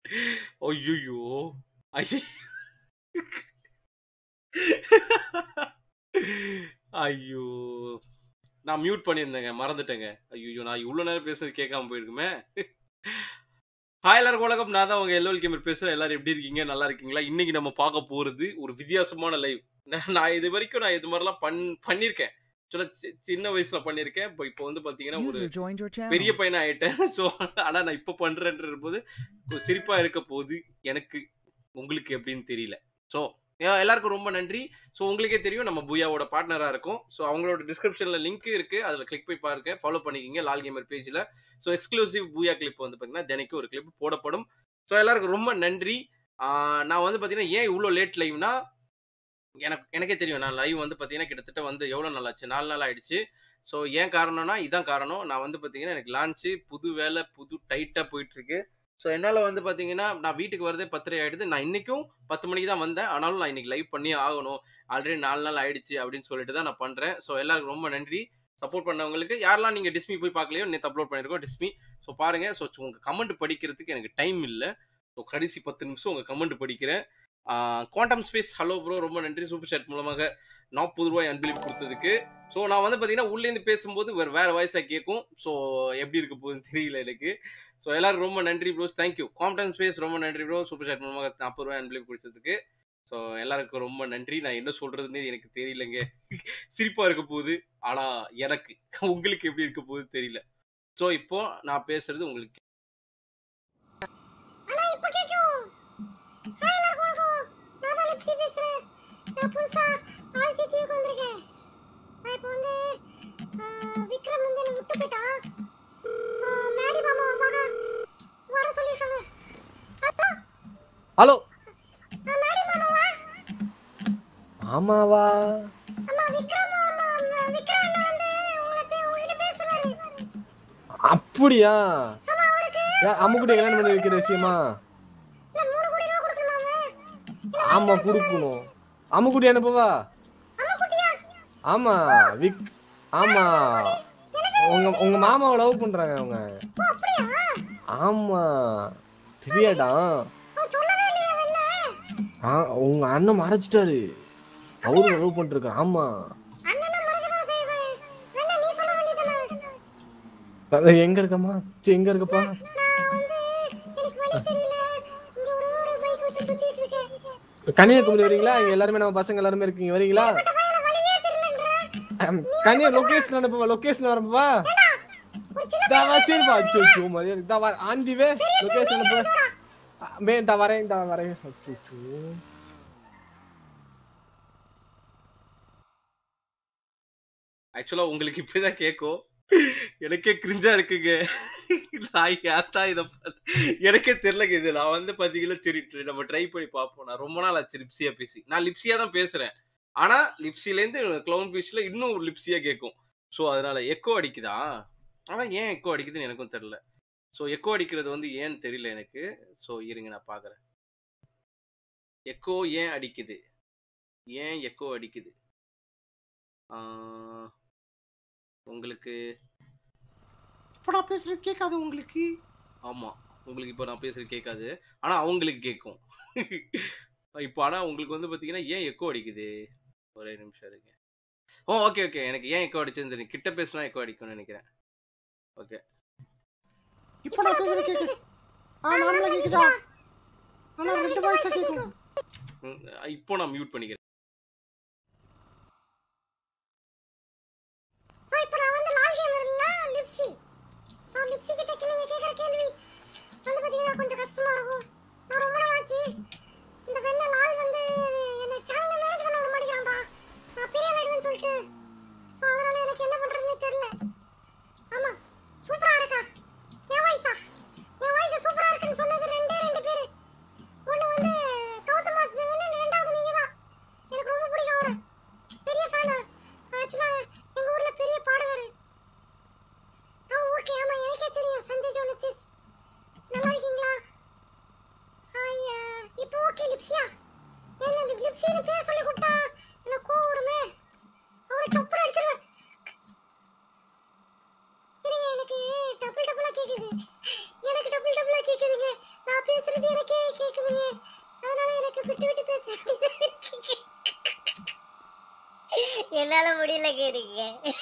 ஐயையோ! ஐய ஐயோ! நான் மியூட் பண்ணியிருந்தேங்க. மறந்துட்டேங்க. ஐய்யய்யோ! நான் இவ்ளோ நேரம் பேசுனது கேட்காம போயிருக்குமே! ஹாய் எல்லாருக்கும் வணக்கம். நான் தான் உங்க எல்ஓஎல் கேமர் பேசுறேன். எல்லாரும் எப்படி இருக்கீங்க? நல்லா இருக்கீங்களா? இன்னைக்கு நம்ம பார்க்க போறது ஒரு வித்தியாசமான லைவ். நான் இதுவரைக்கும் நான் இது மாரிலாம் பண் பண்ணியிருக்கேன். ஆக்சுவலா சி சின்ன வயசுல பண்ணியிருக்கேன். இப்போ இப்போ வந்து பார்த்தீங்கன்னா, ஒரு User joined your பெரிய channel. பையனா ஆயிட்டேன். ஸோ ஆனா நான் இப்போ பண்றேன்றபோது சிரிப்பா இருக்க போது எனக்கு. உங்களுக்கு எப்படின்னு தெரியல. ஸோ எ எல்லாருக்கும் ரொம்ப நன்றி. ஸோ உங்களுக்கே தெரியும் நம்ம பூயாவோட பார்ட்னரா இருக்கோம். ஸோ அவங்களோட டிஸ்கிரிப்ஷன்ல லிங்க் இருக்கு. அதுல கிளிக் போய் பாருங்க. ஃபாலோ பண்ணிக்கங்க லால் கேமர் பேஜ்ல. ஸோ எக்ஸ்க்ளூசிவ் பூயா கிளிப் வந்து பார்த்தீங்கன்னா, தினைக்கும் ஒரு கிளிப் போடப்படும். ஸோ எல்லாருக்கும் ரொம்ப நன்றி. ஆ நான் வந்து பார்த்தீங்கன்னா, ஏன் இவ்ளோ லேட் லைவ்னா, எனக்கு எனக்கே தெரியும். நான் லைவ் வந்து பார்த்தீங்கன்னா, கிட்டத்தட்ட வந்து எவ்வளோ நாள் ஆச்சு? 4 நாள் ஆயிடுச்சு. ஸோ ஏன் காரணம்னா, இதான் காரணம். நான் வந்து பார்த்தீங்கன்னா, எனக்கு லான்ச்சு, புது வேலை, புது டைட்டா போயிட்டுருக்கு. ஸோ என்னால வந்து பார்த்தீங்கன்னா, நான் வீட்டுக்கு வரதே 10:30 ஆயிடுது. நான் இன்னைக்கும் 10 மணிக்கு தான் வந்தேன். ஆனாலும் நான் இன்னைக்கு லைவ் பண்ணியே ஆகணும். ஆல்ரெடி 4 நாள் ஆயிடுச்சு அப்படின்னு சொல்லிட்டு தான் நான் பண்றேன். ஸோ எல்லாருக்கும் ரொம்ப நன்றி. சப்போர்ட் பண்ணவங்களுக்கு யாரெல்லாம் நீங்க டிஸ்மி போய் பார்க்கலையோ, நேத்து அப்லோட் பண்ணியிருக்கோம் டிஸ்மி. ஸோ பாருங்க. ஸோ உங்க கமெண்ட் படிக்கிறதுக்கு எனக்கு டைம் இல்ல. ஸோ கடைசி 10 நிமிஷம் உங்க கமெண்ட் படிக்கிறேன். ஆ குவாண்டம் ஸ்பேஸ் ஹலோ ப்ரோ ரொம்ப நன்றி. சூப்பர் சாட் மூலமாக ரூ. 40 அன்பிலீவ் குடுத்ததுக்கு. ஸோ நான் வந்து பார்த்தீங்கன்னா, உள்ளேருந்து பேசும்போது வேற வேற வாய்ஸ்ல கேட்கும். ஸோ எப்படி இருக்க போகுதுன்னு தெரியல எனக்கு. ஸோ எல்லாரும் ரொம்ப நன்றி bros. Thank you. Quantum space ரொம்ப நன்றி ப்ரோ. சூப்பர் சாட் மூலமாக ரூ. 40 அன்பிலீவ் குடுத்ததுக்கு. ஸோ எல்லாருக்கும் ரொம்ப நன்றி. நான் என்ன சொல்றதுன்னே எனக்கு தெரியலங்க. சிரிப்பா இருக்க போகுது. ஆனா எனக்கு. உங்களுக்கு எப்படி இருக்க போகுதுன்னு தெரியல. ஸோ இப்போ நான் பேசுறது உங்களுக்கு ஆனா இப்ப கேக்கும் ஹாய் எல்லாருக்கும் வணக்கம் நான் தான் லிப்ஸி பேசுறேன் நான் புதுசா ஆதிசி தீவுக்கு வந்திருக்கேன் நான் இப்போ வந்து ஆ, விக்ரம் வந்து என்னை விட்டு போயிட்டான் ஸோ மேடி மாமாவை பார்க்க வர சொல்லியிருக்காங்க ஹலோ ஹலோ ஆ, மேடி மாமாவா ஆமாவா ஆமா விக்ரம் மாமா விக்ரம் அண்ணா வந்து உங்களை பே- உங்ககிட்ட பேச சொன்னாரு அப்படியா ஆமா அவருக்கு ஏன் அம்முக்குட்டி கல்யாணம் பண்ணி வைக்கிற விஷயமா இல்ல மூணு கோடி ரூபா கொடுக்கணுமாமே ஆமா கொடுக்கணும் அம்முக்குட்டி அனுப்பவா அம்மா குட்டியா ஆமா விக் ஆமா உங்க உங்க மாமாவை லவ் பண்றாங்க அவங்க ஓ அப்படியா ஆமா தெரியாடா அவன் சொல்லவே இல்லையா என்ன ஆ, உங்க அண்ணன் மறைச்சிட்டாரு அவரு லவ் பண்ணிட்டு இருக்காரு ஆமா அண்ணனை மறக்கதான் செய்வேன் வேணா நீ சொல்ல வேண்டியதானே அது எங்க இருக்கம்மா சரி, எங்க இருக்கப்பா நான் வந்து எனக்கு வழி தெரியல இங்க ஒரு ஒரு பைக் வச்சு சுத்திட்டு இருக்கேன் கன்னியாகுமரி வரீங்களா இங்க எல்லாருமே நம்ம பசங்க எல்லாருமே இருக்கீங்க வரீங்களா இந்த வயல வழியே தெரியலன்ற அம், கன்னியா லொகேஷன் அனுப்புவா லொகேஷன் அனுப்புவா ஒரு சின்ன தாவா சரிப்பா அச்சோ அச்சோ மரியாதை தா வர ஆன் தி வே லொகேஷன் அனுப்பு மே தா வரேன் தா வரேன் அச்சோ அச்சோ ஆக்சுவலா உங்களுக்கு இப்படிதான் கேட்கும். எனக்கே கிரிஞ்சா இருக்குங்க. நான் ஏன்டா இத பண்ண எனக்கே தெரியலங்க இது. நான் வந்து பாத்தீங்கன்னா, சரி ட்ரை- நம்ம ட்ரை பண்ணி பார்ப்போம். நான் ரொம்ப நாள் ஆச்சு லிப்ஸியா பேசி. நான் லிப்ஸியா தான் பேசுறேன். ஆனா லிப்ஸிலேருந்து கிளவுன் ஃபிஷ்ல இன்னும் ஒரு லிப்ஸியா கேட்கும். ஸோ அதனால எக்கோ அடிக்குதா? ஆனா ஏன் எக்கோ அடிக்குதுன்னு எனக்கும் தெரியல. ஸோ எக்கோ அடிக்கிறது வந்து ஏன்னு தெரியல எனக்கு. ஸோ இருங்க நான் பார்க்குறேன். எக்கோ ஏன் அடிக்குது? ஏன் எக்கோ அடிக்குது? ஆ உங்களுக்கு இப்போ நான் பேசுறது கேட்காது உங்களுக்கு ஆமா உங்களுக்கு இப்போ நான் பேசுறது கேட்காது ஆனா அவங்களுக்கு கேட்கும் இப்போ ஆனா உங்களுக்கு வந்து பாத்தீங்கன்னா ஏன் எக்கோ அடிக்குது ஒரே நிமிஷம் இருங்க ஓ ஓகே ஓகே எனக்கு ஏன் எக்கோ அடிச்சுன்னு தெரியும் கிட்ட பேசினா எக்கோ அடிக்கும்னு நினைக்கிறேன் ஓகே இப்போ நான் பேசுறது கேட்குது ஆ நார்மலா கேக்குதா ஆனா ரெண்டு வாய்ஸா கேட்கும் ம், இப்போ நான் மியூட் பண்ணிக்கிறேன் சோ இப்போ நான் வந்து லால் கேமர்ல லிப்ஸி சோ லிப்ஸி கிட்ட நீங்க கேக்குற கேள்வி வந்து பாத்தீங்கன்னா கொஞ்சம் கஷ்டமா இருக்கும் நான் ரொம்ப நாள் ஆச்சு இந்த பெண்ண லால் வந்து என்ன சேனல்ல மேனேஜ் பண்ண விட மாட்டேங்கிறான்பா நான் பெரிய ஆள் ஆயிடுவேன்னு சொல்லிட்டு சோ அதனால எனக்கு என்ன பண்றதுன்னு தெரியல ஆமா சூப்பரா இருக்கா என் வாய்ஸா என் வாய்ஸ் சூப்பரா இருக்குன்னு சொன்னது ரெண்டே ரெண்டு பேரு ஒண்ணு வந்து கௌதம் வாசுதேவன் ரெண்டாவது நீங்க தான் எனக்கு ரொம்ப பிடிக்கும் அவரை பெரிய ஃபேன் ஆக்சுவலா எங்க ஊர்ல பெரிய பாடகர் ஆ ஓகே ஆமா எனக்கே தெரியும் சஞ்சய் ஜோனத்திஸ் நல்லா இருக்கீங்களா ஹாய் இப்போ ஓகே லிப்ஸியா என்ன லிப் லிப்ஸின்னு பேர் சொல்லி கூட்டா எனக்கு கோவம் வருமே அவரை சொப்பட அடிச்சிருவேன் இருங்க எனக்கு டபுள் டபுளா கேக்குது எனக்கு டபுள் டபுளா கேக்குதுங்க நான் பேசுறது எனக்கு என்னால முடியல கேருங்க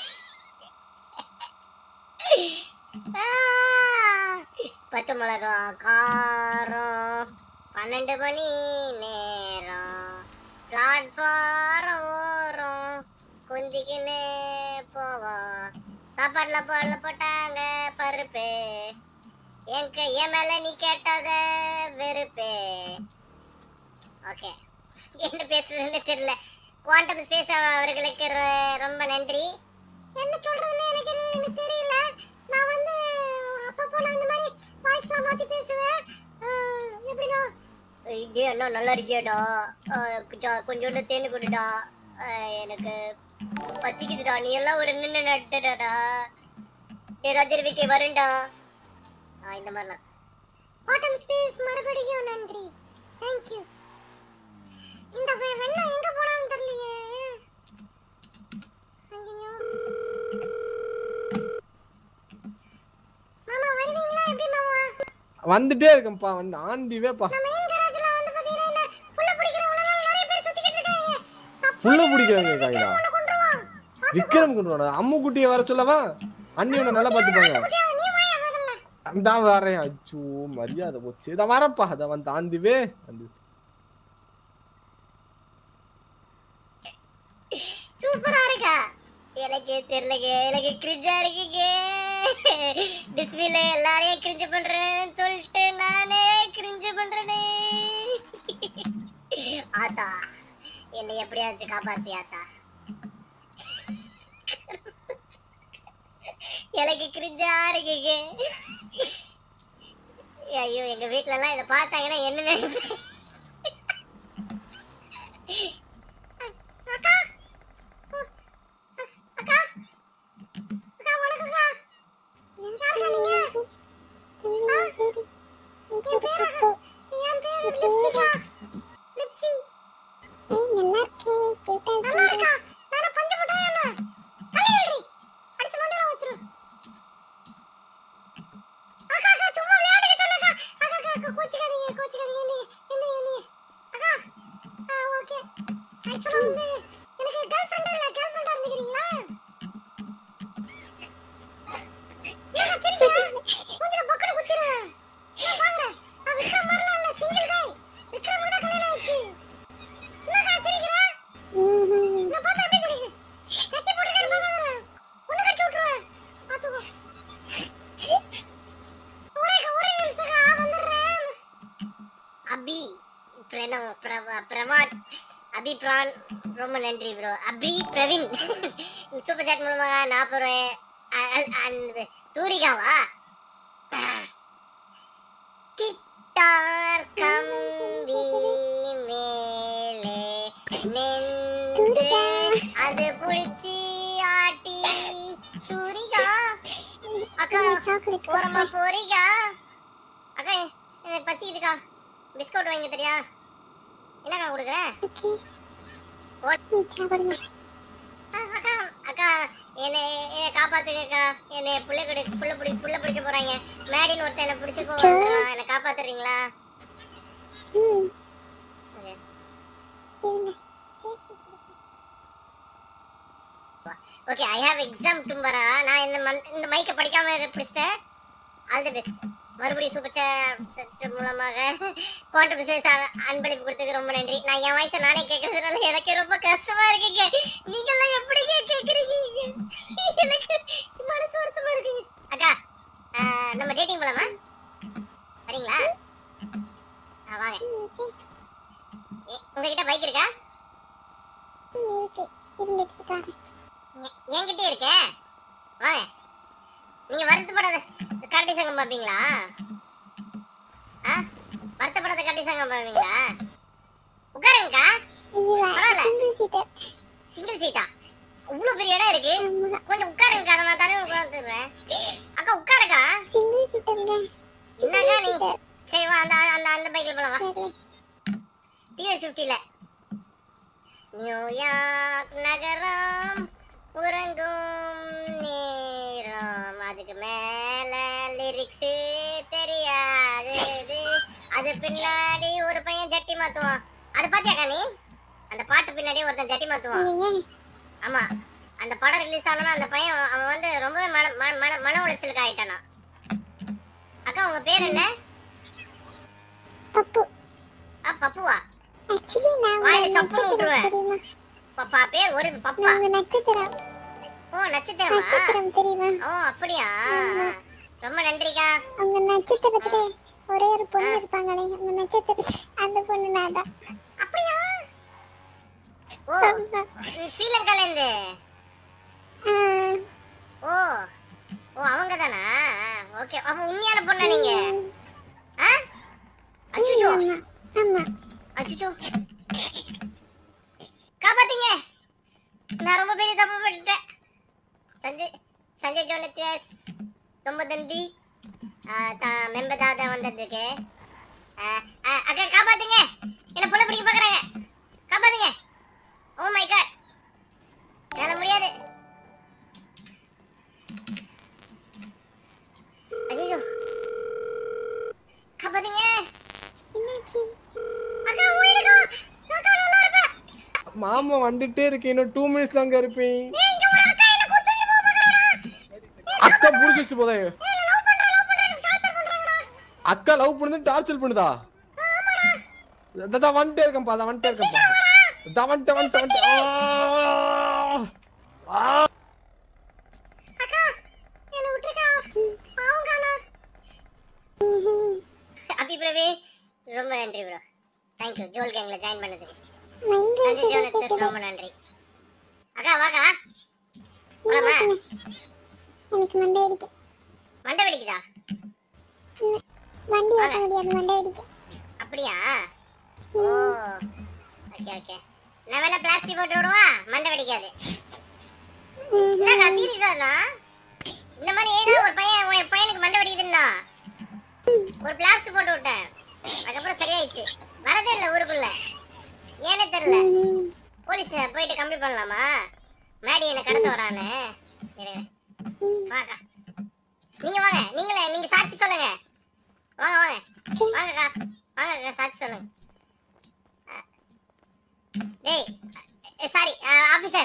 பச்சை மிளகா காரம் பன்னெண்டு மணி நேரம் பிளாட்ஃபாரம் ஓரம் குந்திக்கின்னு போவோம் சாப்பாடுல போடல போட்டாங்க பருப்பு என் கை- என் மேல நீ கேட்டத வெறுப்பு ஓகே என்ன பேசுறதுன்னு தெரியல குவாண்டம் ஸ்பேஸ் அவர்களுக்கு ரொ- ரொம்ப நன்றி என்ன சொல்றதுன்னு எனக்கு எனக்கு தெரியல நான் வந்து அப்பப்போ நான் இந்த மாதிரி வாய்ஸ்லாம் மாத்தி பேசுவேன் அஹ், எப்படின்னா இதே அண்ணா நல்லா இருக்கியாடா அஹ் கொஞ்சம் கொஞ்சோண்டு தேனு கொடுடா அஹ் எனக்கு பச்சிக்குதுடா நீ எல்லாம் ஒரு நின்று நட்டுடா டே ராஜர் வீட்டை வருண்டா ஆ இந்த மாதிரிலாம் ஆட்டம் ஸ்பேஸ் மறுபடியும் நன்றி தேங்க்யூ இந்த வெ- வெண்ணெய் எங்க போனான்னு தெரியலையே ஐயையோ. மாமா வருவீங்களா எப்படி மாமா வந்துட்டே இருக்கேன்ப்பா வந்து ஆண்டிவேப்பா நம்ம மெயின் கராஜ்ல வந்து பாத்தீங்கன்னா இந்த புள்ள பிடிக்கிறவங்க நிறைய பேர் சுத்திக்கிட்டு இருக்காங்க சப்போஸ் புள்ள பிடிக்கிறவங்க இருக்காங்களா உன்னை கொன்றுவான் விக்ரம் கொண்டு அம்மு குட்டியை வர சொல்லவா அண்ணி உன்னை நல்லா பார்த்துப்பாங்க குட்டியா, நீ வாயா முதல்ல அந்த வரேன் அச்சோ மரியாதை போச்சு இதை வரப்பா அதை வந்து ஆந்திவே வந்து சூப்பரா இருக்கா எனக்கு தெரியலங்க எனக்கு கிரிஞ்சா இருக்குங்க டிஸ்பிளே எல்லாரையும் கிரிஞ்சு பண்றேன்னு சொல்லிட்டு நானே கிரிஞ்சு பண்றேனே ஆத்தா என்னை எப்படியாச்சும் காப்பாத்தி ஆத்தா எனக்கு கிரிஞ்சா இருக்குங்க ஐயோ எங்க வீட்ல எல்லாம் இதை பார்த்தாங்கன்னா என்ன நினைப்பேன் அக்கா அக்கா அக்கா வணக்கம்க்கா யாருக்கா நீங்க ஆ? என் பேரு என் பேரு லிப்ஸிக்கா லிப்ஸி நல்லா இருக்கே நல்லா இருக்கா நானே பஞ்சு முட்டாய் என்ன தள்ளி நில்றி அடிச்சு மண்டையில வச்சிரு அக்கா அக்கா சும்மா விளையாடுங்க சொன்னக்கா அக்கா அக்கா அக்கா கோச்சிக்காதீங்க கோச்சிக்காதீங்க நீங்க எந்திரி எந்திரி அக்கா ஆ ஓகே ஆக்சுவலா வந்து எனக்கு கேர்ள் ஃப்ரெண்ட் இல்ல கேர்ள் ஃப்ரெண்டா இருந்துக்கிறீங்களா ஏன் கத்திரிக்கா மூஞ்சில பக்கன குத்திருவேன் நான் பாக்குறேன் நான் விக்ரம் மாதிரிலாம் இல்ல சிங்கிள் காய் விக்ரம் தான் கல்யாணம் ஆயிடுச்சு என்னக்கா சிரிக்கிற நான் பார்த்தா எப்படி தெரியுது சட்டி போட்டுருக்கேன்னு பார்க்காத ஒண்ணு கடிச்சு விட்டுருவேன் பாத்துக்கோ ஒரே ஒரே நிமிஷம் வந்துடுறேன் அபி பிரணவ் பிரவா பிரவாட் அபி பிரான் ரொம்ப நன்றி bro Abhi Praveen super chat மூலமாக நாற்பது ரூபாய் அ- அ- அந்த தூரிகாவா கிட்டார் கம்பி மேலே நின்று அது புடிச்சி ஆட்டி தூரிகா அக்கா ஓரமா போறீங்க அக்கா எனக்கு பசிக்குதுக்கா பிஸ்கட் வாங்கி தெரியா என்னக்கா கொடுக்குற ஆ, அக்கா அக்கா என்னை என்னை காப்பாத்துங்கக்கா என்னை புள்ள கொடு புள்ள பிடி புள்ள பிடிக்க போறாங்க மேடின்னு ஒருத்தன் என்னை பிடிச்சி போவான் என்னை காப்பாத்துறீங்களா ஓகே ஐ ஹாவ் எக்ஸாம் டும்பரா நான் இந்த மந்த் இந்த மைக்கை படிக்காம பிடிச்சிட்டேன் ஆல் தி பெஸ்ட் மறுபடியும் சூப்பர் சாட் மூலமாக குவாண்டம் பிசினஸ் அன்பளிப்பு கொடுத்ததுக்கு ரொம்ப நன்றி நான் என் வயசை நானே கேட்கறதுனால எனக்கு ரொம்ப கஷ்டமா இருக்குங்க நீங்கெல்லாம் எப்படிங்க கேட்குறீங்க எனக்கு மனசு வருத்தமா இருக்குங்க அக்கா ஆஹ், நம்ம டேட்டிங் போலாமா வரீங்களா ஆ, வாங்க எ- உங்ககிட்ட பைக் இருக்கா எ- என்கிட்டயே இருக்கே வாங்க நீங்க வருத்தப்படாத இந்த கரடி சங்கம் பாப்பீங்களா ஆ வருத்தப்படாத கரடி சங்கம் பாப்பீங்களா உட்காருங்கக்கா பரவாயில்ல சிங்கிள் சீட்டா இவ்வளவு பெரிய இடம் இருக்கு கொஞ்சம் உட்காருங்கக்கா அதை நான் தானே உட்காந்துடுறேன் அக்கா உட்காருக்கா என்னக்கா நீ சரி வா அந்த அந்த அந்த பைக்ல போலாம் வா டிஎஸ் ஃபிஃப்டியில் நியூயார்க் நகரம் உறங்கும் நேரம் அதுக்கு மேல லிரிக்ஸ் தெரியாது அது பின்னாடி ஒரு பையன் ஜட்டி மாத்துவான் அது பாத்தியாக்கா நீ அந்த பாட்டு பின்னாடி ஒருத்தன் ஜட்டி மாத்துவான் ஆமா அந்த படம் ரிலீஸ் ஆனோன்னா அந்த பையன் அவன் வந்து ரொம்பவே மன மன- மன மன உளைச்சலுக்கு ஆயிட்டானா அக்கா உங்க பேர் என்ன பப்பு ஆ பப்புவா ஆக்சுவலி நான் வாயில உங்க சப்புன்னு விட்டுருவேன். நட்சத்திரம் தெரியுமா பப்பா பேர் ஒரு பப்பா நான் உங்க நட்சத்திரம் ஓ நட்சத்திரமா நட்சத்திரம் தெரியுமா ஓ அப்படியா ரொம்ப நன்றிக்கா உங்க நட்சத்திரத்துல ஒரே ஒரு பொண்ணு இருப்பாங்களே உங்க நட்சத்திரம் அந்த பொண்ணு நான் தான் அப்படியா ஓ ஸ்ரீலங்கால இருந்து ஆ, ஓ ஓ அவங்க தானா ஓகே அப்ப உண்மையான பொண்ணா நீங்க ஆ அச்சுச்சோ ஆமா ஆமா அச்சுச்சோ காப்பாத்தீங்க நான் ரொம்ப பெரிய தப்பு பண்ணிட்டேன் சஞ்சய் சஞ்சய் ஜோனத்தியாஸ் ரொம்ப நன்றி மெம்பதாத வந்ததுக்கு ஆ, ஆ, அக்கா காப்பாத்துங்க என்ன புள்ள பிடிக்க பாக்குறாங்க காப்பாத்துங்க ஓ மை காட் என்னால முடியாது ஐயோ காப்பாத்துங்க என்னாச்சு அக்கா ஓடிடுக்கா அக்கா நல்லா இருப்பேன் மாமா வந்துட்டே இருக்கேன் இன்னும் டூ மினிட்ஸ்ல அங்க இருப்பேன் ஏய், இங்க ஒரு அக்கா என்ன கொத்துட்டு போக பாக்குறாடா அக்கா புடிச்சிச்சு போதே ஏய் லவ் பண்ற லவ் பண்ற டார்ச்சர் பண்றாங்கடா அக்கா லவ் பண்ணுது டார்ச்சர் பண்ணுதா அதான் வந்துட்டே இருக்கேன்ப்பா அதான் வந்துட்டே இருக்கேன்ப்பா அதான் வந்துட்டு வந்துட்டு வந்துட்டு ஆ! அக்கா என்ன விட்டுருக்கா பாவம் காணா அபி பிரவி ரொம்ப நன்றி ப்ரோ தேங்க்யூ ஜோல் கேங்ல ஜாயின் பண்ணதுக்கு மைண்ட் சஞ்சய் ஜோனத்தியாஸ் ரொம்ப நன்றி அக்கா வாக்கா போலாமா எனக்கு மண்டை வெடிக்க மண்டை வெடிக்குதா வண்டி ஓட்ட முடியாது மண்டை வெடிக்க அப்படியா ஓ ஓகே ஓகே நான் வேணா பிளாஸ்டிக் போட்டு விடுவா மண்டை வெடிக்காது என்னக்கா சீரியஸா தான் இந்த மாதிரி ஏதோ ஒரு பையன் உன் பையனுக்கு மண்டை வெடிக்குதுன்னா ஒரு பிளாஸ்டிக் போட்டு விட்டேன் அதுக்கப்புறம் சரியாயிடுச்சு வரதே இல்லை ஊருக்குள்ள ஏனே தெரியல போலீஸ் போயிட்டு கம்ப்ளைண்ட் பண்ணலாமா மேடி என்ன கடத்த வரான்னு இரு. வாக்கா நீங்க வாங்க நீங்களே நீங்க சாட்சி சொல்லுங்க வாங்க வாங்க வாங்கக்கா வாங்கக்கா சாட்சி சொல்லுங்க அஹ், டேய் சாரி ஆஃபீஸர்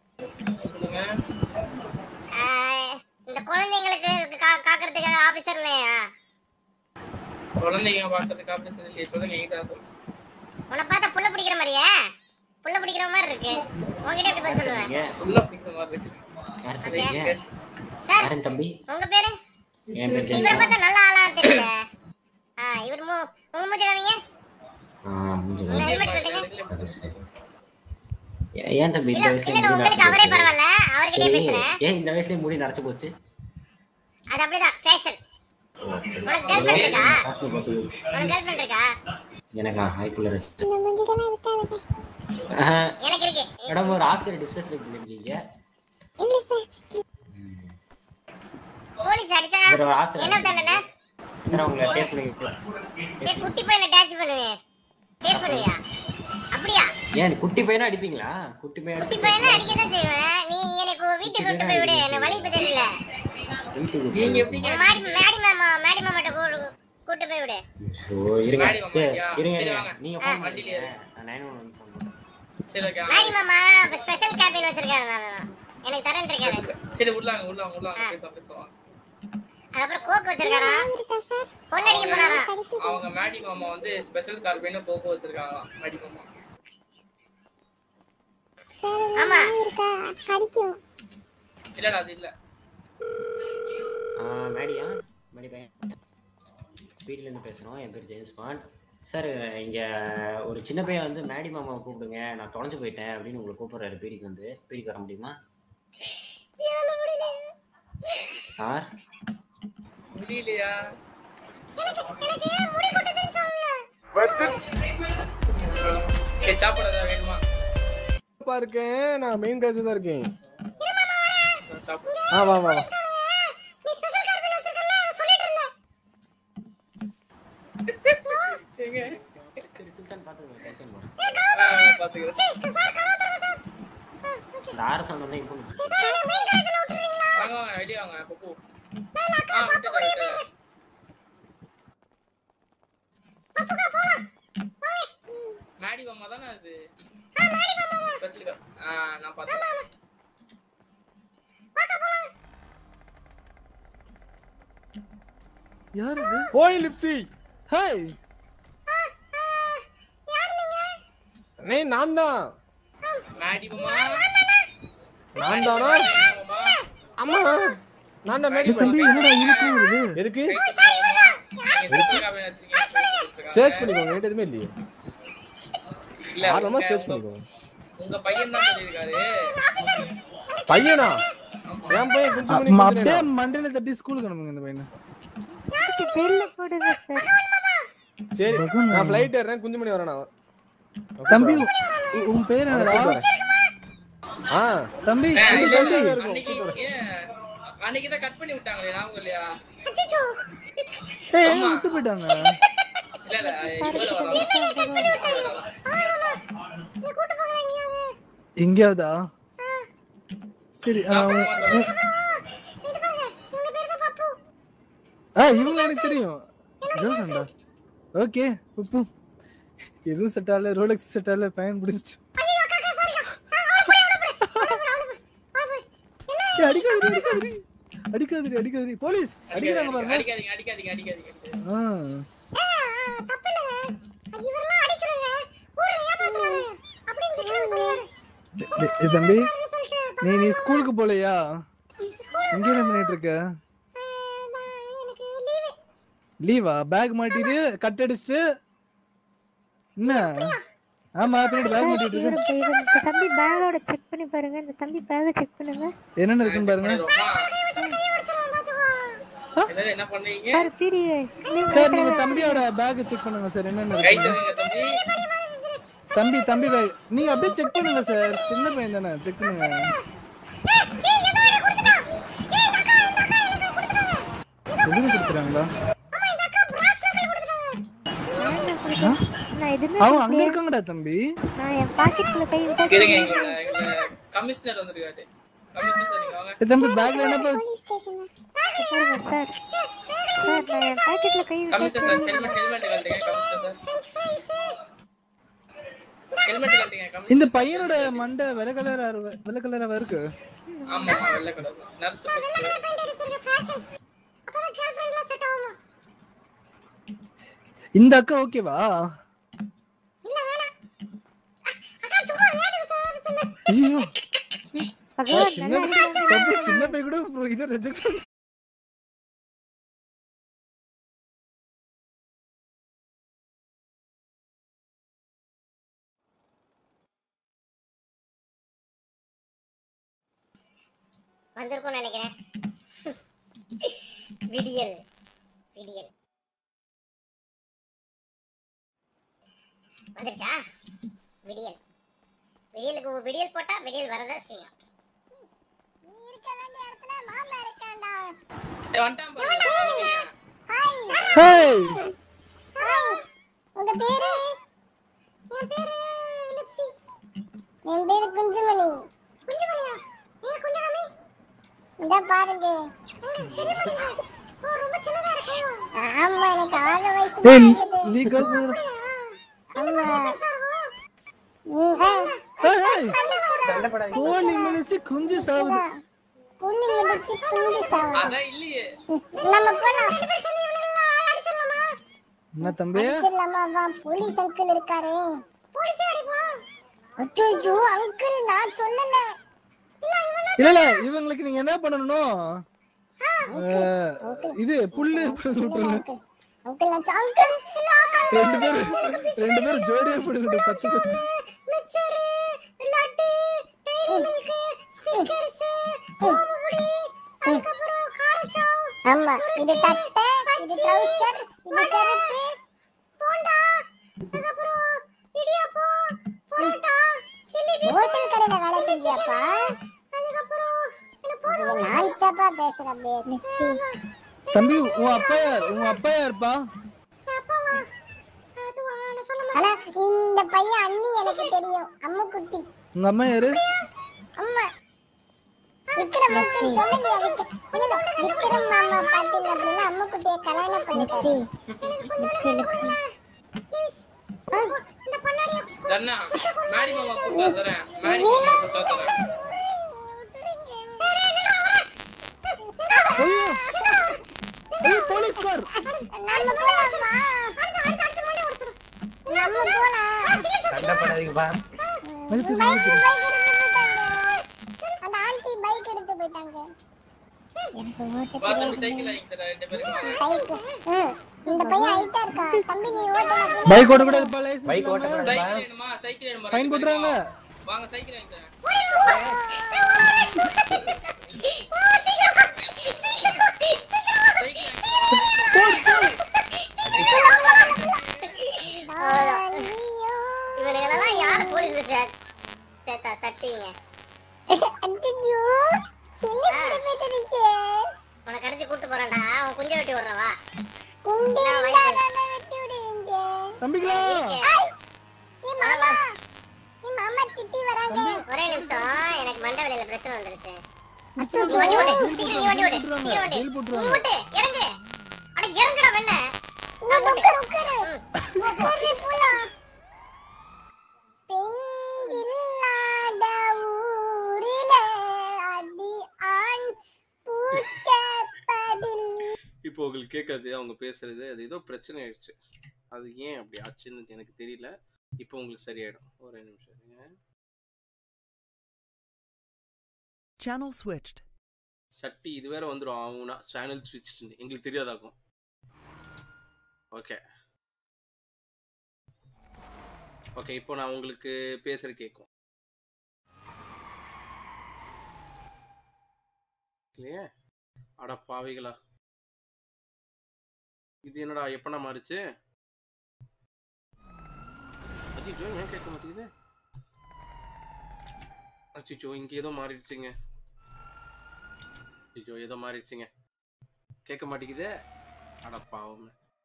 இந்த குழந்தைங்களுக்கு கா- காக்கறதுக்கு ஆஃபீஸர் இல்லையா குழந்தைங்க பார்க்கறதுக்கு அப்படி சொல்லி சொல்லுங்க எங்கிட்ட சொல்லுங்க உன்னை பார்த்தா புள்ள பிடிக்கிற மாதிரியே புள்ள பிடிக்கிற மாதிரி இருக்கு உன்கிட்ட எப்படி பதில் சொல்லுவேன் ஏன் உள்ள பிடிக்கிற மாதிரி இருக்கு யார் சொல்றீங்க சார் யாரன் தம்பி உங்க பேரு என் பேர் இவரை ஜெயக்குமார் பார்த்தா நல்ல ஆளா தெரியல ஆ இவர் மூ உங்க மூஞ்சி காமிங்க ஆ முடிஞ்சு உங்க ஹெல்மெட் போட்டுங்க அது சரி. ஏ- ஏன் தம்பி இந்த இல்ல வயசுல இல்ல முடி உங்களுக்கு அவரே நரைச்சு பரவாயில்ல அவர்கிட்டயே போச்சு? பேசுறேன் ஏன் இந்த வயசுலயே முடி நரைச்சு போச்சு அது அப்படிதான் ஃபேஷன் உனக்கு கேர்ள் ஃபிரெண்ட் இருக்கா காசுல பார்த்து உனக்கு கேர்ள் ஃபிரெண்ட் இருக்கா எனக்கா ஹைக்குள்ள ரசிச்சு இந்த முஞ்சுக்கெல்லாம் விட்டாது எனக்கு இருக்கு மேடம் ஒரு ஆஃபீஸர் டிஸ்கஸ் பண்ணிருக்கீங்க இல்ல சார் போலீஸ் அடிச்சா வேற ஒரு ஆஃபீஸர் என்ன தண்டனை சார் உங்களை டேஸ்ட் பண்ணி டேய் குட்டி பையனை டேச் பண்ணுவேன் டேஸ்ட் பண்ணுவியா அப்படியா ஏன் குட்டி பையனா அடிப்பீங்களா குட்டி பையன் குட்டி அடிச்சு பையனை அடிக்க தான் செய்வேன் நீ எனக்கு வீட்டுக்கு கூட்டு போய் விடு எனக்கு வழி இப்ப தெரியல வீட்டுக்கு நீங்க எப்படி என் மாடி மேடி மாமா மேடி மாமாட்ட கூ- கூட்டு போய் விடு ஸோ இருங்க மாடி வாங்க, சரி, ஐயா. இருங்க சரி, இருங்க. வாங்க. நீங்க ஆ. ஃபோன் வண்டியிலே பண்ணுங்க நான் நைன் ஒன் ஒன் ஃபோன் பண்ணுறேன் சரி ஓகே மேடி மாமா இப்ப ஸ்பெஷல் கேபின் வச்சிருக்காரு நான் எனக்கு தரேன் இருக்காரு சரி உள்ளாங்க உள்ளாங்க உள்ளாங்க பேச பேசுவாங்க அதுக்கப்புறம் கோக் வச்சிருக்காரா இருக்கா சார் கொள்ளடிக்க போறாரா கடிக்குது அவங்க மேடி மாமா வந்து ஸ்பெஷல் கார்பேன்னு போக்கு வச்சிருக்காங்களாம் மேடி மாமா சார் ஆமா. நாய் இருக்கா கடிக்கும் இல்ல அது இல்ல ஆ, மேடியா மேடி பையன் வீட்டிலேருந்து பேசுகிறோம் என் பேர் ஜேம்ஸ் பாண்ட் சார் இங்கே ஒரு சின்ன பையன் வந்து மேடி மாமாவை கூப்பிடுங்க நான் தொலைஞ்சு போயிட்டேன் அப்படின்னு உங்களை கூப்பிட்றாரு பீடிக்கு வந்து பீடிக்கு வர முடியுமா சார் முடியலையா சரி சாப்பிட ஏதாவது வேணுமா அப்பா இருக்கேன் நான் மெயின் காசு தான் இருக்கேன் சாப்பிடு ஆ வா வா வா நீ ஸ்பெஷல் கேபின் வச்சிருக்கல சொல்லிட்டு இருந்தேன் எங்க சரி சுல்தான் பார்த்துக்கோங்க டென்ஷன் போகிறேன் ஆ, பாத்துக்கிறேன் சார் கதவு திறங்க சார் இந்த ஆறு சவுண்ட் வந்து இப்போ சார் என்ன மெயின் காலேஜ்ல விட்டுறீங்களா வாங்க வாங்க ஐடியா வாங்க பப்பு ஆ விட்டுட்டேன் விட்டுட்டேன் மேடி மாமா தானே அது ஸ்பெஷல் ஆ நான் பார்த்தேன் யார் இது போய் லிப்ஸி ஹாய் நீ நான் தான் மேடி மாமா நான் தானா அம்மா நான் தான் மேடி தம்பி என்னடா இழுக்கும் வருது எதுக்கு ஸ்பெஷல் கார்பைன் வச்சிருக்கீங்க சர்ச் பண்ணிக்கோங்க என்கிட்ட எதுவுமே இல்லையே இல்ல ஆர்வமா உங்க- சர்ச் உங்க- பண்ணிக்கோங்க உங்க பையன் தான் சொல்லியிருக்காரு பையனா என் பையன் குஞ்சு மணி அம்மா, குதிரைனா? அப்படியே மண்டையில தட்டி ஸ்கூலுக்கு அனுப்புங்க இந்த பையனை பெல்ல போடுங்க சார் சரி பகவான். நான் ஃப்ளைட் ஏறேன் குஞ்சு மணி வரேன் நான் தம்பி உ- உன் பேர் என்னடா ஆ தம்பி ஏய், தம்பி, இல்ல, இல்ல, தம்பி. அன்னைக்கு ஏன், அன்னைக்கு தான் கட் பண்ணி விட்டாங்களே ஞாபகம் இல்லையா ஏய் விட்டு போயிட்டாங்க இல்ல இல்ல இவரு வரான் எங்கேயாவதா சரி ஆ, உ- உ- ஆ இவங்க எனக்கு தெரியும் கேர்ள்ஃப்ரெண்டா ஓகே உப்பு எதுவும் செட் ஆகல ரோலக்ஸ் செட் ஆகல பையன் பிடிச்சிட்டு ஏய், அடிக்காதீங்க அடிக்காதீங்க அடிக்காதீங்க அடிக்காதீங்க போலீஸ் அடிக்கிறாங்க பாருங்க அடிக்காதீங்க அடிக்காதீங்க அடிக்காதீங்க ஆ இவரெல்லாம் அடிக்கிறங்க ஊர்ல ஏமாத்துறாரு அப்படின்னு திட்டுறது சொல்லுவாரு டேய், டேய் தம்பி நீ நீ ஸ்கூலுக்கு போலையா எங்க என்ன பண்ணிட்டு இருக்க எனக்கு லீவு லீவா பேக் மாட்டிட்டு கட் அடிச்சிட்டு என்ன ஆமா பின்னாடி பேக் மாட்டிட்டு இவரு இருக்க இவரு இந்த தம்பி பேக்கோட செக் பண்ணி பாருங்க இந்த தம்பி பேக்க செக் பண்ணுங்க என்னென்ன இருக்குன்னு பாருங்க என்னது என்ன பண்ணீங்க சார் பீடி சார் நீங்க தம்பியோட பேக் செக் பண்ணுங்க சார் என்னென்ன கை இருக்கு தருங்க தம்பி தம்பி தம்பி பேக் நீங்க அப்படியே செக் பண்ணுங்க சார் சின்ன பையன் தானே செக் பண்ணுங்க எதுவும் கொடுத்துறாங்களா நான் எதுவுமே அவங்க அங்க இருக்காங்கடா தம்பி நான் என் பாக்கெட்ல கை விட்டா இருங்க எங்க எங்க கமிஷனர் வந்திருக்காரு கமிஷனர் நீங்க வாங்க ஏய், தம்பி பேக்ல என்ன பா- பாருங்க சார் சார் நான் என் பாக்கெட்ல கை விட்டா கமிஷனர் ஹெல்மெட் ஹெல்மெட் கழட்டுங்க கமிஷனர் ஹெல்மெட் கழட்டுங்க கமிஷனர் இந்த பையனோட மண்டை வெள்ளை கலரா வெள்ளை கலராவா இருக்கு ஆமா ஆமா வெள்ளை கலர் நர்ஸ் பெயிண்ட் அடிச்சிருக்க ஃபேஷன் அப்பதான் கேர்ள் ஃப்ரெண்ட்ல செட் ஆகும் இந்த அக்கா ஓகேவா இல்ல வேணாம் அக்கா சும்மா விளையாடுங்க சார் சொன்னேன் ஐயோ பகவான் சின்ன பையன் தம்பி, சின்ன பையன் கூட bro இதை ரிஜெக்ட் வந்திருக்கும்னு நினைக்கிறேன் விடியல் விடியல் வந்துருச்சா விடியல் விடியலுக்கு ஒரு விடியல் போட்டா விடியல் வரதான் செய்யும் நீ இருக்க வேண்டிய இடத்துல மாமா இருக்கான்டா ஏய், வந்துட்டான் பாருங்க ஹாய் ஹேய் ஹாய் உங்க பேரு என் பேரு லிப்ஸி என் பேரு குஞ்சுமணி குஞ்சுமணியா ஏன் குஞ்சு கம்மி இந்த பாருங்க ஓ ரொம்ப சின்னதா இருக்கும் ஆமா எனக்கு ஆறு வயசு ஏய் நீ கவு ஆமா ஹேய் ஹேய் கோழி மிளிச்சு குஞ்சு சாவுது புள்ளி முடிச்சு குஞ்சு சாவு அதான் இல்லையே நம்ம போலாம் அடிச்சிடலாமா என்ன தம்பி அடிச்சிடலாமா வா போலீஸ் அங்கிள் இருக்காரு போலீஸ் அடிப்போம் அச்சோ அங்கிள் நான் சொல்லல இல்ல இல்ல இவங்களுக்கு நீங்க என்ன பண்ணணும் அஹ், இது புல்லு புல்லு அங்கிள் நான் அங்கிள் ரெண்டு பேரும் ரெண்டு பேரும் ஜோடியா போடுங்க பச்சை பச்சை. Mixture laddu dairy milk stickers கோமுடி அதுக்கப்புறம் காரச்சாவ் ஆமா இது தட்டை இது ட்ரவுசர் இது செருப்பு போண்டா அதுக்கப்புறம் இடியாப்பம் பரோட்டா சில்லி ஹோட்டல் கடையில வேலை செஞ்சியாப்பா அதுக்கப்புறம் நான் ஸ்டாப்பா பேசுறேன் அப்படியே தம்பி உன் அப்பா யார் உன் அப்பா யாருப்பா அப்பாவா அதுவா நான் சொல்ல மாட்டேன் ஆனா இந்த பையன் அண்ணி எனக்கு தெரியும் அம்மு குட்டி உங்க அம்மா யாரு அம்மா விக்ரம் அங்கிள் சொல்லுங்க விக்ரம் விக்ரம் மாமா பாத்தீங்க அப்படின்னா அம்மு குட்டியை கல்யாணம் பண்ணிச்சு லிப்ஸி லிப்ஸி இந்த பண்ணாடியை தர்ணா மேடி மாமா கூட்டா தரேன் மேடி மாமா கூட்டா தரேன் ஐயோ ஐயோ போலீஸ் கார் சண்டை போடாதீங்கப்பா பைக் பைக் பைக் எடுத்து போயிட்டாங்க அந்த ஆண்டி பைக் எடுத்து போயிட்டாங்க எனக்கு ஓட்ட வா தம்பி சைக்கிள் வாங்கி தரேன் ரெண்டு பேரும் பைக் ம் இந்த பையன் ஹைட்டா இருக்கான் தம்பி நீ ஓட்ட பைக் ஓட்ட கூடாதுப்பா லைசென்ஸ் பைக் ஓட்ட இல்லாம. கூடாதுப்பா சைக்கிள் வேணுமா சைக்கிள் வேணுமா ஃபைன் போட்டுருவாங்க வாங்க சைக்கிள் வாங்கி தரேன் இவனுங்களெல்லாம் யார் போலீஸ்ல சார் சேத்தா சட்டிங்க ஐயோ என்ன இப்படி போயிட்டு உனக்கு கடத்தி கூட்டு போறான்டா அவன் குஞ்ச வெட்டி விடுறவா குண்டி இல்லாதனால வெட்டி விடுவீங்க தம்பிங்களா நீ மாமா நீ மாமா திட்டி வராங்க ஒரே நிமிஷம் எனக்கு மண்டை வலியில பிரச்சனை வந்துருச்சு அச்சோ, நீ வண்டி ஓட்டு சீக்கிரம் நீ வண்டி ஓட்டு போட்டுருவாங்க, சீக்கிரம் வண்டி ஜெயில் நீ போட்டுருவாங்க. ஓட்டு இறங்கு அட இறங்குடா வெண்ண உட்காரு உட்காரு உட்காரு போலாம் பெண் இல்லாத ஊரிலே அடி ஆண் பூக்கப்பதில் இப்போ உங்களுக்கு கேட்காது அவங்க பேசுறது அது ஏதோ பிரச்சனை ஆயிடுச்சு அது ஏன் அப்படி ஆச்சுன்னு எனக்கு தெரியல இப்போ உங்களுக்கு சரியாயிடும் ஒரே நிமிஷம் இருங்க Channel switched. சட்டி இது வேற வந்துடும் அவனா சேனல் ஸ்விட்ச் எங்களுக்கு தெரியாதாக்கும் ஓகே ஓகே இப்போ நான் உங்களுக்கு பேசுற கேட்கும் இல்லையே அட பாவிகளா இது என்னடா எப்பண்ணா மாறுச்சு அஜிச்சோ ஏன் கேட்க மாட்டேங்குது அச்சிச்சோ இங்க ஏதோ மாறிடுச்சுங்க அச்சிச்சோ ஏதோ மாறிடுச்சுங்க கேட்க மாட்டேங்குது அட பாவம்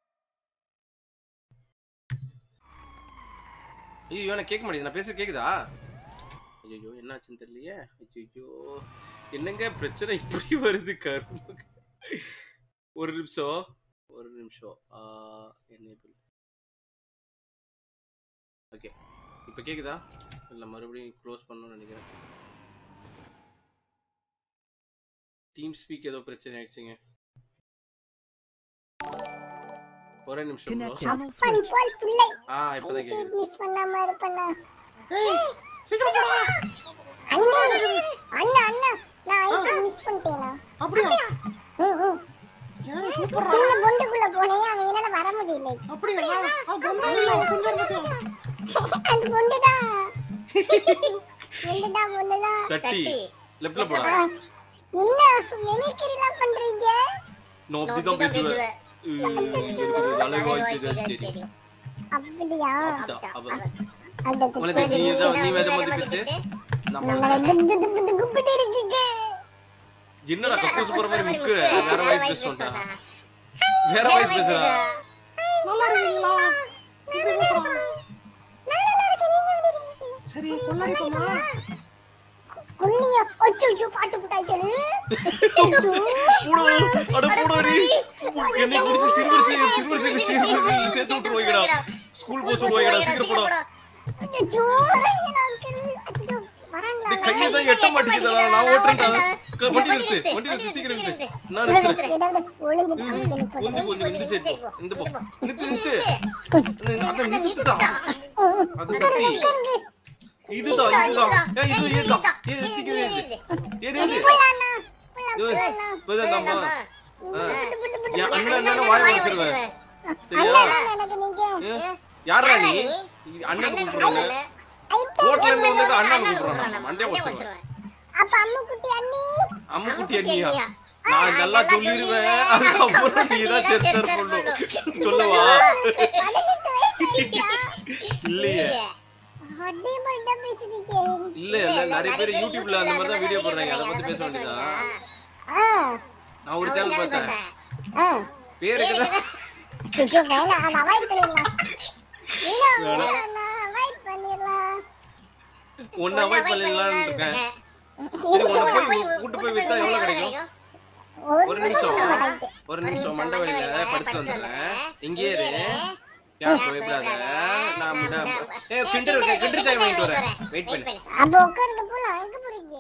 ஐயோ எனக்கு கேட்க மாட்டேங்குது நான் பேசுறது கேக்குதா ஐயோ என்னாச்சுன்னு தெரியலையே ஐயோ என்னங்க பிரச்சனை இப்படி வருது கரும்பு ஒரு நிமிஷம் ஒரு நிமிஷம் என்னேபிள் ஓகே இப்போ கேக்குதா இல்லை மறுபடியும் க்ளோஸ் பண்ணணும்னு நினைக்கிறேன் டீம் ஸ்பீக் ஏதோ பிரச்சனை ஆயிடுச்சுங்க ஒரே நிமிஷம் bro. Connect channel பன் switched. போல் பிள்ளை ஆ இப்போதான் கேக்குது மிஸ் பண்ணாம இருப்பண்ணா அண்ணா அண்ணா அண்ணா நான் ஐஸ் மிஸ் பண்ணிட்டேனா அப்படியா ம், ம். சின்ன பொண்டுக்குள்ள போனேன் அவங்க என்னால வர முடியல அப்படியா அது பொண்டுதான் பொண்டுதான் பொண்டுதான் சட்டி சட்டி லெஃப்ட்ல போடா ஆ, என்ன மிமிக்ரி எல்லாம் பண்றீங்க நான் அப்படிதான் பேசுவேன் அழகாய் தெரியும் அப்படியா அதான், அவ- அது உனக்கு நீ எதை- நீ எதை மாதிரி திட்டு? நம்ம நம்மள குத்து குத்து குத்து குப்பிட்டு இருக்கீங்க என்னடா கக்கூஸ் போற மாதிரி முக்கு வேற வாய்ஸ் பேச சொல்றா வேற வாய்ஸ் பேசுறா நல்லா இருக்கீங்களா நான் நல்லா இருக்கேன் நீங்க எப்படி இருக்கீங்க சரி கொண்டாடி போமா குள்ளிய அச்சோ ஐயோ பாட்டு புட்டாய்கள் போடு அட போடுடி என்னை குடிச்சு சிறுவர் செய்ய சிறுவர் செய்ய சிறுவர் சேர்த்து விட்டுருவாங்கடா ஸ்கூல் போக சொல்லுவாங்கடா சீக்கிரம் போடா அச்சோ ரங்கனா அங்கிள் அச்சோ வராங்களா இந்த கையை தான் எட்ட மாட்டேங்குதா நான் ஓட்டுறேன்டா க- வண்டி நிறுத்து வண்டி நிறுத்து சீக்கிரம் நிறுத்து நான் நிறுத்துறேன் ஏதாவது ஒளிஞ்சு காமிக்கணும் போல. கொஞ்சம் கொஞ்சம் இந்த சைடு போ இந்த போ நிறுத்து நிறுத்து அத நிறுத்துடா அது தட்டி இதுதான் இதுதான் ஏய், இது இதுதான் ஏய், இது இது இது இது போலாண்ணா போலாம் ஏய், போலாம் இப்பதான்டாமா. ஆ. புட்டு புட்டு புட்டு என் அண்ணன் என்னன்னு வாய் வச்சிருவேன் சரியா அண்ணா எனக்கு நீங்க ஏ, யார்ரா நீ அண்ணன் கூப்பிடுறாங்க ஹோட்டல்ல இருந்து வந்து அண்ணன் கூப்பிடுறாங்க மண்டே வச்சிருவேன் அப்ப அம்மு குட்டி அண்ணி அம்முக்குட்டி அண்ணியா நான் நல்லா சொல்லிடுவேன் அதுக்கப்புறம் நீ தான் செத்தர் சொல்லும் சொல்லுவா பதினெட்டு வயசு ஆயிட்டா இல்லையே அடி மண்டா பேசிட்டீங்க இல்ல இல்ல நிறைய பேர் யூடியூப்ல அந்த மாதிரி தான் வீடியோ போடுறாங்க அதை பத்தி பேச வேண்டியதா ஆ நான் ஒரு சேனல் பார்த்தேன் ஆ பேருக்கு தான் சிச்சு வேணாம் அதை அவாய்ட் பண்ணிடலாம் இல்ல வேணாம் அவாய்ட் பண்ணிடலாம் ஒன்னு அவாய்ட் பண்ணிடலாம்னு இருக்கேன் சரி உன்னை போய் கூட்டு போய் வித்தா எவ்வளவு கிடைக்கும் ஒரு நிமிஷம் ஒரு நிமிஷம் மண்டவழியில படுத்து வந்துடுறேன் இங்கே இரு யாரும் பயப்படாத நான் முன்ன- ஏ கிண்டர் கிண்டர் டைம் வாங்கிட்டு வரேன் வெயிட் பண்ணு அப்ப உட்காருங்க போலாம் எங்க போறீங்க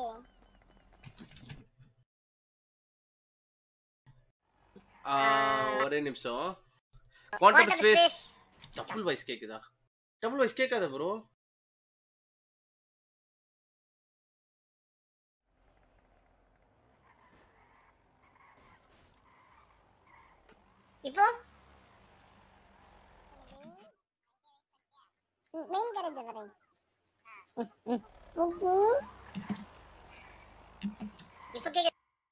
ஆ, ஒரே நிமிஷம் குவாண்டம் ஸ்பேஸ் டபுள் வாய்ஸ் கேக்குதா டபுள் வாய்ஸ் கேட்காத ப்ரோ இப்போ மெயின் கேரேஜ் வரேன் ஓகே இப்போ கேக்குது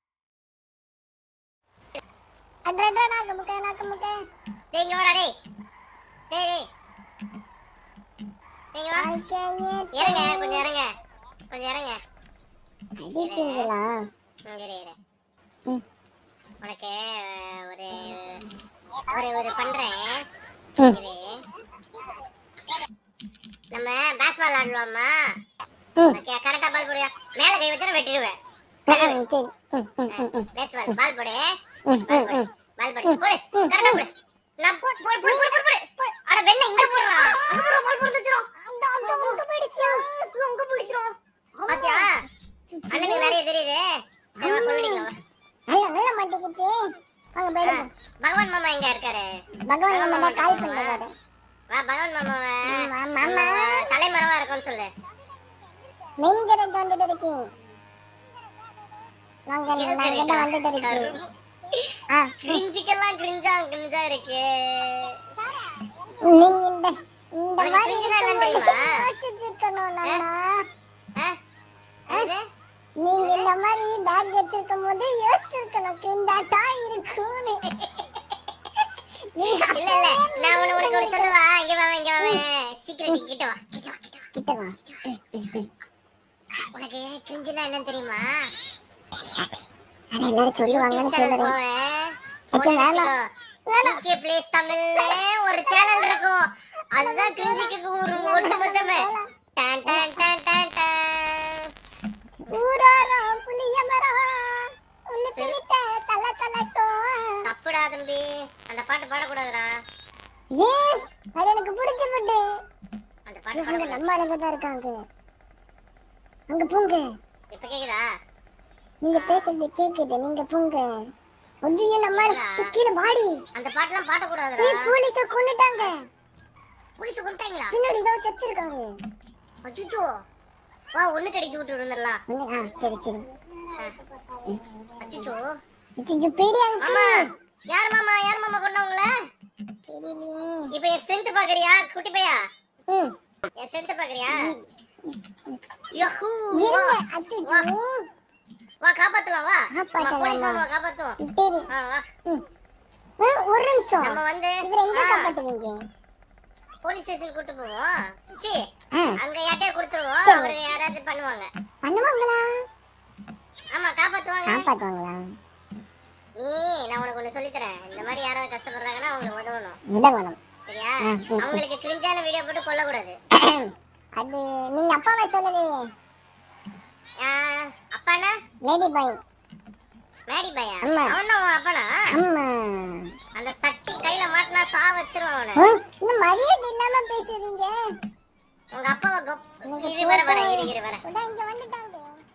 அடடா நாக்கு முக்க நாக்கு முக்க டேய் இங்க வாடா டேய் டேய் டேய் டேய் இங்க வா வாழ்க்கையே இறங்க கொஞ்சம் இறங்க கொஞ்சம் இறங்க அடிப்பீங்களா ம், இரு இரு ம். உனக்கு அஹ், ஒரு ஒரு ஒரு பண்றேன் ம். இரு நம்ம பேஸ்பால் ஆடலாமா ம். ஓகே கரெக்டா பால் போடுயா மேல கை வச்சா வெட்டிடுவேன் ஆ, சரி ம், ம், ம், ம். பேஸ்பால் பால் போடு ம், ம், ம். பால் போடு போடு கரெக்டா போடு நான் போடு போடு போடு போடு போடு போடு அட வெண்ணெய் இங்க போடுறா அங்க போடுறா பால் போடு வச்சிரும் அந்த அந்த உங்க போயிடுச்சு உங்க போயிடுச்சிரும் பாத்தியா அண்ணனுக்கு நிறைய தெரியுது சரி வா கொள்ளடிக்கலாம் வா நல்ல நல்ல மாட்டிக்கிச்சு வாங்க போயிடுவோம் பகவான் மாமா எங்க இருக்காரு பகவான் மாமா தான் கால் பண்ணுறாரு வா பகவான் மாமாவை மாமா நம்ம தலைமறைவா இருக்கும்னு சொல்லு மெயின் கேரேஜ் வந்துட்டு இருக்கேன் வாங்க நான் கிட்ட வந்துட்டு இருக்கேன் ஆ கிரிஞ்சுக்கெல்லாம் கிரிஞ்சா கிரிஞ்சா இருக்கு நீங்க இந்த இந்த உனக்கு மாதிரி கிரிஞ்சுனா என்னன்னு இருக்கும்போது தெரியுமா? யோசிச்சிருக்கணும் நம்ம ஆ? என்னது? நீங்க இந்த மாதிரி பேக் வச்சிருக்கும் போது யோசிச்சிருக்கணும் கிண்டா தான் இருக்கும்னு நீங்க இல்ல இல்ல நான் உனக்கு உனக்கு ஒண்ணு சொல்லவா இங்க வா இங்க வா சீக்கிரம் கிட்ட வா கிட்ட வா கிட்ட வா கிட்ட வா உனக்கு கிரிஞ்சுனா என்னன்னு தெரியுமா ஆனா எல்லாரும் சொல்லுவாங்கன்னு சேனல் சொல்லுறேன் போவேன் அது வேணாம். பிகே பிளேஸ் தமிழ்ல ஒரு சேனல் இருக்கும் அதுதான் கிரிஞ்சுக்கு ஒரு ஒட்டு மொத்தமே டான் டான் டான் டான் டான் ஊரோரம் புளிய மரம் உள்ள பிடித்த தல தலட்டும் தப்புடா தம்பி அந்த பாட்டு பாடக்கூடாதுடா ஏன் அது எனக்கு பிடிச்ச பாட்டு அந்த பாட்டு அங்க பாடக்கூடாது நம்ம அழகா தான் இருக்காங்க அங்க போங்க இப்ப கேக்குதா நீங்க பேசுறது கேக்குது நீங்க போங்க ஐயோ நம்ம கீழே வாடி அந்த பாட்டுலாம் பாடக்கூடாதுடா ஏய் போலீஸ கொன்னுட்டாங்க போலீஸ் கொண்டுட்டாங்களா பின்னாடி ஏதோ செத்துருக்காங்க அச்சுச்சோ வா ஒண்ணு கடிச்சு விட்டு விழுந்துடலாம் வந்து ஆ சரி சரி அச்சுச்சோ ஐயோ பேடியாங்க மாமா யார் மாமா யார் மாமா கொண்டவங்கள தெரியலையே இப்ப என் ஸ்ட்ரென்த் பாக்குறியா குட்டி பையா ம் என் ஸ்ட்ரென்த் பாக்குறியா யஹூ இருங்க வா அச்சோ வா காப்பாத்தலாம் வா காப்பாத்தலாமா? நம்ம போலீஸ் மாமா காப்பாத்துவோம் சரி ஆ வா ம் ஆ, ஒரு நிமிஷம் நம்ம வந்து இவரை எங்க ஆ, காப்பாத்துவீங்க போலீஸ் ஸ்டேஷன் கூட்டு போவோம் சி ஆ அங்க யார்ட்டையா கொடுத்துருவோம் சரி. அவரு யாராவது பண்ணுவாங்க பண்ணுவாங்களா ஆமா காப்பாத்துவாங்க காப்பாத்துவாங்களா நீ நான் உனக்கு ஒண்ணு சொல்லித் தரேன் இந்த மாதிரி யாராவது கஷ்டப்படுறாங்கன்னா அவங்களுக்கு உதவணும் விட வேணும் சரியா ம், ம். அவங்களுக்கு கிரிஞ்சான வீடியோ போட்டு கொல்லக்கூடாது அது நீங்க அப்பாவை சொல்லலையே ஆ, அப்பானா லேடி பாய் மேடி பையா ஆமா. அவன் தான் உன் அப்பனா அம்மா அந்த சட்டி கையில மாட்டினா சா வச்சிருவான் அவனை ஆ, இன்னும் மரியாதை இல்லாம பேசுறீங்க உங்க அப்பாவை கப் நீங்க இது வர வர இரு இரு வர உடா இங்க வந்துட்டாங்க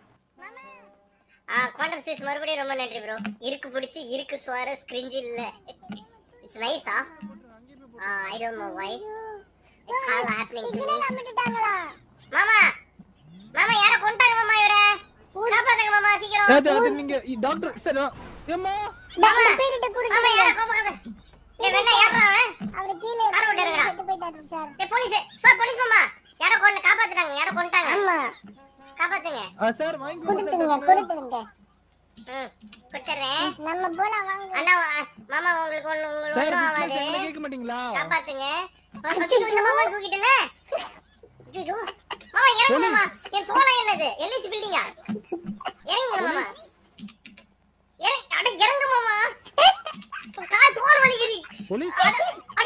ஆ குவாண்டம் ஸ்பேஸ் மறுபடியும் ரொம்ப நன்றி ப்ரோ இருக்கு பிடிச்சி இருக்கு சுவார ஸ்கிரிஞ்ச் இல்ல இட்ஸ் நைஸா I don't know why it's all happening to இங்கனே வந்துட்டாங்களா மாமா மாமா யார கொண்டாங்க மாமா இவரை காப்பாத்துங்க மாமா சீக்கிரம் அது அது நீங்க இ- டாக்டர் சார் ஏம்மா டாக்டர் பேரிட்ட கொடுங்க மாமா யார கோபக்காத ஏய் வெண்ணா யாரா அவன் அவர் கீழே காரை விட்டு இறங்குடா. செத்து போயிட்டாரு சார் ஏய் போலீஸ் சார் போலீஸ் மாமா யாரோ கொண்டு காப்பாத்துறாங்க யாரோ கொண்டாங்க ஆமா காப்பாத்துங்க சார் வாங்கி கொடுத்துருங்க கொடுத்துருங்க ம் கொடுத்துறேன் நம்ம போலாம் வாங்க அண்ணா வா- மாமா உங்களுக்கு ஒண்ணு உங்களுக்கு சார் ஒண்ணும் ஆகாது கேட்க மாட்டீங்களா காப்பாத்துங்க அச்சோ, இந்த மாமா தூக்கிட்டேனே அச்சோ. மாமா இறங்கு மாமா என் சோளம் என்னது எல்ஐசி பில்டிங்கா இறங்குங்க மாமா இறங்க அட இறங்கு மாமா கா தோல் வலிக்குது போலீஸ் அட அட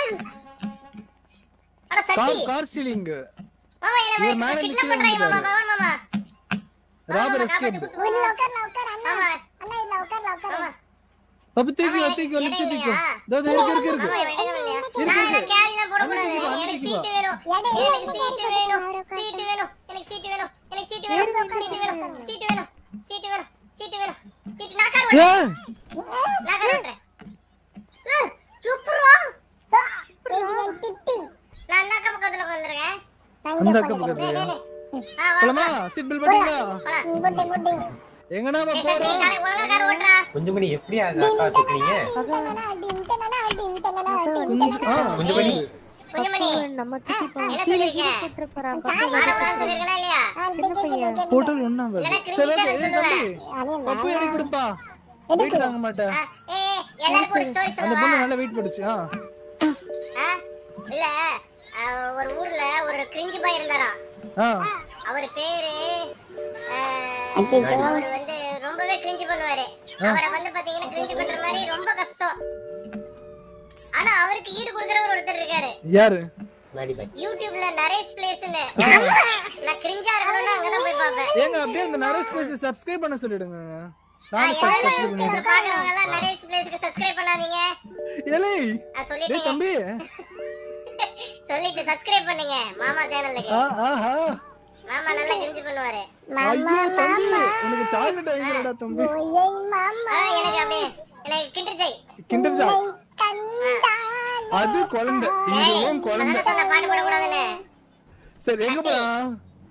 அட சட்டி கார் கார் ஸ்டீலிங் மாமா என்ன இவர் மேல கிட்னாப் நிக்கிறேன் பண்றாங்க மாமா இருக்காரு. பகவான் மாமா ராபர் மாமா, எஸ்கேப் காப்பாத்து, கூட்டு உள்ள போங்க. உட்கார்ல உட்கார் அண்ணா மாமா அண்ணா இல்ல உட்கார்ல உட்கார் மாமா அப்ப தூக்கி ஆமா, தூக்கி இடம் லிப்ட் தூக்கி இல்லையா? இதோ இதோ இருக்கு இருக்கு மாமா இருக்கு இவன் இல்லையா? இருக்கு, நான் இருக்கு. இதை கேரிலாம் போடக்கூடாது. அன்னைக்கு வா, எனக்கு அன்னைக்கு சீட்டு வா. வேணும். எடை, எனக்கு எடை, சீட்டு எடை, வேணும். எடை, சீட்டு வேணும். எனக்கு சீட்டு வேணும். எனக்கு சீட்டு எடை, வேணும். எடை, சீட்டு எடை, வேணும். எடை. சீட்டு வேணும். சீட்டு வேணும். சீட்டு வேணும். சீட்டு நான் கார் ஓட்டுறேன். ஏ நான் கார் ஓட்டுறேன். ஏய், எப்படிடா? பிரசிடென்ட் டிட்டி நான் அந்த அக்கா பக்கத்துல உட்கார்ந்திருக்கேன். நான் அந்த இங்க அக்கா உட்கார்ந்திருக்கேன். பக்கத்துலயா ஆ, வா, போலாமா வா. சீட் பெல்ட் போட்டீங்களா போலாம். ம், போட்டு போட்டு எங்கடா ஏய், சட்டி, போறோம் காலை ஒழுங்கா கார் ஓட்டுறா. கொஞ்சம் மணி எப்படி அக்கா தூக்குறீங்க இன்டனா அடி இன்டனா அடி கொஞ்சம் ஆ கொஞ்சம் பண்ணி குஞ்சுமணி நம்ம திட்டி என்ன சொல்லிருக்க ஆடக்கூடாதுன்னு சொல்லிருக்கனா இல்லையா போட்டல் ஒண்ணா இல்லைன்னா வருது கிரிஞ்சு சரி சேனல் ஓகே சொல்லுவேன் பப்பு ஏறி கொடுப்பா வெயிட் தாங்க மாட்டேன் ஆ, ஏய் எல்லாருக்கும் ஒரு ஸ்டோரி அந்த சொல்லவா பொண்ணு நல்லா வெயிட் பண்ணுச்சு ஆ ஆ? இல்ல ஆ, ஒரு ஊர்ல ஒரு கிரிஞ்சு பாய் இருந்தாரா ஆ அவர் பேரு ஆ, அவர் வந்து ரொம்பவே கிரிஞ்சு பண்ணுவாரு அவரை வந்து பாத்தீங்கன்னா கிரிஞ்சு பண்ற மாதிரி ரொம்ப கஷ்டம் ஆனா அவருக்கு ஈடு கொடுக்கறவர் ஒருத்தர் இருக்காரு யாரு மேடி பாய் யூடியூப்ல நரேஷ் பிளேஸ்னு நான் கிரிஞ்சா இருக்கணும்னா அங்கதான் போய் பாப்பேன் ஏங்க அப்படியே அந்த நரேஷ் பிளேஸ் சப்ஸ்கிரைப் பண்ண சொல்லிடுங்க ஆ, நானும் யாரெல்லாம் சப்ஸ்கிரைப் யூடியூப்ல பண்ணிடுறேன் பாக்குறவங்க எல்லாம் நரேஷ் பிளேஸ்க்கு சப்ஸ்கிரைப் பண்ணாதீங்க ஏலே ஆ, டேய் சொல்லிட்டேங்க தம்பி சொல்லிட்டு சப்ஸ்கிரைப் பண்ணுங்க மாமா சேனலுக்கு ஆ ஆஹா மாமா நல்லா கிரிஞ்சு பண்ணுவாரு ஐயோ தம்பி உனக்கு சாக்லேட் வாங்கிக்கிறடா தம்பி ஆ, எனக்கு அப்படியே எனக்கு கிண்டர் ஜெய் கிண்டர் ஜாய் அது குழந்தை ஏய் இதுவும் குழந்தை அதானே சொன்ன பாட்டு போடக்கூடாதுன்னு சரி எங்க போலாம்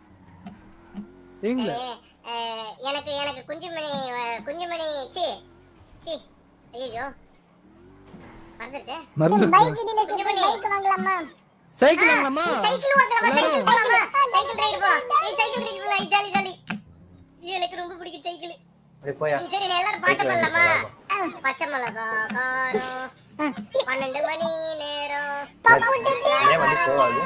எங்க சரி, அஹ், எனக்கு எனக்கு குஞ்சுமணி அஹ், குஞ்சுமணி சி சி ஐயோ மறந்துருச்சே மருந்து குஞ்சுமணி சைக்கிள் வாங்கலாமா சைக்கிள் வாங்கலாமா சைக்கிள் போலாமா சைக்கிள் ரைடு போ ஏய் சைக்கிள் ரைடு போலாம் ஜாலி ஜாலி ஐயோ, எனக்கு ரொம்ப பிடிக்கும் சைக்கிள் அப்படி போயா சரி நான் எல்லாரும் பாட்டு சைக்கிள் வாங்கி பண்ணலாமா பச்சை மிளகா காரம் பன்னெண்டு மணி நேரம் ஏன் வந்து போவாது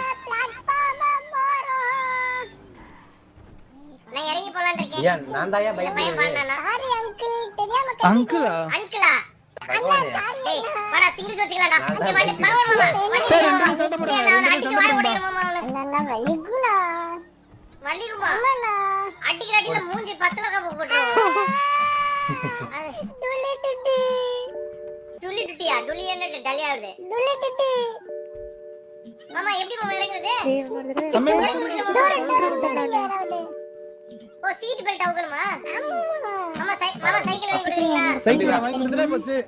நான் இறங்கி போலான்னு இருக்கேன் ஏன் நான் தாயா இந்த பைக் பையன் பாடினானா அங்கிளா அங்கிளா பகவானே டேய் வாடா சிங்கிள்ஸ் வச்சுக்கலாம்டா நான் இங்க தான் வாடி bike பவர் மாமா வண்டி சரி, மாமா ரெண்டு சண்டை போடுங்க, சரி, நான் அவனை ரெண்டு அடிச்சு சண்டை வாய் போடுங்க. ஓடிடுறேன் மாமா அவனை வள்ளிக்குமா அடிக்கிற அடியில மூஞ்சி பத்துல கப்பு போட்டுருவோம் டுலி டுட்டியா டுலி என்ன டலி ஆகுது மாமா எப்படி மாமா இறங்குறது தம்பி ஓ சீட் பெல்ட் அவுக்கணுமா மாமா சை மாமா சைக்கிள் வாங்கி கொடுக்குறீங்களா சைக்கிள் வாங்கி கொடுத்துட்டே போச்சு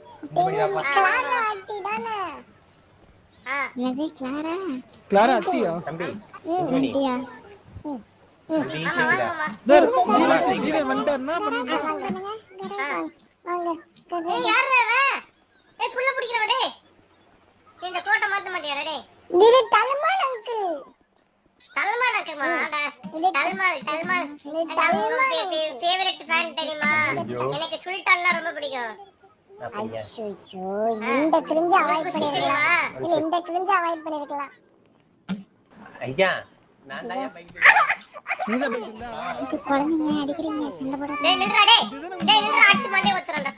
ஆ கிளாரா அத்தியா தம்பி குஞ்சுமணி தம்பி மாமா வாங்க மாமா தர் நீரன் வந்துட்டாருன்னா பண்ணிடலாம் ஏய் யார் வேற ஏய் புள்ள பிடிக்கிறவன் டேய் இந்த கோட்டை மாத்த மாட்டியாடா டேய் தல்மான் அங்கிள்மா தல்மான் தல்மான் ஃபேவரட் ஃபேன் தெரியுமா எனக்கு சுல்தான்னா ரொம்ப பிடிக்கும் அப்படியா இந்த கிரிஞ்ச அவாய்ட் குஸ்தி பண்ணிருக்கலாம் தெரியுமா இல்ல இந்த கிரிஞ்ச அவாய்ட் பண்ணிருக்கலாம் ஐயா நான் தாயா பைக் நீதான் போயிட்டீங்களா குழந்தைங்க அடிக்கிறீங்க சண்டை போட டேய் நில்றா டேய் டேய் நில்றா அடிச்சு மண்டே வச்சிரண்டா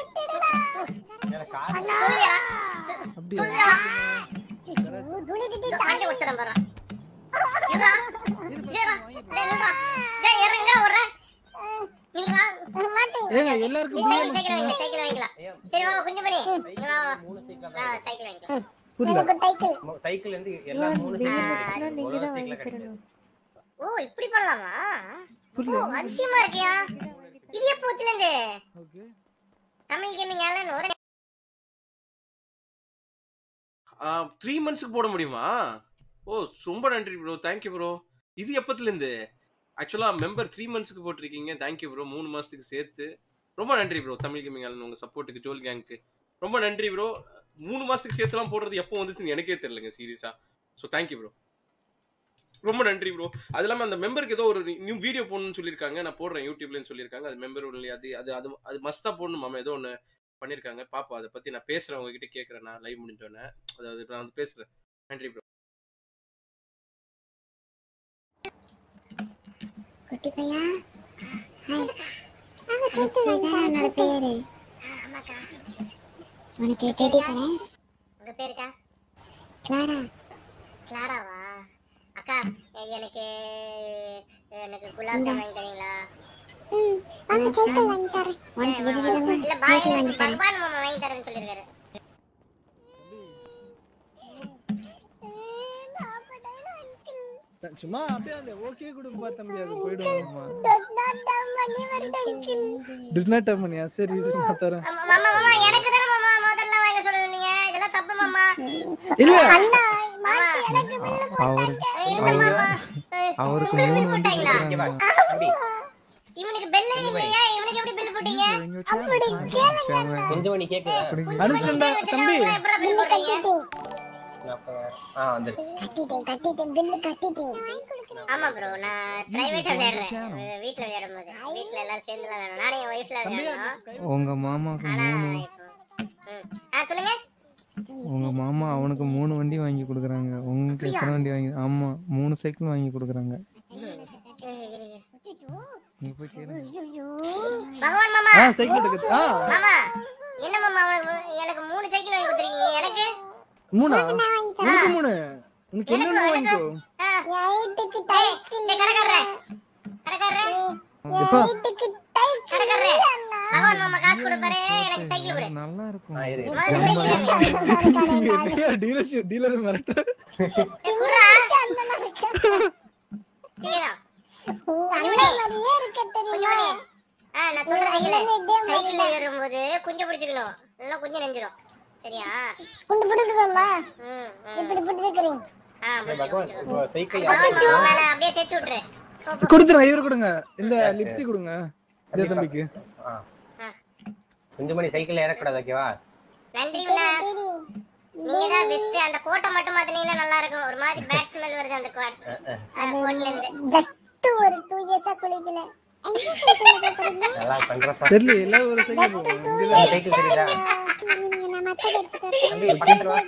சொல்லுடா சொல்லுடா மண்டே வச்சிரேன் பாரு நில்றா நில்றா டேய் நில்றா டேய் இறங்க வர்ற நில்றா ஏங்க எல்லாருக்கும் நீ சைக்கிள் சைக்கிள் வாங்கலாம் சைக்கிள் வாங்கிக்கலாம் சரி வாங்க குஞ்சு பண்ணி இங்க வா வா. வா, சைக்கிள் வாங்கிக்கலாம் புரியல சைக்கிள் வந்து எல்லா மூணு சைக்கிள் ஒரு சைக்கிள் கிடைச்சது ஓ இப்படி பண்ணலாமா ஓ அதிசயமா இருக்கியா இது எப்போ இருந்து ஓகே தமிழ் கேமிங் ஆலன் ஒரு த்ரீ மந்த்ஸ்க்கு போட முடியுமா ஓ ரொம்ப நன்றி ப்ரோ தேங்க்யூ ப்ரோ இது எப்பத்துலேருந்து ஆக்சுவலாக மெம்பர் த்ரீ மந்த்ஸ்க்கு போட்டிருக்கீங்க தேங்க்யூ ப்ரோ மூணு மாதத்துக்கு சேர்த்து ரொம்ப நன்றி ப்ரோ தமிழ் கேமிங் ஆலன் உங்கள் சப்போர்ட்டுக்கு ஜோல் கேங்க்கு ரொம்ப நன்றி ப்ரோ மூணு மாதத்துக்கு சேர்த்துலாம் போடுறது எப்போ வந்துச்சுன்னு எனக்கே தெரியலங்க சீரியஸாக ஸோ தேங்க்யூ ப்ரோ ரொம்ப நன்றி ப்ரோ அது இல்லாமல் அந்த மெம்பருக்கு ஏதோ ஒரு நியூ வீடியோ போடணும்னு சொல்லியிருக்காங்க நான் போடுறேன் யூடியூப்லன்னு சொல்லியிருக்காங்க அது மெம்பர் ஒன்லி அது அது அது அது மஸ்ட்டாக போடணுமாமா ஏதோ ஒன்று பண்ணியிருக்காங்க பாப்பா அதை பற்றி நான் பேசுகிறேன் உங்ககிட்ட கேட்குறேன் நான் லைவ் முடிஞ்சோடனே அதாவது நான் வந்து பேசுகிறேன் நன்றி ப்ரோ குட்டி பையா என்னோட பேரு ஆமாக்கா உனக்கு தேடி தரேன் உங்க பேருக்கா கிளாரா கிளாராவா அக்கா எ- எனக்கு எனக்கு குலாப் ஜாம் வாங்கி தரீங்களா வாங்க சைக்கிள் வாங்கி தரேன் உனக்கு விதவிதமா இல்ல பாய் சைக்கிள் வாங்கி தரேன் பகவான் மாமா வாங்கி தரேன்னு சொல்லியிருக்காரு த- சும்மா அப்படியே அந்த ஓகே கொடுப்பா தம்பி அது போயிடுவாங்கம்மா டிட் நாட் பண்ணியா சரி இரு, நான் தரேன் ஆமா, மாமா மாமா எனக்கு தானே மாமா முதல்ல வாங்க சொல்லுங்க இதெல்லாம் தப்பு மாமா இல்ல மாமா அவரு ஏய், இல்ல மாமா ஏய், அவருக்கு உங்களுக்கு மூணு பில் வண்டி போட்டாங்களா ஓகேவா கொடுக்குறாங்க தம்பி இவனுக்கு பெல் இல்லையா இவனுக்கு எப்படி பில் போட்டீங்க your channel time. கொஞ்சம் மணி கேக்குதா அனுப்பிச்சுடா தம்பி எப்படா பில் போடுறீங்க நான் அப்ப ஆ வந்துருச்சு கட்டிட்டேன் கட்டிட்டேன் பில்லு கட்டிட்டேன் ஆமா ப்ரோ நான் பிரைவேட்டா விளையாடுறேன் அஹ் வீட்ல விளையாடும் போது வீட்ல எல்லாரும் சேர்ந்து விளையாடணும் நானே என் ஒய்ஃப்ல விளையாடணும் உங்க மாமாக்கு ஆனா மூணு இப்போ ம். ஆ சொல்லுங்க உங்க மாமா அவனுக்கு மூணு வண்டி வாங்கி கொடுக்குறாங்க உங்களுக்கு எத்தனை வண்டி வாங்கி ஆமா மூணு சைக்கிள் வாங்கி கொடுக்குறாங்க இரு, இரு, இரு. நீங்க போய் கேளுங்க பகவான் மாமா ஆ சைக்கிள் இருக்குது ஆ மாமா என்ன மாமா அவனுக்கு எனக்கு மூணு சைக்கிள் வாங்கி கொடுத்துருக்கீங்க எனக்கு மூணா உனக்கு மூணு உனக்கு என்ன வேணுமோ வாங்கிக்கோ ஆ. நைட்டுக்கு ஏய், டேய் கடைக்காரரே கடைக்காரரே எப்பா டைட்டுக்கு டைட் கடைக்காரரே பகவான் மாமா காசு கொடுப்பாரு எனக்கு சைக்கிள் கொடு நல்லா இருக்கும் ஆ இரு முதல்ல சைக்கிள் டீலர் டீலர் மிரட்ட ஏய், குர்ரா சீக்கிரம் மாதிரியே இருக்க தெரியுமா குஞ்சோனே ஆ நான் சொல்றதை கேளு சைக்கிள்ல ஏறும்போது குஞ்சு பிடிச்சுக்கணும் இல்லைன்னா குஞ்சு நெஞ்சிரும் சரியா குண்டு பிடிக்குமா ம் ம். இப்படி பிடிச்சிக்கிறீங்க ஆ பிடிச்சு பகவான் இப்போ சைக்கிள் பகவான் மாமா மேல அப்படியே தேய்ச்சி விட்டுரு போ, போ. கொடுத்துருங்க இவரு கொடுங்க இந்த லிப்ஸி கொடுங்க இதே தம்பிக்கு ஆ ஆ. கொஞ்சம் மணி சைக்கிள் இறக்கூடாது ஓகேவா நன்றி விண்ணா நீங்க தான் பெஸ்ட் அந்த கோட்டை மட்டும் மாத்தினீங்கன்னா நல்லா இருக்கும் ஒரு மாதிரி பேட் ஸ்மெல் வருது அந்த கோட் கோட்ல இருந்து ஜஸ்ட் ஒரு டூ இயர்ஸா குளிக்கல நல்லா பண்றப்பா தெரியல எல்லாம் ஒரு சைக்கிள் போகும் இங்க இந்த சைக்கிள் தெரியுதா நான் மத்தத எடுத்துட்டு தம்பி பக்கத்துல வா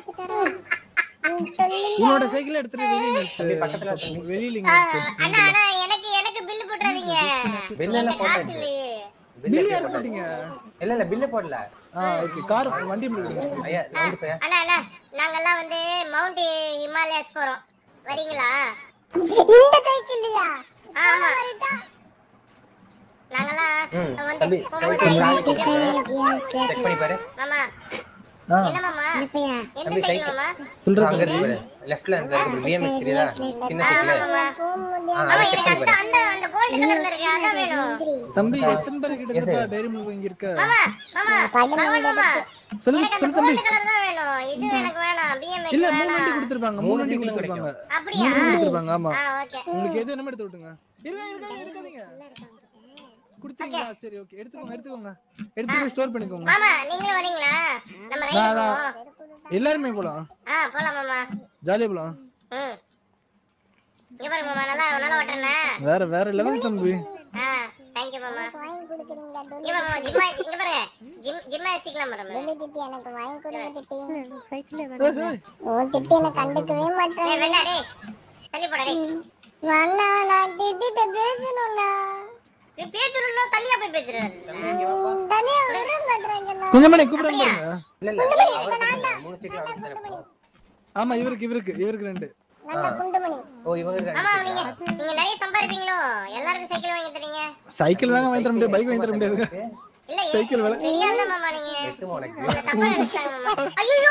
உன்னோட சைக்கிள் எடுத்துட்டு வெளியில நிறுத்து. பக்கத்துல வா தம்பி. வெளியில ஆ, இங்க நிறுத்து. அண்ணா அண்ணா எனக்கு எனக்கு பில்லு போட்டுறாதீங்க பில்லு எல்லாம் காசு போட்டாச்சு இல்லையே பில்லு பில்லு எப்படி யார் போட்டது? போட்டீங்க இல்ல இல்ல பில்லு போடல ஆ ஓகே கார் வண்டி பில்லு கொடுங்க ஐயா வந்து போய் அண்ணா அண்ணா நாங்கெல்லாம் வந்து மவுண்ட் ஹிமாலயாஸ் போறோம் வரீங்களா இந்த சைக்கிள்லையா ஆ, ஆமா நாங்கெல்லாம் ம், வந்து தம்பி, போகும்போது சைக்கிள் செக் பண்ணி பாரு மாமா ஆ என்ன மாமா எந்த தம்பி, சைக்கிள் சைக்கிள். மாமா சொல்றது அங்க இருக்கு பாரு லெஃப்ட்ல அந்த பிஎம்எஸ் தெரியுதா சின்ன ஆமா சைக்கிள் மாமா ஆ மாமா அதை செக் எனக்கு பண்ணி அந்த பாரு அந்த அந்த கோல்ட் கலர்ல இருக்கு அதான் வேணும் தம்பி எத்தனை பேர் கிட்ட இருப்பா டைரி மில்க் வாங்கி இருக்க மாமா மாமா பகவான் மாமா சொல்லு எனக்கு அந்த சொல்லு தம்பி கோல்ட் கலர் தான் வேணும் இது எனக்கு வேணாம் பிஎம்எக்ஸ் இல்ல மூணு வண்டி வேணாம் கொடுத்துருப்பாங்க மூணு மூணு வண்டி சைக்கிளும் கொடுத்துருப்பாங்க அப்படியா மூணு வண்டி கொடுத்துருப்பாங்க ஆமா ஆ ஓகே உங்களுக்கு எது என்னமே எடுத்து விட்டுங்க இருங்க இருங்க இருக்காதீங்க கொடுத்தீங்களா சரி ஓகே எடுத்துக்கோங்க எடுத்துக்கோங்க எடுத்து போய் ஸ்டோர் பண்ணிக்கோங்க மாமா நீங்களும் வரீங்களா நம்ம ரைடு நான் போவோம் எல்லாருமே போலாம் ஆ போலாம் மாமா ஜாலியா போலாம் ம் இங்க பாருங்க மாமா நல்லா நல்லா ஓட்டுறேனே வேற வேற லெவல் தம்பி ஆ தேங்க்யூ மாமா வாங்கி கொடுக்குறீங்களா இங்க பாருங்க ஜிம்மா இங்க பாருங்க ஜிம் ஜிம்னாஸ்டிக்லாம் பண்றோம் டெல்லி திட்டி எனக்கு வாங்கி கொடுங்க திட்டி ஏய், ஏய். உன் திட்டி எனக்கு கண்டுக்கவே மாட்டேன் டேய் வெண்ணா டேய் தள்ளி போடா டேய் அண்ணா நான் திட்டிட்ட பேசணும்ண்ணா நீ பேச்சணும்னா தள்ளியா போய் பேசுறாரு தனியா விட மாட்டேறாங்கண்ணா கொஞ்சம் மணி கூப்பிடுங்க பாருங்க இல்ல இல்ல அவருக்கு மூணு சைக்கிள் அவருக்கு தானே போகும். ஆமா இவருக்கு இவருக்கு இவருக்கு ரெண்டு நான் குண்டுமணி ஓ இவங்க இருக்காங்க ஆமா நீங்க நீங்க நிறைய சம்பரிப்பீங்களோ எல்லாருக்கும் சைக்கிள் வாங்கி தரீங்க சைக்கிள் தாங்க வாங்கி தர முடியாது பைக் வாங்கி தர முடியாது இல்ல சைக்கிள் வேலை பெரிய ஆள் தான் மாமா நீங்க எட்டுமா உனக்கு உங்களை தப்பா நினைச்சிட்டாங்க மாமா ஐயோ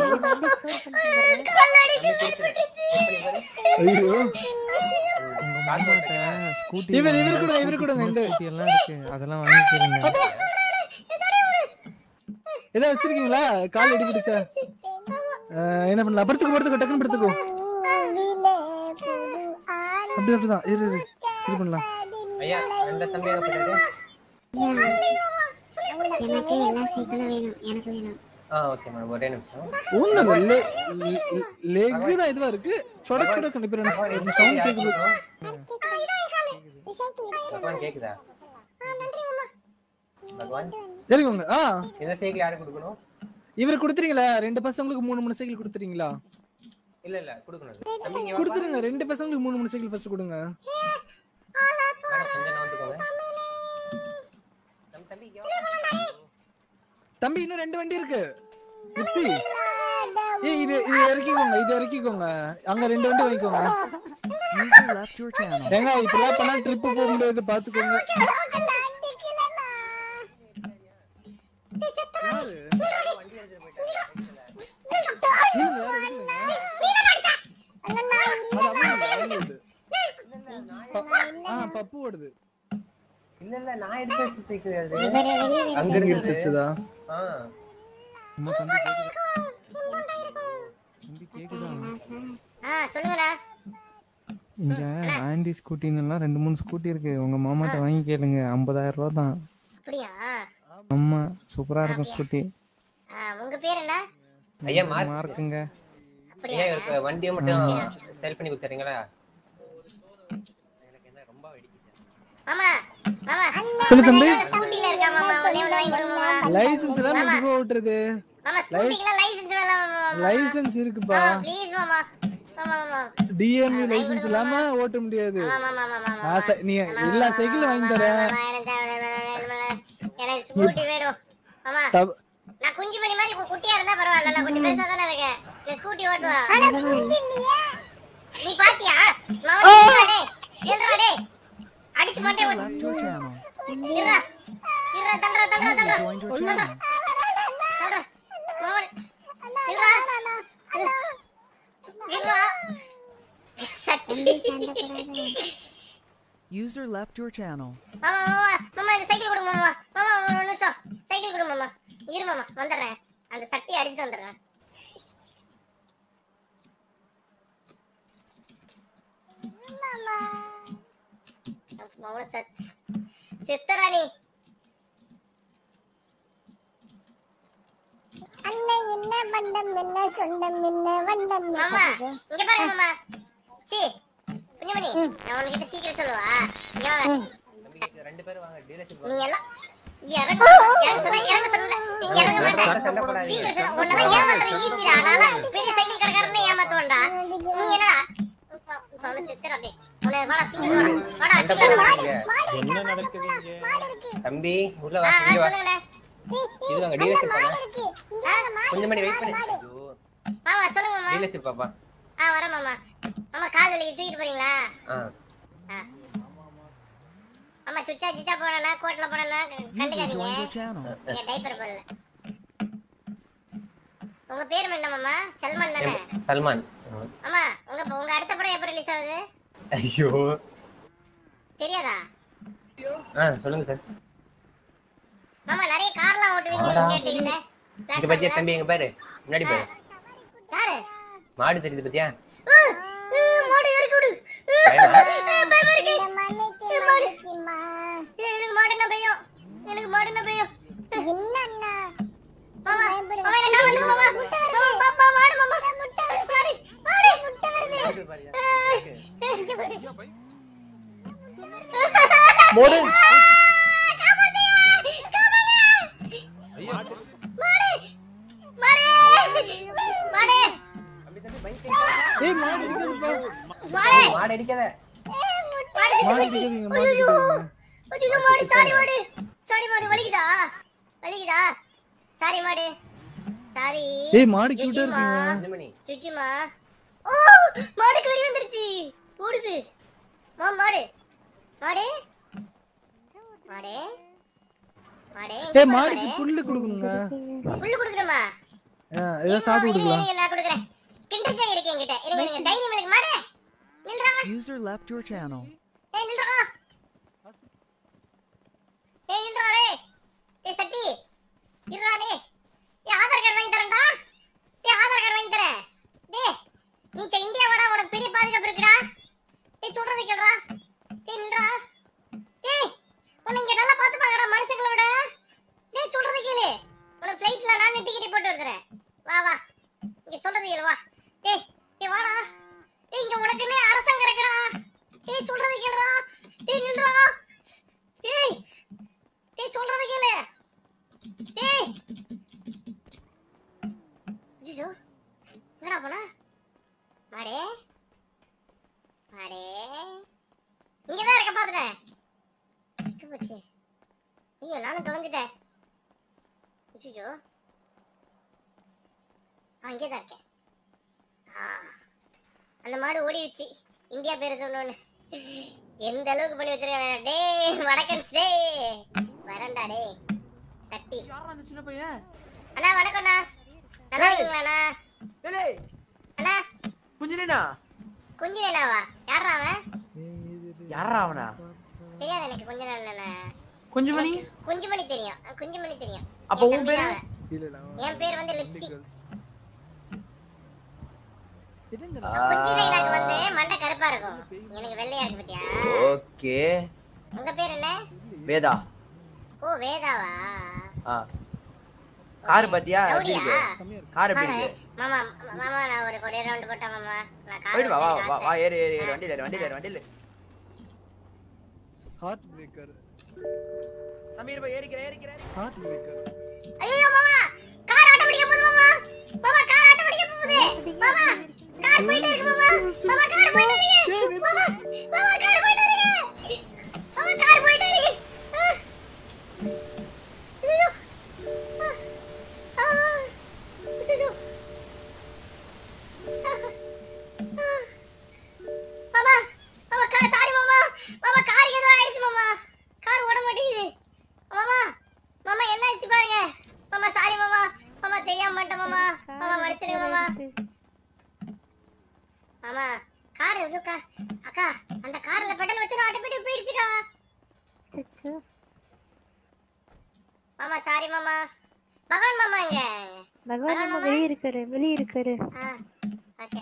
கண்ணாடி கட்டுப்பட்டுச்சு ஐயோ கால் போட்டு ஸ்கூட்டி இவர் இவர் கொடுங்க இவர் கொடுங்க இந்த ஸ்கூட்டி எல்லாம் இருக்கு அதெல்லாம் வாங்கிக்கிறேங்க ஏதோ வச்சிருக்கீங்களா கால் அடிபிடிச்சா என்ன பண்ணலாம் படுத்துக்கோ படுத்துக்கோ டக்குன்னு படுத்துக்கோ பூவிலே புது ஆள் அப்படி அப்படிதான் இரு இரு சரி பண்ணலாம் ஐயா அந்த தம்பி என்ன பண்ணுறது எனக்கு எல்லா சைக்கிளும் வேணும் எனக்கு வேணும் ஆ ஓகே மேடம் ஒரே நிமிஷம் ஒண்ணு லெக் தான் இதுவா இருக்கு சொட சொட கண்டிப்பா சவுண்ட் கேக்குது பகவான் கேக்குதா பகவான் சரிங்க ஆ இந்த சைக்கிள் யாருக்கு கொடுக்கணும் இவர் கொடுத்துறீங்களா ரெண்டு பசங்களுக்கு மூணு மூணு சைக்கிள் கொடுத்துறீங்களா இல்ல இல்ல கொடுக்கணும் தம்பி இங்க வாப்பா. கொடுத்துருங்க ரெண்டு பசங்களுக்கு மூணு மூணு சைக்கிள் ஃபர்ஸ்ட் கொடுங்க மேடம் கொஞ்சம் நோந்துக்கோங்க தம்பி தம்பி இங்க வா. தம்பி இன்னும் ரெண்டு வண்டி இருக்கு மிக்ஸி ஏய் இது இது இறக்கிக்கோங்க இது இறக்கிக்கோங்க அங்க ரெண்டு வண்டி வாங்கிக்கோங்க User left your channel. ஏங்க இப்படிலாம் பண்ணா ட்ரிப் போக முடியாது பாத்துக்கோங்க யாரு? இல்லைங்க, யாரும் இல்லைங்க. அது அவங்களது, அவங்களது. ப- ஆ, பப்பு ஓடுது இல்ல இல்ல நான் எடுத்து வச்ச சைக்கிள் அது அங்க இருக்கு எடுத்துச்சுதா ஆ அம்மா தம்பி கேக்குதா தம்பி கேக்குதா ஆ சொல்லுங்கடா இங்க ஆண்டி ஸ்கூட்டின்னு எல்லாம் ரெண்டு மூணு ஸ்கூட்டி இருக்கு உங்க மாமாட்ட வாங்கி கேளுங்க ஐம்பதாயிரம் ரூபா தான் அப்படியா ஆமா சூப்பரா இருக்கும் ஸ்கூட்டி ஆ, உங்க பேர் என்ன ஐயா மார்க் மார்க்குங்க அப்படியா ஐயா இவருக்கு வண்டியை மட்டும் சேல் பண்ணி கொடுத்துறீங்களா மாமா மாமா சொல்லு தம்பி. ஸ்கூட்டில இருக்கா மாமா ஒண்ணே ஒண்ணு வாங்கி கொடுங்க மாமா லைசன்ஸ் எல்லாம் மெதுவா ஓட்டுறது மாமா ஸ்கூட்டிக்குலாம் லைசென்ஸ் வேணாம் மாமா லைசன்ஸ் இருக்குப்பா ப்ளீஸ் மாமா மாமா மாமா டிஎம்இ லைசன்ஸ் இல்லாம ஓட்ட முடியாது மாமா மாமா மாமா நான் சை- நீ எல்லா சைக்கிளும் வாங்கி தரேன் மாமா, எனக்கு தேவை, வேணாம், வேணாம், வேணாம். எனக்கு ஸ்கூட்டி வேணும் மாமா தப்- நான் குஞ்சு மணி மாதிரி கு- குட்டியா இருந்தா பரவாயில்ல நான் கொஞ்சம் பெருசா தானே இருக்கேன் இந்த ஸ்கூட்டி ஓட்டலாம் நீ பாத்தியா மாமா நில்றா டேய் நில்றா டேய் அடிச்சு மாட்டே User ஓட்டு left your channel. இருடா இருடா தள்ளுடா தள்ளுடா User தள்ளுடா joined your தள்ளுடா channel. தள்ளுடா மாமா இருடா இருடா சட்டி User left your channel. மாமா மாமா மாமா இந்த சைக்கிள் கொடு மாமா மாமா ஒரு நிமிஷம் சைக்கிள் கொடு மாமா இரு மாமா வந்துடுறேன் அந்த சட்டி அடிச்சுட்டு வந்துடுறேன் மாமா செத் செத்தடா நீ அண்ணன் என்ன மண்டம் என்ன சொண்டம் என்ன வண்டம் மாமா இங்க பாரு மாமா சி குஞ்சுமணி நான் உன்கிட்ட சீக்கிரம் சொல்லுவா இங்க வா. தம்பி ரெண்டு பேரும் வாங்க டீலர்ஷிப் நீ எல்லாம் இறங்க இறங்க சொன்னா இறங்க சொன்னா இறங்க மாட்டேன் சீக்கிரம் சொல்ல உன்னெல்லாம் ஏமாத்துற ஈஸிடா அதனால பெரிய சைக்கிள் கடைக்காரனே ஏமாத்துவன்டா நீ என்னடா அவனை செத்துடா டேய் உன்னை வாடா சீக்கிரம் வாடா வாடா அடிச்சுக்கலாம் என்ன நடக்குது இங்க தம்பி உள்ள ஆ வா ஆ, இங்க வா சொல்லுங்கண்ணே இது வாங்க டீலர்ஷிப் பண்ணலாம் ஆ, கொஞ்சம் மணி வெயிட் பண்ணு ஐயோ மாமா சொல்லுங்க மாமா டீலர்ஷிப் பாப்பா ஆ வரேன் மாமா மாமா கால் வலிக்கு தூக்கிட்டு போறீங்களா ஆ ஆ மாமா சுச்சா சிச்சா போனா கோட்ல போனா User கண்டுக்காதீங்க joined your channel. நீங்க டைப்பர் போடல உங்க பேர் என்ன மாமா சல்மான் தானே சல்மான் மாமா உங்க உங்க அடுத்த படம் எப்ப ரிலீஸ் ஆகுது ஐயோ தெரியாதா ஆ சொல்லுங்க சார் மாமா நிறைய கார்லாம் ஓட்டுவீங்கன்னு கேட்டீங்களே இங்க பத்தியா தம்பி எங்க பாரு முன்னாடி பாரு யாரு மாடு தெரியுது பத்தியா ஆ, ஆ, மாடு இறக்கி விடு ஆ, பயமா? ஆ, பயமா இருக்கு ஏ, மாடு ஏ, எனக்கு மாடுன்னா பயம் எனக்கு மாடுன்னா பயம் என்னண்ணா மாமா மாமா என்ன காப்பாத்துங்க மாமா மாமா பாப்பா மாடு மாமா மாடு மாடு முட்டை வருது ஆ, இங்க பாரு. மோடு ஏய் மாடு இருக்குதுப்பா மாடு அடிக்காத மாடு இருக்குதுங்க மாடு இருக்குதுங்க ஐயோ மாடு சாரி மாடு சாரி மாடு வலிக்குதா வலிக்குதா சாரி மாடு சாரி ஏய் மாடு கியூட்டா ஜுஜுமா. இருக்குங்க அஞ்சு மணி சுச்சுமா ஓ மாடுக்கு வெறி வந்துருச்சு ஓடுது மா மாடு மாடு மாடு மாடு எங்க ஏய் போன மாடுக்கு மாடு? புல்லு கொடுக்கணுங்க புல்லு கொடுக்கணுமா ஆ, ஏதோ சாப்பிட்டு இருங்க, கொடுக்கலாம் இருங்க, நான் கொடுக்குறேன் கிண்டர் ஜாய் இருக்கு என்கிட்ட இருங்க இருங்க டைரி மில்க் மாடு நில்றா User left your channel. ஏய் நில்றா ஏய் நில்றா டேய் டேய் சட்டி இருடா டேய் டேய் ஆதார் கார்டு வாங்கி தரேன்டா டேய் ஆதார் கார்டு வாங்கி தரேன் டேய் நீ ச இந்தியாவாடா உனக்கு பெரிய பாதுகாப்பு இருக்குடா டேய் சொல்றது கேளுடா டேய் நில்றா டேய் உன்னை இங்க நல்லா பாத்துப்பாங்கடா மனுஷங்களை விட டேய் சொல்றது கேளு உனக்கு ஃப்ளைட்ல நானே டிக்கெட் போட்டு வந்துறேன் வா வா இங்க சொல்றது கேளு வா டேய் டேய் வாடா டேய் இங்க உனக்குன்னே அரசாங்கம் இருக்குடா டேய் சொல்றது கேளுடா டேய் நில்றா டேய் டேய் சொல்றது கேளு டேய் ஐயோ என்னடா போனா மாடே மாடே இங்க தான் இருக்க பாத்துட்டேன் எங்க போச்சு ஐயோ நானும் தொலைஞ்சிட்டேன் ஐயோ ஆ இங்கே தான் இருக்கேன் ஆ அந்த மாடு ஓடிடுச்சு இந்தியா பேர் சொன்னோன்னு எந்த அளவுக்கு பண்ணி வச்சிருக்காங்க டேய் வணக்கம் டே வரேன்டா டேய் சட்டி அந்த சின்ன பையன் அண்ணா வணக்கம்ண்ணா நல்லா இருக்கீங்களாண்ணா அண்ணா குஞ்சினா கொஞ்ச நேனாவா யாரா அவன் யாரா அவனா தெரியாது எனக்கு கொஞ்ச நேரம் கொஞ்சம் மணி குஞ்சுமணி தெரியும் அஹ் குஞ்சுமணி தெரியும் அப்ப என் உன் தம்பி பேரு? தான் அவன். இல்ல இல்ல என் பேர் வந்து லிப்ஸி என்னங்க குஞ்சி ரைனாக்கு வந்து மண்டை கருப்பா இருக்கும் எனக்கு வெள்ளையா இருக்கு பாத்தியா ஓகே உங்க பேர் என்ன வேதா ஓ வேதாவா ஆ கார் பாத்தியா எப்படி ரவுடியா? இருக்கு கார் எப்படி காரு? இருக்கு மாமா மாமா நான் ஒரு கொடிய ரவுண்ட் போட்டேன் மாமா நான் கார் போயிட்டு வா வா ஓட்டுறதுக்கு வா வா ஆசை. ஏறு ஏறு ஏறு வண்டியில ஏறு வண்டியில ஏறு வண்டியில ஏறு. ஹார்ட் பிரேக்கர் தம்பி இருப்பா ஏறிக்கிற ஏறிக்கிற ஹார்ட் பிரேக்கர் ஐயோ மாமா கார் ஆட்டோமேட்டிக்கா போகுது மாமா மாமா கார் ஆட்டோமேட்டிக்கா போகுது மாமா கார் போயிட்டே இருக்கு மாமா மாமா கார் போயிட்டே இருக்கு மாமா மாமா கார் போயிட்டே இருக்கு மாமா கார் போயிட்டே இருக்கு ஆ. ஐயோ ஆ. ஆ. ஐயோ. ஆ. ஆ. மாமா மாமா கார் சாரி மாமா மாமா காருக்கு ஏதோ ஆயிடுச்சு மாமா கார் ஓட மாட்டேங்குது மாமா மாமா என்ன ஆச்சு பாருங்க மாமா சாரி மாமா மாமா தெரியாம மாட்டேன் மாமா மாமா மன்னிச்சிடுங்க மாமா மாமா கார் எதுக்கா அக்கா அந்த கார்ல பெட்ரோல் வச்சு ஆட்டோமேட்டிக் போயிடுச்சுக்கா மாமா சாரி மாமா பகவான் மாமா இங்க பகவான் மாமா வெளியே இருக்காரு வெளியே இருக்காரு ஆ ஓகே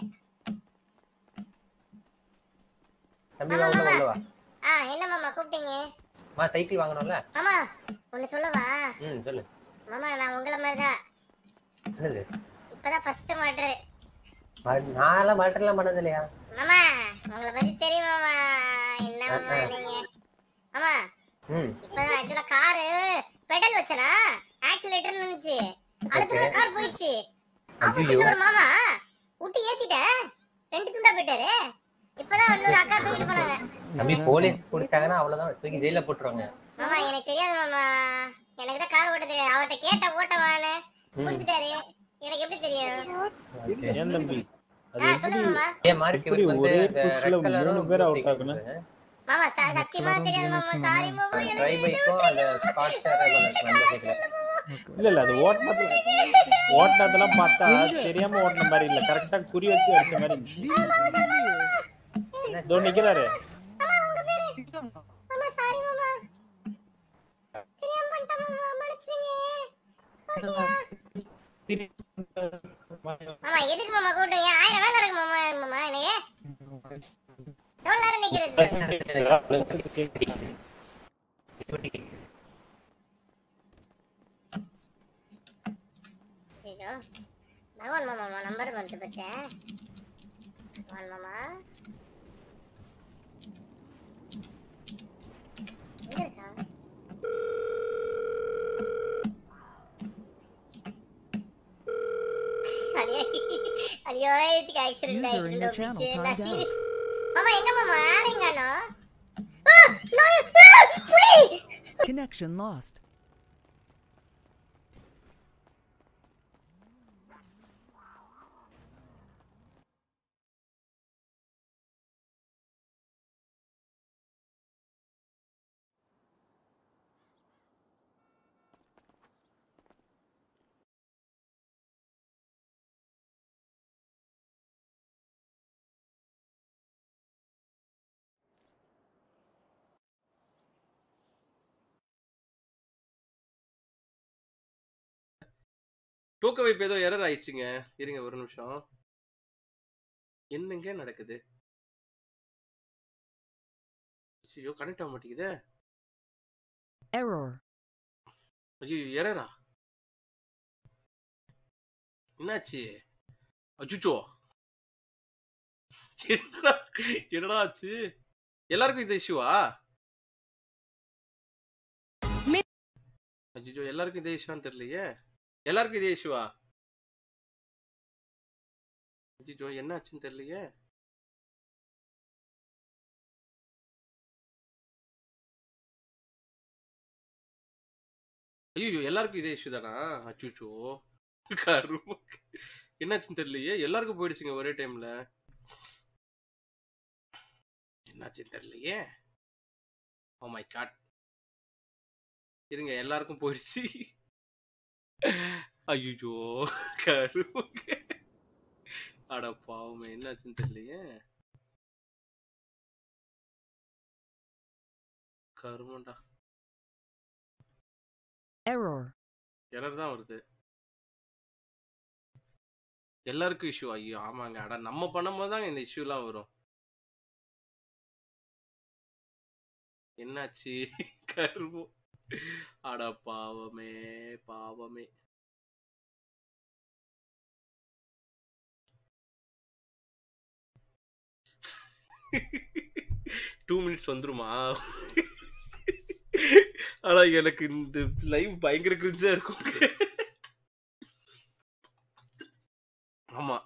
தம்பி வா உள்ள வா, உள்ள வா ஆ என்ன மாமா கூப்பிட்டீங்க மா சைக்கிள் வாங்கணும்ல மாமா ஒன்னு சொல்லவா ம் சொல்லு மாமா நான் உங்களை மாதிரி தான் என்னது இப்பதான் ஃபர்ஸ்ட் மாட்ரு ம- நான்லாம் மட்டர்லாம் பண்ணது இல்லையா மாமா உங்களை பத்தி தெரியும் மாமா என்ன மாமா நீங்க மாமா ம் இப்பதான் ஆக்சுவலா காரு பெடல் வச்சனா ஆக்சிலேட்டர் இருந்துச்சு அடுத்த கார் போயிடுச்சு ஆப்போசிட்ல ஒரு மாமா விட்டு ஏத்திட்டேன் ரெண்டு துண்டா போயிட்டாரு இப்பதான் இன்னொரு அக்கா தூக்கிட்டு போனாங்க தம்பி போலீஸ் பிடிச்சாங்கன்னா அவ்வளவுதான் தூக்கி ஜெயில போட்டுருவாங்க மாமா எனக்கு தெரியாது மாமா எனக்கு தான் கார் ஓட்ட தெரியாது அவர்ட்ட கேட்ட ஓட்டவான்னு ம். கொடுத்துட்டாரு எனக்கு எப்படி தெரியும் ஏன் தம்பி அது ஆ, எப்படி சொல்லுங்க மாமா. ஏன் மார்க் எப்படி வந்து ஒரே இந்த புஷ்ல red colour மூணு உம் பேர் blue அவுட் cycle ஆகணும் மாமா ச- சத்தியமா தெரியாது மாமா சாரி மாமா எனக்கு ட்ரை பைக்கும் அந்த ஸ்காட்ச் அந்த சைக்கிள் இல்ல இல்ல அது ஓட்டினதுல ஓட்டினதெல்லாம் பார்த்தா தெரியாம ஓட்டின மாதிரி இல்ல கரெக்டா குறி வச்சு அடிச்ச மாதிரி இருந்துச்சு இதோ நிக்கிறாரு மாமா சாரி மாமா தெரியாம பண்ணிட்டேன் மாமா மன்னிச்சிடுங்க மாமா எதுக்கு மாமா கூப்பிட்டீங்க ஆயிரம் வேலை இருக்கு மாமா மாமா எனக்கு எவ்வளவு நேரம் நிக்கிறது ஐயோ பகவான் மாமா நம்பர் வந்து போச்சே பகவான் மாமா எங்க இருக்கா ஐயோ ஐயோ இதுக்கு accident User in your accident channel போச்சு நான் timed out. சீரியஸ் மாமா எங்க மாமா ஆடுங்கண்ணா ஆ நாய் ஆ, புலி Connection lost. தூக்க வைப்பு ஏதோ எரர் ஆயிடுச்சுங்க இருங்க ஒரு நிமிஷம் என்னங்க நடக்குது ஐயோ கனெக்ட் ஆக மாட்டேங்குதே Error. ஐயோ எரரா என்னாச்சு அச்சுச்சோ என்னடா என்னடா ஆச்சு எல்லாருக்கும் இந்த இஷ்யூவா அச்சுச்சோ எல்லாருக்கும் இதே இஷ்யூவான்னு தெரியலையே எல்லாருக்கும் இதே இஷ்யூவா அச்சுச்சோ என்ன ஆச்சுன்னு தெரியலையே ஐயோ எல்லாருக்கும் இதே இஷ்யூ தானா அச்சுச்சோ கரும என்னாச்சுன்னு தெரியலையே எல்லாருக்கும் போயிடுச்சுங்க ஒரே டைம்ல என்னாச்சுன்னு தெரியலையே ஓ மை காட் இருங்க எல்லாருக்கும் போயிடுச்சு ஐயோ கரும அட பாவமே என்னாச்சுன்னு தெரியலையே கருமண்டா Error. எரர் தான் வருது எல்லாருக்கும் இஷ்யூ ஐயோ ஆமாங்க அட நம்ம பண்ணும்போது தாங்க இந்த இஷ்யூலாம் வரும் என்னாச்சு கருமம் அட பாவமே பாவமே டூ மினிட்ஸ் வந்துருமா ஆனா எனக்கு இந்த லைவ் பயங்கர கிரிஞ்சா இருக்கும் ஆமா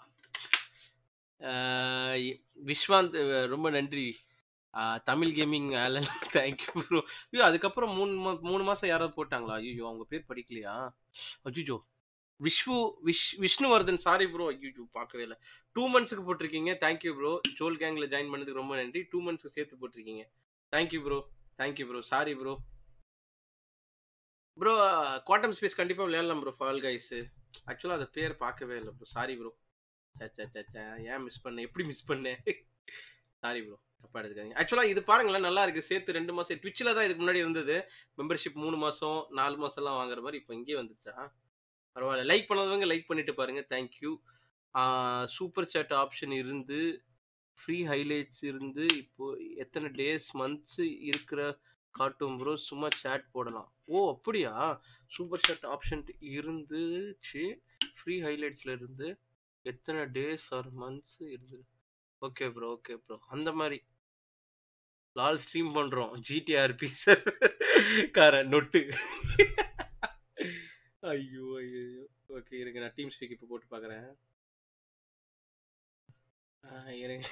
ஆஹ் இ- விஸ்வாந்த் அஹ் ரொம்ப நன்றி ஆஹ் Tamil gaming Alan thank you bro ஐயோ அதுக்கப்புறம் மூணு மா மூணு மாசம் யாராவது போட்டாங்களா ஐயோ அவங்க பேர் படிக்கலையா அஜிஜோ விஷ்வு விஷ் விஷ்ணுவர்தன் சாரி ப்ரோ ஐயோ பார்க்கவே இல்லை டூ மந்த்ஸுக்கு போட்டிருக்கீங்க தேங்க்யூ ப்ரோ ஜோல் கேங்ல ஜாயின் பண்ணதுக்கு ரொம்ப நன்றி டூ மந்த்ஸ்க்கு சேர்த்து போட்டிருக்கீங்க thank you bro thank you bro sorry bro bro quantum space கண்டிப்பாக விளையாடலாம் ப்ரோ ஃபால் கைஸ் ஆக்சுவலாக அது பேர் பார்க்கவே இல்லை ப்ரோ சாரி ப்ரோ சே சே சே ஏன் மிஸ் பண்ணேன் எப்படி மிஸ் பண்ணேன் சாரி ப்ரோ தப்பா எடுத்துக்காதீங்க ஆக்சுவலாக இது பாருங்களேன் நல்லா இருக்கு சேர்த்து ரெண்டு மாசம் ட்விட்சில் தான் இதுக்கு முன்னாடி இருந்தது மெம்பர்ஷிப் மூணு மாசம் நாலு மாசம்லாம் வாங்குற மாதிரி இப்போ இங்கே வந்துச்சா பரவாயில்ல லைக் பண்ணாதவங்க லைக் பண்ணிட்டு பாருங்க தேங்க்யூ சூப்பர் சாட் ஆப்ஷன் இருந்து ஃப்ரீ ஹைலைட்ஸ் இருந்து இப்போ எத்தனை டேஸ் மந்த்ஸ் இருக்கிற காட்டும் ப்ரோ சும்மா சேட் போடலாம் ஓ அப்படியா சூப்பர் சாட் ஆப்ஷன் இருந்துச்சு ஃப்ரீ ஹைலைட்ஸ்ல இருந்து எத்தனை டேஸ் ஆர் மந்த்ஸ் இருந்து ஓகே ப்ரோ ஓகே ப்ரோ அந்த மாதிரி லால் ஸ்ட்ரீம் பண்றோம் ஜிடிஆர்பி கார நொட்டு ஐயோ ஐயோ ஓகே இருங்க நான் டீம் ஸ்பீக் இப்போ போட்டு பார்க்குறேன் இருங்க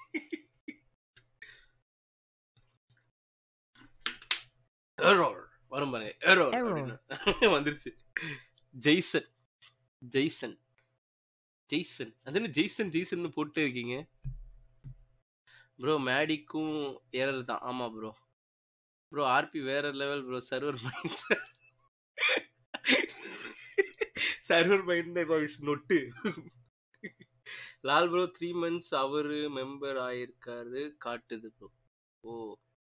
எரோர் வரும் பாருங்க எரோர் Error. வந்துருச்சு ஜெய்சன் ஜெய்சன் ஜெய்சன் அது என்ன ஜெய்சன் ஜெய்சன் போட்டு இருக்கீங்க ப்ரோ மேடிக்கும் எரர் தான் ஆமா ப்ரோ ப்ரோ ஆர்பி வேற level bro server mind server mind voice not lol bro three months அவரு மெம்பர் ஆயிருக்காரு காட்டுது ப்ரோ ஓ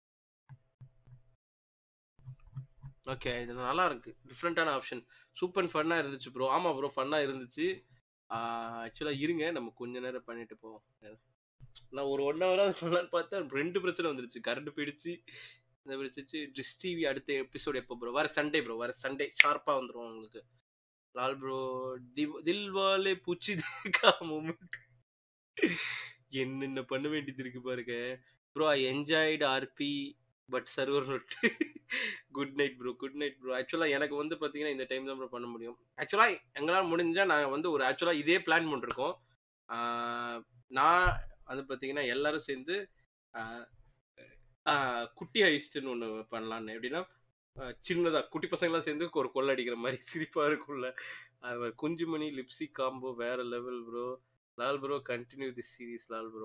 ஓகே இது நல்லா இருக்கு டிஃப்ரெண்ட்டான ஆப்ஷன் சூப்பர் ஃபன்னாக இருந்துச்சு ப்ரோ ஆமாம் ப்ரோ ஃபன்னாக இருந்துச்சு ஆக்சுவலாக இருங்க நம்ம கொஞ்ச நேரம் பண்ணிட்டு போவோம் நான் ஒரு ஒன் ஹவராக பண்ணலான்னு பார்த்தா ரெண்டு பிரச்சனை வந்துருச்சு கரண்ட் போயிடுச்சு இந்த பிரச்சிச்சு டிஸ் டிவி அடுத்த எபிசோட் எப்போ ப்ரோ வர சண்டே ப்ரோ வர சண்டே ஷார்ப்பாக வந்துடும் உங்களுக்கு லால் ப்ரோ திவ் தில்வாலே பூச்சி தேக்கா மூமெண்ட் என்னென்ன பண்ண வேண்டியது இருக்கு பாருங்க bro I enjoyed RP but server not good night bro good night bro ஆக்சுவலாக எனக்கு வந்து பார்த்தீங்கன்னா இந்த டைம் தான் ப்ரோ பண்ண முடியும் ஆக்சுவலாக எங்களால் முடிஞ்சால் நாங்கள் வந்து ஒரு ஆக்சுவலாக இதே பிளான் பண்ணிருக்கோம் ஆஹ் நான் வந்து பார்த்தீங்கன்னா எல்லாரும் சேர்ந்து ஆஹ் ஆஹ் குட்டி ஐஸ்ட்னு ஒன்று பண்ணலான்னு எப்படின்னா ஆஹ் சின்னதா குட்டி பசங்களாம் சேர்ந்து ஒரு கொள்ளை அடிக்கிற மாதிரி சிரிப்பாக இருக்கும்ல அது மாதிரி குஞ்சுமணி லிப்ஸி காம்போ வேற level bro lol bro continue this series lol bro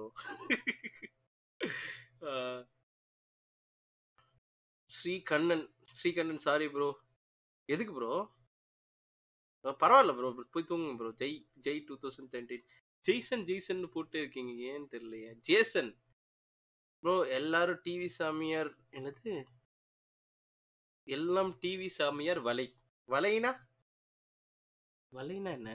Sri Kannan Sri Kannan sorry bro எதுக்கு ப்ரோ பரவாயில்ல ப்ரோ போய் தூங்குங்க bro Jai Jai two thousand thirteen Jaison Jaison போட்டு இருக்கீங்க ஏன்னு தெரியலையா ஜேசன் ப்ரோ எல்லாரும் டிவி சாமியார் என்னது எல்லாம் டிவி சாமியார் வலை வலைனா வலைனா என்ன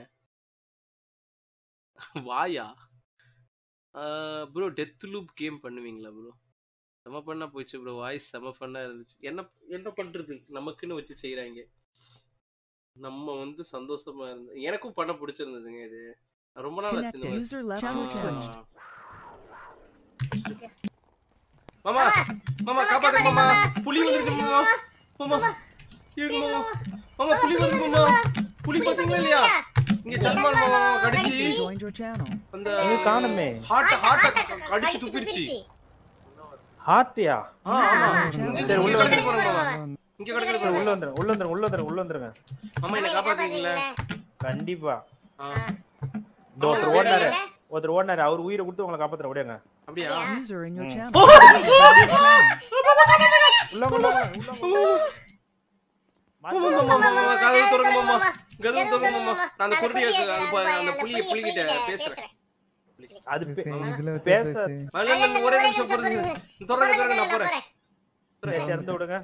வாயா ப்ரோ டெத் லூப் கேம் பண்ணுவீங்களா ப்ரோ செம பண்ணா போச்சு ப்ரோ வாய்ஸ் செம பண்ணா இருந்துச்சு என்ன என்ன பண்றது நமக்குன்னு வச்சு செய்றாங்க நம்ம வந்து சந்தோஷமா இருந்தது எனக்கும் பண்ண பிடிச்சிருந்ததுங்க இது ரொம்ப நாள் ஆச்சு இந்த Connected. மாதிரி. User left channel ஆ. switched. மாமா மாமா காப்பாத்து மாமா புலி வந்துருச்சு மாமா மாமா இருங்க மாமா மாமா புலி வருது மாமா புலி பாத்தீங்களா இல்லையா இங்க சல்மான் மாமா கடிச்சு User joined your channel. அந்த எங்க காணுமே ஹார்ட் ஹார்ட் கடிச்சு துப்பிருச்சு ஹார்ட்டியா ஆ, ஆமா. இங்க சரி உள்ள கிடக்குது வந்துருங்க பாருங்க மாமா இங்க கிடக்குது சரி, உள்ள பாருங்க வந்துருங்க உள்ள வந்துருங்க உள்ள வந்துருங்க உள்ள வந்துருங்க மாமா என்ன காப்பாத்துவீங்களா கண்டிப்பா ஆ. இந்த ஒருத்தர் ஓடினாரு ஒருத்தர் ஓடினாரு அவர் உயிரை கொடுத்து உங்களை காப்பாத்துற விடுங்க அப்படியா User in your ம். channel. உள்ள உள்ள உள்ள மாமா மாமா மாமா கதவு திறங்க மாமா கதவு திறங்க மாமா நான் அந்த குருடிய அந்த புலிய புலிகிட்ட பேசுறேன் அது பே- இதுல வச்சு பேச பேசு. இல்ல, இல்ல, இல்ல, ஒரே நிமிஷம் போறது திறங்க திறங்க நான் போறேன் சரி, திறந்து விடுங்க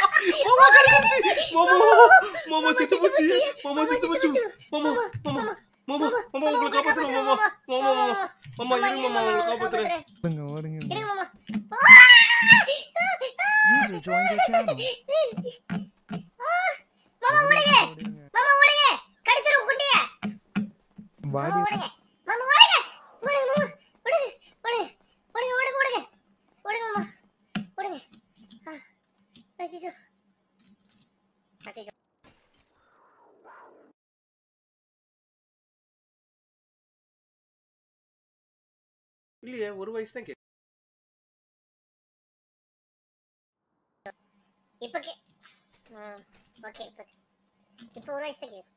மாமா கடிச்சிருச்சு மாமா மாமா சித்து போச்சு மாமா சித்து போச்சு மாமா மாமா மாமா மாமா உங்களை காப்பாத்துறேன் மாமா மாமா மாமா மாமா இருங்க மாமா உங்களை காப்பாத்துறேன் ஓடுங்க ஓடுங்க இருங்க மாமா User joined your channel. மாமா ஓடுங்க மாமா ஓடுங்க கடிச்சிரும் குண்டிய வாடி மாமா ஓடுங்க மாமா ஓடுங்க ஓடுங்க மாமா ஓடுங்க ஓடுங்க ஓடுங்க ஓடுங்க ஓடுங்க ஓடுங்க மாமா ஓடுங்க ஆ, அச்சச்சோ அச்சச்சோ இல்லையே ஒரு வயசு தான் கேக்கு இப்ப கே ம் ஓகே இப்ப இப்போ ஒரு வயசு தான் கேக்கு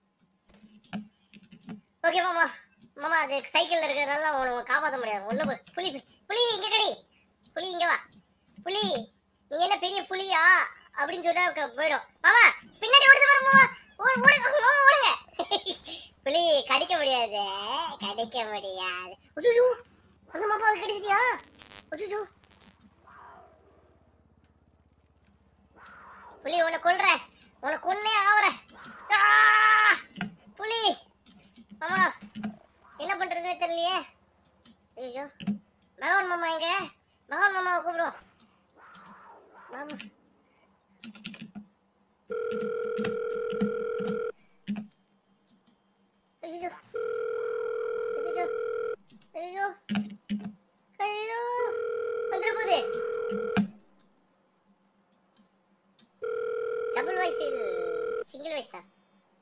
ஓகே மாமா மாமா அது சைக்கிள்ல இருக்கிறதுனால உனக்கு காப்பாற்ற முடியாது ஒண்ணு போ- புலி புலி புலி இங்க கடி புலி இங்க வா புலி நீ என்ன பெரிய புலியா அப்படின்னு சொன்னா க- போயிடும் மாமா பின்னாடி ஓடுது பாரு மாமா ஓடு ஓடுங்க மாமா ஓடுங்க புலி கடிக்க முடியாது கடிக்க முடியாது ஐயோ அந்த மாமா அது கடிச்சிட்டியா ஐயோ புலி உன்னை கொல்றேன் உன்னை கொன்னே ஆவறேன் ஆ! புலி மாமா என்ன பண்றதுன்னு தெரியலையே ஐயோ பகவான் மாமா எங்க பகவான் மாமாவை கூப்பிடுவோம் மாமா ஐயோ ஐயோ ஐயோ ஐயோ வந்துட போகுது டபுள் வாய்ஸ் சிங்கிள் வாய்ஸ் தான்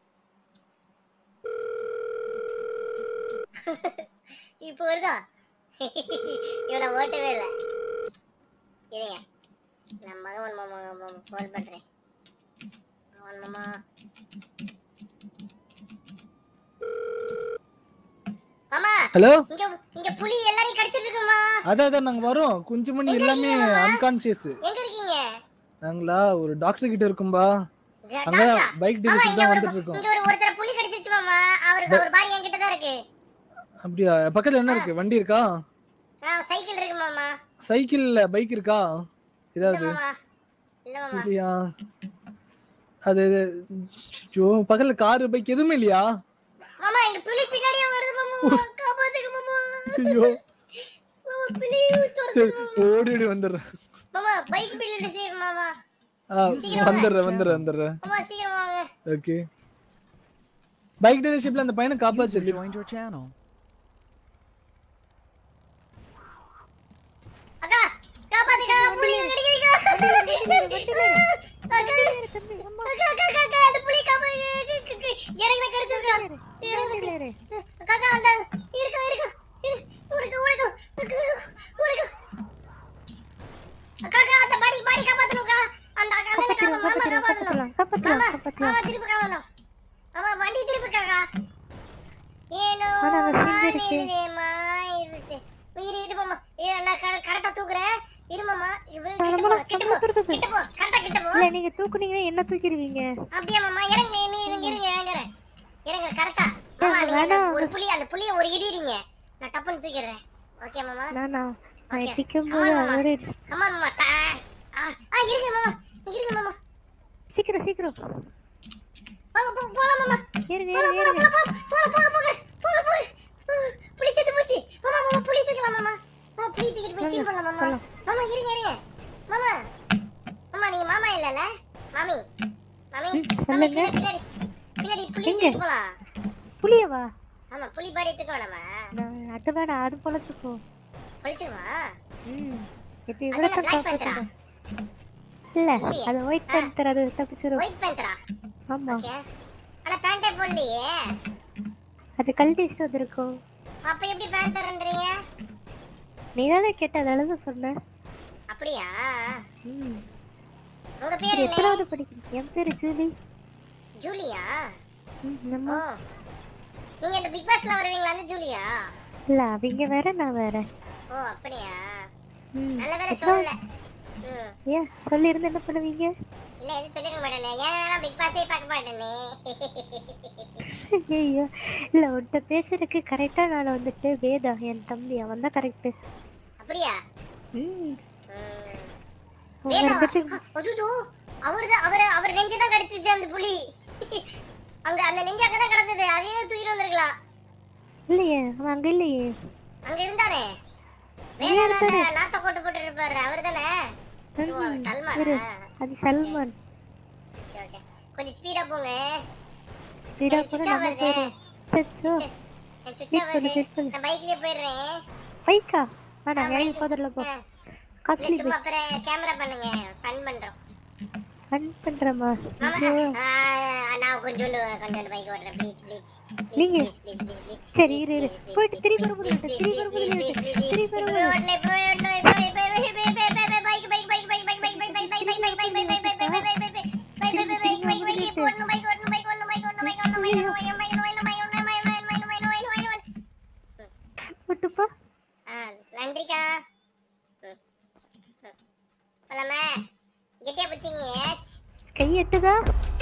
இப்போ வருதா இவனை ஓட்டவே இல்லை இருங்க நான் மகவன் மாமா ஃபோன் பண்றேன் மகவன் மாமா மாமா ஹலோ இங்க இங்க புலி எல்லாரையும் கடிச்சிட்டு இருக்குமா அதான் அதான் நாங்க வரோம் குஞ்சு மணி எல்லாமே அன்கான்சியஸ் எங்க இருக்கீங்க நாங்களா ஒரு டாக்டர் கிட்ட இருக்கும்பா ட- அங்க டாக்டரா? பைக் மாமா டீலர்ஷிப் இங்க தான் ஒரு வந்துட்டு இருக்கோம் இங்க ஒரு ஒருத்தர புலி கடிச்சிச்சு மாமா அவருக்கு அவர் பாடி என்கிட்ட தான் இருக்கு அப்படியா பக்கத்துல என்ன இருக்கு வண்டி இருக்கா ஆ சைக்கிள் இருக்கு மாமா சைக்கிள் இல்ல பைக் இருக்கா இல்ல ஏதாவது மாமா இல்ல மாமா இல்லையா அது ஐயோ, பக்கத்துல காரு பைக் எதுவுமே இல்லையா மாமா எங்க புலி பின்னாடியே வருது மாமா காப்பாத்துங்க மாமா ஐயோ மாமா புலி துரத்துது சரி மாமா. ஓடி ஓடி வந்துடுறேன் மாமா பைக் பில்லு செய்ய மாமா ஆ வந்துடுறேன் வந்துடுறேன் வந்துடுறேன் மாமா சீக்கிரம் வாங்க ஓகே பைக் டீலர்ஷிப்ல அந்த பையனை User காப்பாத்து joined your channel. அக்கா காப்பாத்துங்க புலி கடிக்குதுக்கா அக்கா அக்கா அக்கா அக்கா அக்கா அந்த புலி காப்பாத்துங்க இறங்கி கடிச்சிருக்கா அக்கா அக்கா அந்த இருக்கா இருக்கா இரு- ஓடுங்க ஓடுங்க அக்கா, ஓடுங்க அக்கா அக்கா அந்த பாடி பாடி காப்பாத்தணும்க்கா அந்த அக்கா அண்ணனை காப்பா மாமா காப்பாத்தணும் மாமா மாமா திருப்பி காப்பாத்தணும் மாமா வண்டி திருப்பி காக்கா ஏனோ ஆனா, அவன் செஞ்சிருக்கு. வானிலையேமா இருக்கு இரு இரு மாமா இரு நான் கர- கரெக்டா தூக்குறேன் இரு மாமா இவ கிட்ட போ கிட்ட போ கிட்ட போ கரெக்டா கிட்ட போ இல்ல நீங்க தூக்குனீங்கன்னா என்ன தூக்கிடுவீங்க அப்படியே மாமா இறங்க நீ இருங்க இருங்க இறங்குறேன் இறங்க கரெக்டா மாமா நீங்க அந்த ஒரு புலி அந்த புலிய ஒரு இடி இடிங்க நான் டப்புன்னு தூக்கிடுறேன் ஓகே மாமா நானா நான் Okay. அடிக்கும் Come on, போது மாமா. அவரே கமான் மாமா டா ஆ ஆ இருங்க மாமா இருங்க மாமா சீக்கிரம் சீக்கிரம் வாங்க போ போலாம் மாமா ஏறுங்க போலாம் ஏறுங்க போலாம் ஏறுங்க போலாம் போலாம் போங்க போங்க போங்க போங்க போங்க. புலி செத்து போச்சு மாமா மாமா புலி தூக்கலாம் மாமா மாமா புலி தூக்கிட்டு போய் சீன் பண்ணலாம் மாமா மாமா இருங்க இருங்க மாமா மாமா நீங்க மாமா இல்லல மாமி மாமி மாமி சொல்லுங்க. பின்னாடி பின்னாடி பின்னாடி புலி எங்க? தூக்கிட்டு போலாம் புளியவா ஆமா புலி பாடி தூக்க வேணாமா நான் அது வேணாம் அது பொழைச்சுக்கோ பழிச்சுமா ம் எப்படி அது என்ன இவ்வளோ Black Panther-ஆ? இல்ல இல்லையே. அது ஒயிட் பேந்தர் அது தப்பிச்சிரும் ஒயிட் பேந்தரா ஆமா ஓகே ஆனா பேண்டே போடலையே அது கழட்டி வச்சுட்டு வந்திருக்கோம் அப்ப எப்படி பேந்தர்ன்றீங்க நீ தானே கேட்ட அதனால தான் சொன்னேன் அப்படியா ம் உங்க சரி, பேர் என்ன எத்தனாவது படிக்கிறீங்க என் பேரு ஜூலி ஜூலியா ம் ஓ நம்ம நீங்க இந்த பிக் பாஸ்ல வருவீங்களா அந்த ஜூலியா இல்ல அவங்க வேற நான் வேற ஓ அப்படியா ம் நல்ல வேலை எத்தனாவது- சொல்லல ம் ஏன் சொல்லியிருந்து என்ன பண்ணுவீங்க இல்ல எதுவும் சொல்லிருக்க மாட்டேனே ஏன்னா பிக் பாஸே பார்க்க மாட்டேனே ஐயோ இல்ல உன்கிட்ட பேசுறதுக்கு கரெக்டா நான் வந்துட்டு வேதா என் தம்பி அவன் தான் கரெக்ட் அப்படியா ம் வேதா அவன் வந்துட்டு அஜுஜோ அவர்தான் அவர் அவர் நெஞ்சு தான் கடிச்சிச்சு அந்த புலி அங்க அந்த நெஞ்சு அங்க தான் கிடந்தது அதே தூக்கிட்டு வந்திருக்கலாம் இல்லையே அவன் அங்க இல்லையே அங்க இருந்தானே வேற நாத்த போட்டு போட்டு இருப்பாரு அவர் தானே ம்ஹும். சல்மானா இரு, அது சல்மான் ஓகே ஓகே கொஞ்சம் ஸ்பீடா போங்க ஸ்பீடா எனக்கு கூட சுச்சா நம்ம வருதே. போயிடும் சச்சோ எனக்கு சுச்சா வெயிட் பண்ணு வருது வெயிட் பண்ணு நான் பைக்லயே போயிடுறேன் பைக்கா வேணாம் இறங்கி போதில் போ இல்ல காஸ்ட்லி சும்மா அப்புறம் கேமரா பண்ணுங்க ஃபன் பண்றோம் ஃபன் பண்றமா மாமா ஐயோ ஆ, நான் கொஞ்சோண்டு கொஞ்சோண்டு பைக் ஓட்டுறேன் ப்ளீஸ் ப்ளீஸ் நீங்க ப்ளீஸ் ப்ளீஸ் ப்ளீஸ் ப்ளீஸ் சரி இரு இரு போயிட்டு திருப்பி வர முடியாது திருப்பி வர முடியாது திருப்பி வர முடியாது விட்டுப்பா நன்றிக்கா போலாமா கெட்டியா பிடிச்சிங்க கை எட்டுதா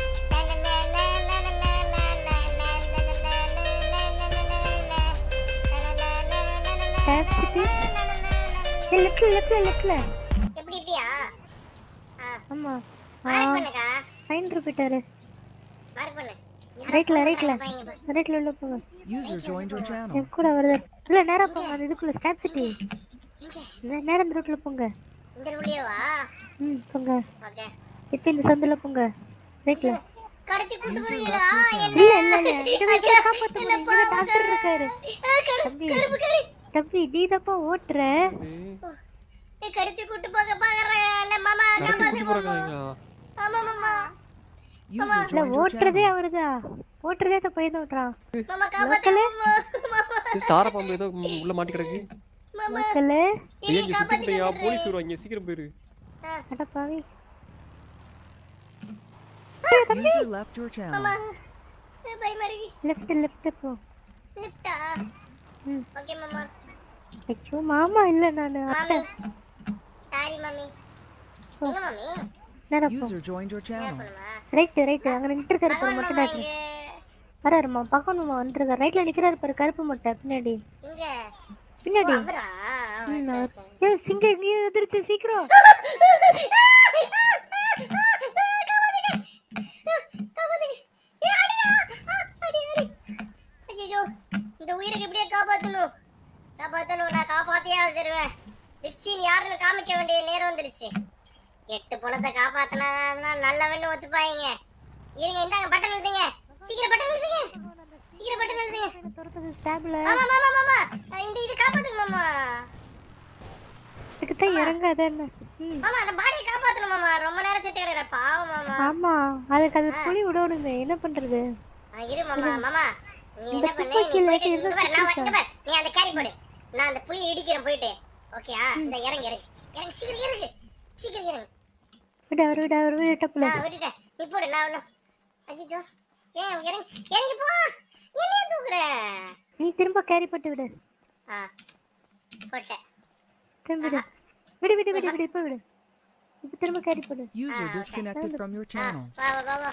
கேப்சிட்டு லெஃப்ட்ல லெஃப்ட்ல லெஃப்ட்ல எப்படி இப்படியா ஆமா மார்க் பண்ணுக்கா ஃபைன் ரிப்பீட்டர் மார்க் பண்ணு ரைட்ல ரைட்ல ரைட்ல உள்ள போங்க User joined your channel. என் கூட வருது இல்ல நேரா போங்க அந்த இதுக்குள்ள ஸ்டாப் சிட்டி நேரா இந்த ரோட்ல போங்க இந்த உள்ளேவா ம் போங்க ஓகே இப்ப இந்த சந்துல போங்க ரைட்ல கடத்தி கூட்டு போறீங்களா இல்ல இல்ல இல்ல இந்த வீட்டுல காப்பாத்த முடியும் இங்க டாக்டர் இருக்காரு தம்பி தம்பி நீ தப்பா ஓட்டுற கடத்தி கூட்டு போக பாக்குறேன் மாமா காப்பாத்து மாமா ஆமா மாமா User இல்ல joined your ஓட்டுறதே channel. அவருதான் ஓட்டுறதே அந்த பையன் தான் ஓட்டுறான் மாமா காப்பாத்து மாமா சார பாம்பு ஏதோ உள்ள மாட்டி கிடக்கு மக்களே ஐயா இங்க சுத்திக்கிட்டயா போலீஸ் வருவாங்க சீக்கிரம் போயிரு அட பாவி User left your channel. மாமா பயமா இருக்கு லெஃப்ட் லெஃப்ட் போ லிஃப்டா ம் ஓகே மாமா ஐயோ மாமா இல்ல நானு அத்தை மாமி சாரி மாமி எங்க மாமி நேரா போ User joined your channel. Right right அங்க நின்று இருக்காரு பாரு மொட்டை நாட்டு வராருமா பக்கணுமா வந்துருக்காரு ரைட்ல நிக்கிறாரு பாரு கருப்பு மொட்டை பின்னாடி இங்க பின்னாடி அவரா ம், அவர். ஏய் சிங்க எங்கேயோ எதிர்த்து சீக்கிரம் ஐயோ இந்த உயிருக்கு எப்படியே காப்பாத்தணும் காப்பாத்தணும் நான் காப்பாத்தியே தருவேன் லிப்சின் யாருன்னு காமிக்க வேண்டிய நேரம் வந்துருச்சு எட்டு பணத்தை காப்பாத்தினா நல்லவன்னு ஒத்துப்பாங்க இருங்க இந்தாங்க பட்டன் எழுதுங்க சீக்கிரம் பட்டன் எழுதுங்க சீக்கிரம் பட்டன் எழுதுங்க துரத்துது ஸ்டாப்ல மாமா மாமா மாமா அஹ் இந்த இது காப்பாத்துங்க மாமா இதுக்கு தான் இறங்காத என்ன ம் மாமா அந்த பாடியை காப்பாத்தணும் மாமா ரொம்ப நேரம் செத்து கிடக்குற பாவம் மாமா ஆமா அதுக்கு அது புளி விடணுமே என்ன பண்றது ஆ, இரு மாமா மாமா நீ இந்த என்ன பண்ணு நீ துப்பாக்கியில போயிட்டு ஏதோ இங்க பாரு நான் சுட்டுச்சா? இங்க பாரு நீ அந்த கேரி போடு நான் அந்த புளியை இடிக்கிறேன் போயிட்டு ஓகேயா இந்த இறங்கி இறங்கி இறங்கி சீக்கிரம் இறங்கு சீக்கிரம் இறங்கு விட அவர் விட அவர் விட டப்புல நான் விட்டுட்டேன் நீ போடு நான் ஒன்றும் அஜிஜோ ஏன் இறங்கி இறங்கி போ என்னைய தூக்குற நீ திரும்ப கேரி போட்டு விடு ஆ போட்டேன் திரும்ப விடு விடு விடு விடு விடு இப்ப விடு இப்ப திரும்ப கேரி போடு User disconnected from your channel. வா வா வா வா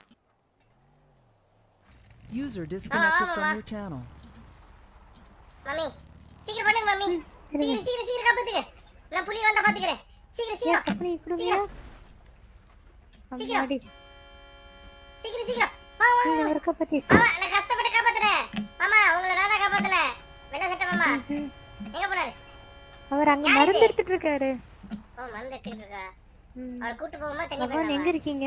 User disconnected mama. from your channel. Mummy சீக்கிரம் பண்ணுங்க மம்மி சீக்கிரம் சீக்கிரம் சீக்கிரம் காப்பாத்துங்க நான் புளி வந்தா பாத்துக்கிறேன் சீக்கிரம் சீக்கிரம் அப்படி கொடுங்க சீக்கிரம் சீக்கிரம். அம்மாடி சீக்கிரம் சீக்கிரம் வா வா நீ வா. அவரை காப்பாத்தி மாமா நான் கஷ்டப்பட்டு காப்பாத்துறேன் மாமா உங்களை நான் தான் காப்பாத்துனேன் வெள்ள சட்டை மாமா எங்க போனாரு அவர் அங்க யார் மருந்து இது? எடுத்துட்டு இருக்காரு ஓ மருந்து எடுத்துக்கிட்டு இருக்கா ம். அவரை கூட்டு போகுமா தண்ணி பகவான் எங்க பண்ணலாமா இருக்கீங்க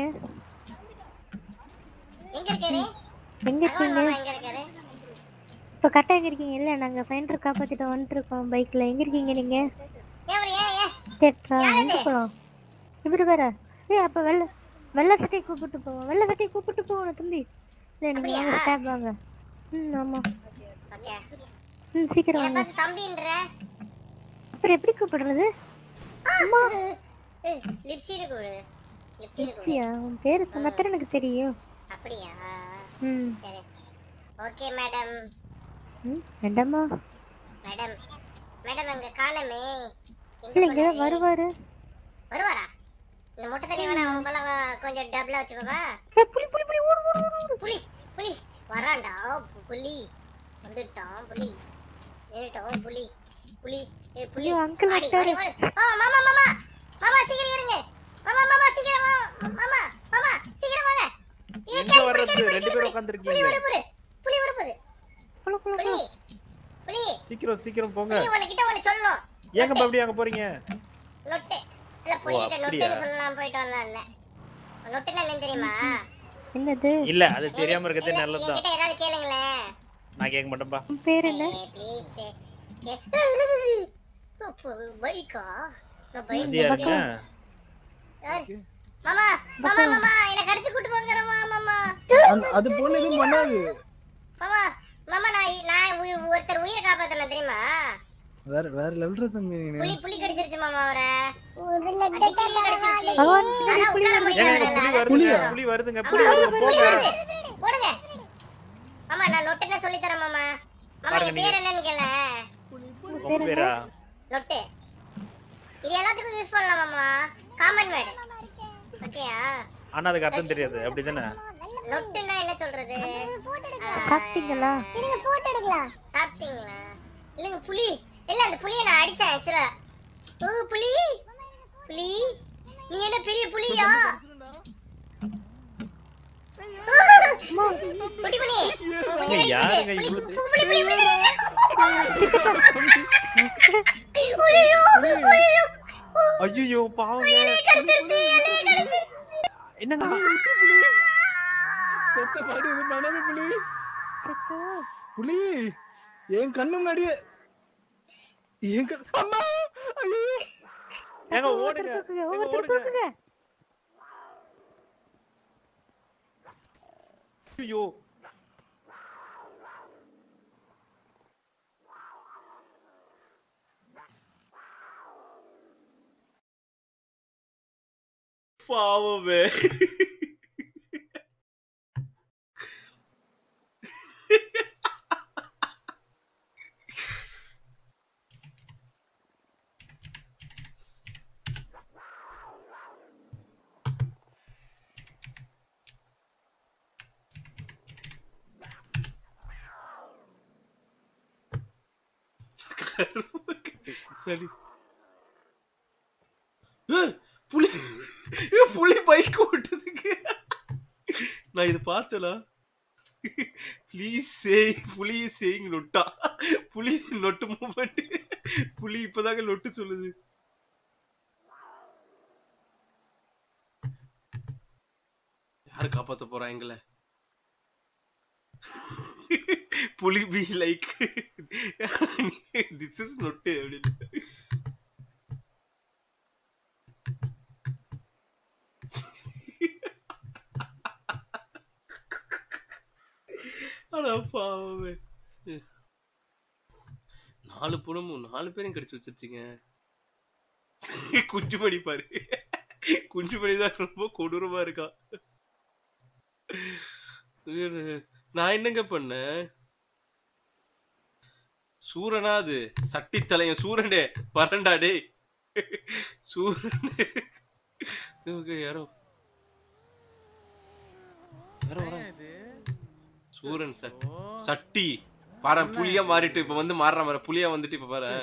எங்க இருக்காரு எங்க பகவான் இருக்கீங்க மாமா எங்க இருக்காரு இப்ப கரெக்டா எங்க இருக்கீங்க இல்ல நாங்க ஃபைண்டர் காப்பாத்திட்டு வந்துட்டு இருக்கோம் பைக்ல எங்க இருக்கீங்க நீங்க ஏன் அவரு ஏன் ஏன் தேட்ரா யார் எங்க அது? போலாம் இவரு வேற ஏய் அப்ப வெள்ள வெள்ள சட்டையை கூப்பிட்டு போவோம் வெள்ள சட்டையை கூப்பிட்டு போகணும் தம்பி இல்ல நீங்க அப்படியா? வாங்க ஸ்டாப் வாங்க ம் ஆமா ஓகே ம் சீக்கிரம் என்ன வாங்க பார்த்து தம்பின்ற அப்புறம் எப்படி கூப்பிடுறது அம்மா லிப்ஸிடு கூடு லிப்ஸிடு கூடு லிப்ஸியா உன் பேரு சொன்னதான் எனக்கு தெரியும் அப்படியா ம் சரி ஓகே மேடம் ம் வேண்டாமா மேடம் மேடம் அங்க காணமே எங்க இல்ல இங்க போனாரு? வருவாரு வருவாரா இந்த மொட்டை தள்ளி வேணா அவன் போல வா- கொஞ்சம் டபுளா வச்சுக்கோவா ஏய், புலி புலி புலி ஓடு ஓடு ஓடு ஓடு புலி புலி வரான்டா பு- புலி வந்துட்டான் புலி நின்னுட்டோம் புலி புலி ஏ புலி ஐயோ, uncle வாடி, வாடி, வந்துட்டாரு. வாடி. ஆ மாமா மாமா மாமா சீக்கிரம் இருங்க மாமா மாமா சீக்கிரம் வா மாமா மாமா சீக்கிரம் வாங்க இது எங்க carry பண்ணு, வர்றது carry பண்ணு, ரெண்டு carry பேரும் பண்ணு. புலி உட்காந்துருக்கீங்க வர போகுது புலி வர போகுது போல போல புலி போல சீக்கிரம் சீக்கிரம் போங்க நீ உனக்கிட்ட ஒண்ணு சொல்லணும் ஏங்க அப்படி அங்க போறீங்க நொட்டு இல்ல புலிகிட்ட அப்படியா? நொட்டுன்னு சொல்லலாம் போயிட்டு வந்தான்ல நொட்டுன்னா என்னன்னு தெரியுமா என்னது இல்ல அது தெரியாம இருக்கிறதே நல்லதுதான் என்கிட்ட ஏதாவது கேளுங்களேன் நான் கேட்க மாட்டேன்பா உன் பேர் என்ன ப்ளீஸ் பைக்கா நான் பைக் அது யாருங்க யாரு மாமா மாமா மாமா எனக்கு அடுத்து கூட்டு போங்கறமா மாமா அந்த அது பொண்ணு எதுவும் பண்ணாது மாமா மாமா நான் நான் உயிர் ஒருத்தர் உயிரை காப்பாத்தல தெரியுமா வேற வேற லெவல்ல தம்பி நீனு. புலி புலி கடிச்சிருச்சு மாமா அவரை அடிக்கடி கடிச்சிருச்சு பகவான், அதான் உட்கார முடியல ஏங்க அவரால. புலி வருதுங்க புலி வருதுங்க புலி வருதுங்க புலி போங்க வருது. போடுங்க மாமா நான் நொட்டுன்னு சொல்லி தரேன் மாமா மாமா பாருங்க என் பேர் என்னன்னு கேள உங்க பேரா நொட்டு இது எல்லாத்துக்கும் யூஸ் பண்ணலாம் மாமா காமன் வேர்டு ஓகேயா ஆனா அதுக்கு அர்த்தம் தெரியாது அப்படிதானே நொட்டுன்னா என்ன சொல்றது சாப்பிட்டீங்களா நீங்க போட்டோ எடுக்கலாம் சாப்பிட்டீங்களா இல்லங்க புலி இல்ல அந்த புலியை நான் அடிச்சேன் ஆக்சுவலா ஓ புலி புலி நீ என்ன பெரிய புலியா குட்டி புலி ஏங்க, யாருங்க இவ்வளவு புலி புலி புலி ஐயோ ஐயோ ஐயோ பாவங்க என்னங்க செத்த பாடு எதுவும் பண்ணாத புலி புலி என் கண்ணு முன்னாடியே என் கண் அம்மா ஐயோ ஏங்க ஓடுங்க ஏங்க ஓடுங்க ஐயோ பாவமே சரி ஏய், புலி ஏய், புலி பைக் ஓட்டுதுக்கு நான் இது பார்த்தனா ப்ளீஸ் சே புலி சேயிங் நொட்டா புலி நொட்டு மூமெண்ட் புலி இப்பதாங்க நொட்டு சொல்லுது யாரு காப்பாத்த போறா எங்களை புலி be like this is not அப்படின்னு அட பாவமே நாலு புறமும் நாலு பேரும் கடிச்சு வச்சிருச்சிங்க குஞ்சுமணி பாரு குஞ்சுமணி தான் ரொம்ப கொடூரமா இருக்கா நான் என்னங்க பண்ணேன் சூரனா அது சட்டி தலையன் சூரனே வரண்டா டேய் சூரன் இவங்க யாரோ யாரோ வரா சூரன் சார் சட்டி பாரு புலியா மாறிட்டு இப்ப வந்து மாறுற மாதிரி புலியா வந்துட்டு இப்ப பாரு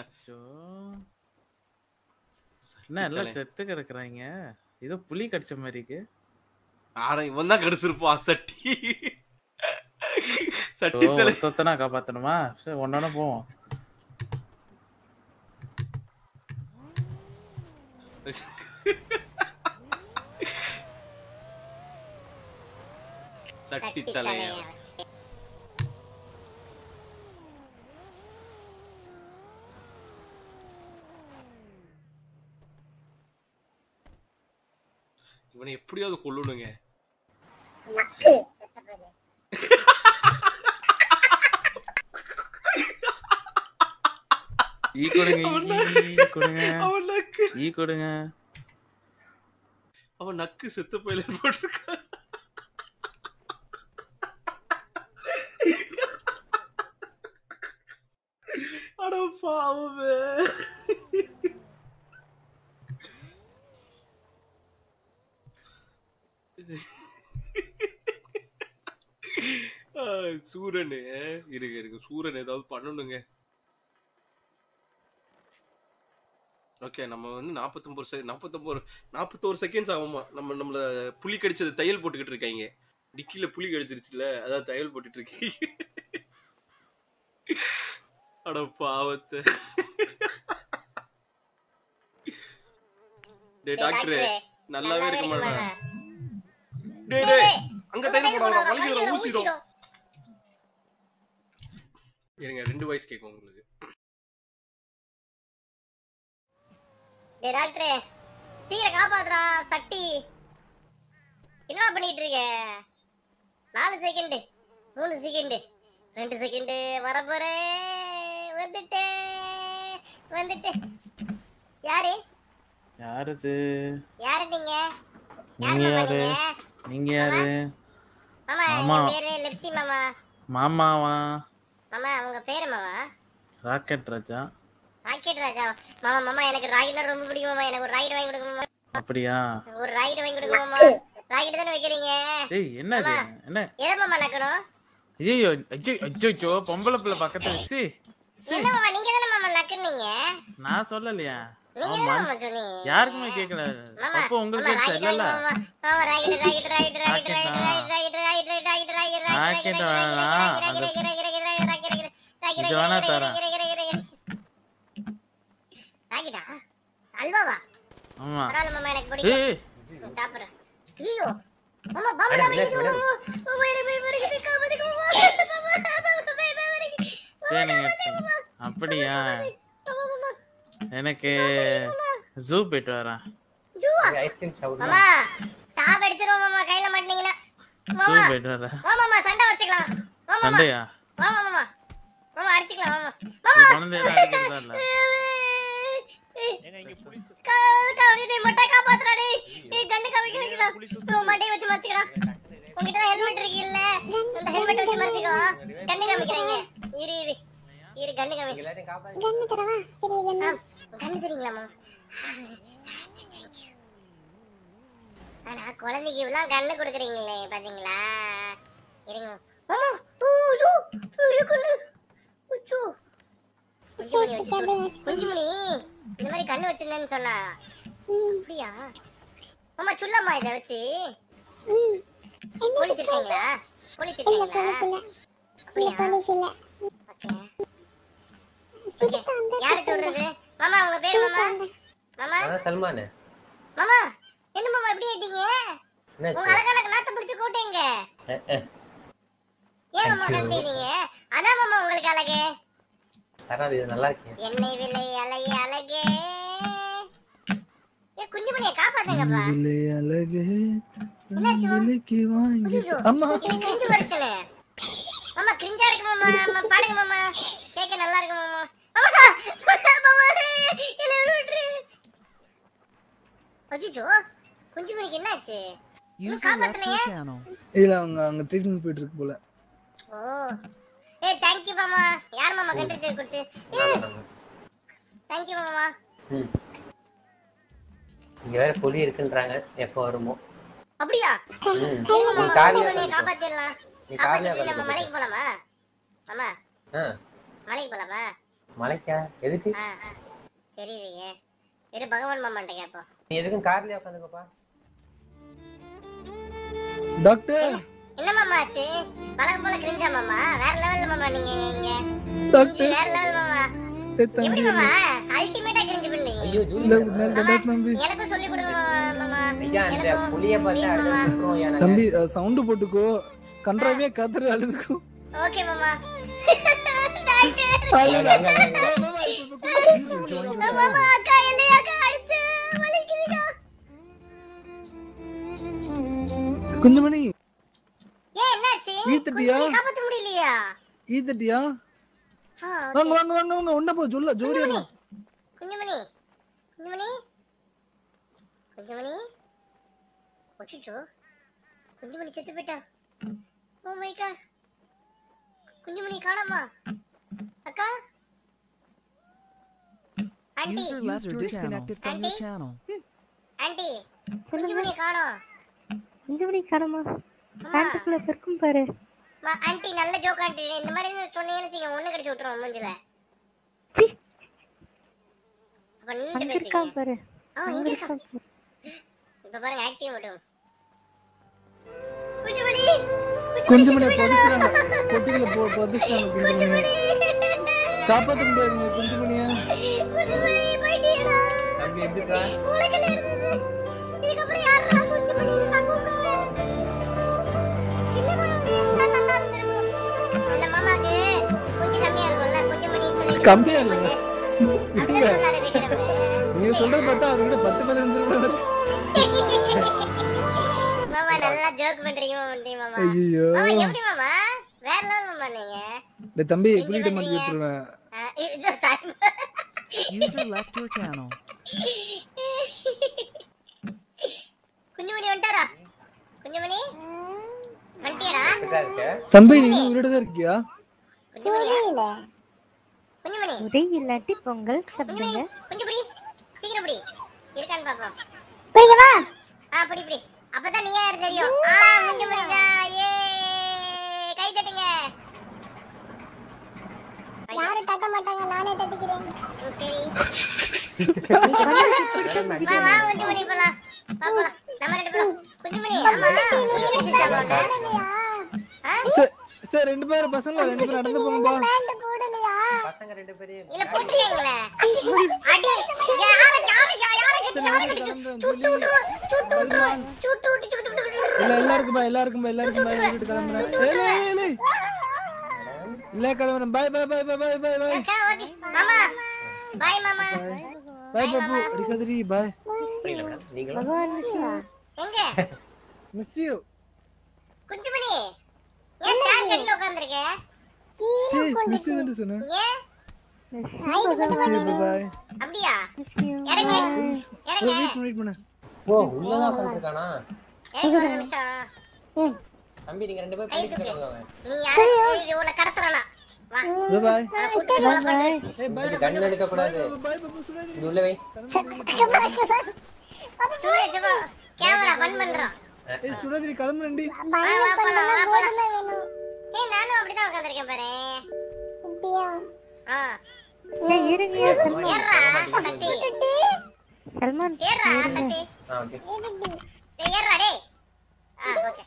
என்ன எல்லாம் செத்து கிடக்குறாங்க ஏதோ புலி கடிச்ச மாதிரி இருக்கு ஆனா இவன் தான் கடிச்சிருப்பான் சட்டி சட்டி தலை தொத்தனா காப்பாத்தணுமா சரி ஒன்னொன்னு போவோம் சட்டி தலையா இவனை எப்படியாவது கொல்லணுங்க நக்கு செத்த பேரு ஈ கொடுங்க ஈ, ஈ கொடுங்க அவன் நக்கு ஈ கொடுங்க அவன் நக்கு செத்த பயில போட்டிருக்கா அட பாவமே ஆ, சூரனு இருங்க இருங்க சூரன் ஏதாவது பண்ணணுங்க ஓகே நம்ம வந்து நாற்பத்தொம்பது செ நாற்பத்தொம்பது நாற்பத்தோரு செகண்ட்ஸ் ஆகுமா நம்ம நம்மள புலி கடிச்சது தையல் போட்டுக்கிட்டு இருக்காங்க டிக்கில புலி கடிச்சிருச்சுல அதான் தையல் போட்டுட்டு இருக்கீங்க அட பாவத்தை டே டாக்டர் டாக்டரே, நல்லாவே இருக்க இருக்க மாட்டேன் மாட்டேன். டே டேய், டே டேய், அங்க அங்க தைக்க தைக்க போடாத போடாத, வலிக்குற வலிக்குற, ஊசிடும் ஊசிடும். இருங்க ரெண்டு வயசு கேக்கும் உங்களுக்கு டேய் டாக்டரே சீக்கிரம் காப்பாத்துறா சட்டி என்னடா பண்ணிட்டு இருக்க நாலு செகண்ட் மூணு செகண்ட் ரெண்டு செகண்ட் வரப்போறேன் வந்துட்டேன் வந்துட்டேன் யாரு யாருது யாரு நீங்க நீங்க யாரு நீங்க யாரு மாமா மாமா. என் பேரு லிப்சி மாமா மாமாவா மாமா உங்க பேரு மாமா ராக்கெட் ராஜா ராக்கெட் ராஜா மாமா மாமா எனக்கு ராக்கெட் ரொம்ப பிடிக்கும் மாமா எனக்கு ஒரு ராக்கெட் வாங்கி கொடுங்க மாமா அப்படியா ஒரு ராக்கெட் வாங்கி கொடுங்க மாமா ராக்கெட் தானே வைக்கிறீங்க ஏய் என்னது என்ன எதை மாமா நக்கணும் ஐயோ அச்சோ அச்சோ பொம்பளை பிள்ளை பக்கத்துல சி என்ன மாமா நீங்க தானே மாமா நக்குனீங்க நான் சொல்லலையா நீங்க அவன் தானே மாமா மனசு- சொன்னீங்க யாருக்குமே கேட்கல மாமா அப்போ உங்களுக்கு மாமா கேட்டுச்சா ராக்கெட் இல்லல்ல வாங்கி மாமா மாமா rocket rocket rocket rocket rocket rocket rocket rocket rocket rocket rocket rocket rocket வேணாம் அது இது வேணா தரேன் ராக்கெட்டா அல்வாவா ஆமா பரவாயில்ல மாமா எனக்கு ஏய் பிடிக்கும் சாப்பிடுறேன் ஐயோ மாமா பாம்பு தான் பிடிக்குது மாமா மாமா எனக்கு பயமா இருக்குது காப்பாத்துங்க மாமா மாமா பயமா இருக்கு சரிங்க அப்படியா எனக்கு ஜூ போயிட்டு வரேன் ஜூவா ஐஸ்கிரீம் சாப்பிடுமா மாமா சாப் அடிச்சிருவோம் மாமா கையில மாட்டீங்கன்னா ஜூ மாமா போயிட்டு வரேன் வா மாமா சண்டை வச்சுக்கலாம் வா மாமா சண்டையா வா மாமா மாமா அடிச்சுக்கலாம் மாமா இது குழந்தையெல்லாம் அடிக்கிறதா இல்ல காவடி மட்டை காப்பாத்துறா டேய் ஏய் கண்ணு காமிக்கிறடா ஓ மண்டைய வச்சு மறைச்சுக்கடா உன்கிட்ட தான் ஹெல்மெட் இருக்கு இல்ல அந்த ஹெல்மெட் வச்சு மறைச்சுக்கோ கண்ணு காமிக்கிறாங்க இரு இரு இரு கண்ணு காமி கண்ணு தரவா பெரிய கண்ணு கண்ணு தெரியுங்களா மாமா ஆனா குழந்தைக்கு இவ்வளவு கண்ணு கொடுக்குறீங்களே பாத்தீங்களா இருங்க மாமா ஓ ஐயோ பெரிய கண்ணு உச்சோ குஞ்சுமணி வச்சு குஞ்சுமணி இந்த மாதிரி கண்ணு வச்சிருந்தேன்னு சொன்னா அப்படியா மாமா சுள்ளம்மா இதை வச்சு குளிச்சிருக்கீங்களா குளிச்சிருக்கீங்களா அப்படியா ஓகே ஓகே யாரு சொல்றது மாமா உங்க பேர் மாமா மாமா அதான் சல்மானு மாமா என்ன மாமா எப்படி ஆயிட்டீங்க என்னாச்சு? உங்க அழகான நாத்த பிடிச்சு கூட்டீங்க அஹ், அஹ். ஏன் மாமா ஐயோ. கழட்டிட்டீங்க அதான் மாமா உங்களுக்கு அழகு பரவாயில்ல இது நல்லா இருக்கு என்னை விலை அலை அழகே ஏ குஞ்சுமணியை காப்பாத்துங்கப்பா இதிலே அழகு என்னாச்சு மாமா? விலைக்கு வாங்கி ஐயோ, அம்மா இது கிரிஞ்சு வருஷனு மாமா கிரிஞ்சா இருக்கு மாமா மாமா பாடுங்க மாமா கேட்க நல்லா இருக்கு மாமா மாமா மாமா என்ன விட்டுரு அஜிஜோ குஞ்சுமணிக்கு என்னாச்சு இன்னும் User left காப்பாத்தலையே your channel. இல்ல அவங்க அங்க ட்ரீட்மெண்ட் போயிட்டு இருக்கு போல ஓ ஏ தேங்க்யூ மாமா யார் மாமா கண்டுச்சு கொடுத்து தேங்க்யூ மாமா ம். இங்க வேற புலி இருக்குன்றாங்க எப்போ வருமோ அப்படியா ம். இருங்க நீ மாமா கார்லயே குஞ்சுமணியை உட்காந்துக்கோ. காப்பாத்திடலாம் நீ கார்லயே காப்பாத்திட்டு நம்ம உட்காந்துக்கோ. மலைக்கு போலாமா மாமா ஆ மலைக்கு போலாமா மலைக்கா எதுக்கு ஆ ஆ தெரியலையே இரு பகவான் மாமான்ட்ட கேப்போம் நீ எதுக்கும் கார்லயே உட்காந்துக்கப்பா டாக்டர் என்ன மாமா ஆச்சு வழக்கம் போல கிரிஞ்சா மாமா வேற லெவல்ல மாமா நீங்க இங்க டாக்டர் வேற லெவல் மாமா ஏ எப்படி தம்பி மாமா அல்டிமேட்டா கிரிஞ்சு பண்ணீங்க ஐயோ இல்ல மேல டாக்டர் தம்பி எனக்கும் சொல்லி கொடுங்க மா- மாமா ஐயா அந்த எனக்கும் புலிய ப்ளீஸ் பார்த்தா மாமா அழுதுறோம் யா நாங்க. தம்பி சவுண்ட் போட்டுக்கோ கன்றாவே கதறு அழுதுக்கோ ஓகே மாமா டாக்டர் அழுதா. அங்க, அங்க, அங்க. ஏய், மாமா, இப்ப- இப்ப குளிச்சு User joined your மாமா channel. அக்கா இல்லையா அக்கா அடிச்சு வலிக்குதுடா குஞ்சுமணி ஏன் என்னாச்சு ஈத்துட்டியா? குஞ்சுமணியை காப்பாத்த முடியலையா ஈத்தட்டியா ஆ, வாங்க வாங்க வாங்க வாங்க ஒண்ணா போ சொல்ல ஜோடியா போ குஞ்சுமணி குஞ்சுமணி குஞ்சுமணி ஒச்சிச்சோ குஞ்சுமணி செத்து போயிட்டா ஓ மை காட் குஞ்சுமணி காணோமா அக்கா aunty User left or disconnected from your Auntie? channel. Aunty Kunjumani காணோம் அஞ்சு மணிக்கு காணமா பேண்ட்டுக்குள்ள பெருக்கும் பாரு மா ஆண்டி நல்ல ஜோக் ஆண்டி இந்த மாதிரி சொன்னீங்கன்னு வச்சுக்கோங்க ஒண்ணு கடிச்சு விட்டுருவோம் மூஞ்சில அப்ப நின்று அங்க பேசுங்க இருக்கான் பாரு ஆ அங்க இங்க இருக்கா இருக்கான் பாரு இப்ப பாருங்க ஆக்டிவ் மட்டும் குஞ்சுமணி குஞ்சுமணியை புதைச்சிட்டாங்க பொட்டிக்குள்ள போ புதைச்சிட்டாங்க குஞ்சுமணி குஞ்சுமணி காப்பாத்த முடியாதுங்க கொஞ்சம் மணியா குஞ்சுமணி போயிட்டியடா தம்பி எந்திரா உலகில இருந்தது இதுக்கப்புறம் யாரா குஞ்சுமணி நான் கூப்பிடுவேன் சின்ன மாமா இருந்தா நல்லா இருந்திருக்கும் அந்த மாமாக்கு குஞ்சு கம்மியா இருக்கும்ல குஞ்சுமணின்னு சொல்லி கம்மியா இருக்குங்க அப்படிதான் சொன்னாரு விக்ரம் நீங்க சொல்றது பார்த்தா அதை விட பத்து பதினஞ்சு ரூபாய் மாமா நல்லா ஜோக் பண்றீங்க மாமா மாமா ஐயோ மாமா எப்படி மாமா வேற லெவல் மாமா நீங்க டேய் தம்பி புள்ளிட்ட மாட்டி விட்டுருவேன் ஆ, இது sorry. User left your channel. Kunjumani வந்துட்டாரா குஞ்சுமணி வந்துட்டியாடா தம்பி நீ இன்னும் உயிரோட தான் இருக்கியா குஞ்சுமணியா குஞ்சுமணி உரை இல்லாட்டி பொங்கல் சாப்பிடுங்க கொஞ்சம் பிடி சீக்கிரம் பிடி இருக்கான்னு பாப்போம் புரியுதா ஆ பிடி பிடி அப்பதான் நீ யார் தெரியும் ஆ குஞ்சுமணி தான் ஏ கை தட்டுங்க யாரும் தட்ட மாட்டாங்க நானே தட்டிக்கிறேன் ம், சரி வா வா குஞ்சுமணி போலாம் வா போலாம் நம்ம ரெண்டு பேரும் குஞ்சுமணி ஆமா நீ கிடைச்சிச்சா போன சரி, சரி ரெண்டு பேரும் பசங்க ரெண்டு பேரும் நடந்து போங்கப்பா போடலையா பசங்க ரெண்டு பேரையும் இல்ல போட்டுக்கீங்களே அடி யார யார யார கட்டி யார கட்டி சுட்டு விட்டுரு சுட்டு விட்டுரு சுட்டு விட்டு சுட்டு விட்டு இல்ல எல்லாருக்கும் பா எல்லாருக்கும் பா எல்லாருக்கும் பா வீட்டு கிளம்புறேன் ஏய், ஏய், ஏய், ஏய். இல்ல கிளம்புறேன் பாய் பாய் பாய் பாய் பாய் பாய் பாய் அக்கா ஓகே மாமா பாய் மாமா பாய் பாபு அடிக்காதடி பாய் புரியல மேடம் நீங்களும் பகவான் விஷயம் எங்க மிஸ் யூ குஞ்சுமணி ஏன் சார் கடியில உட்கார்ந்திருக்க ஏய் மிஸ் யூ தான் சொன்னேன் ஏன் மிஸ் யூ பாய் அப்படியா இறங்க இறங்க வெயிட் வெயிட் பண்ணு ஓ உள்ளதான் உட்காந்துருக்கானா இறங்க ஒரு நிமிஷம் தம்பி நீங்க ரெண்டு பேரும் கை போலீஸ் தூக்கு கிளம்புவாங்க நீ யாரும் இவ்வளவு கடத்துறானா வா பை பாய் நான் கூட்டிட்டு போல பண்றேன் ஏய் பாய் இது கண் எடுக்க கூடாது பாய் பாபு சுடாதீங்க இது உள்ள வை சூரஜ் போ கேமரா பன் பண்றோம் ஏய் சுடாதீங்க கிளம்புறேன்டி வா வா போலாம் வா போலாம் ஏய் நானும் அப்படிதான் உட்கார்ந்திருக்கேன் பாரு ஆ ஏய், இருங்கயா சல்மான் ஏறா சட்டி சல்மான் ஏறா சட்டி ஆ ஓகே டேய் ஏறா டேய் ஆ ஓகே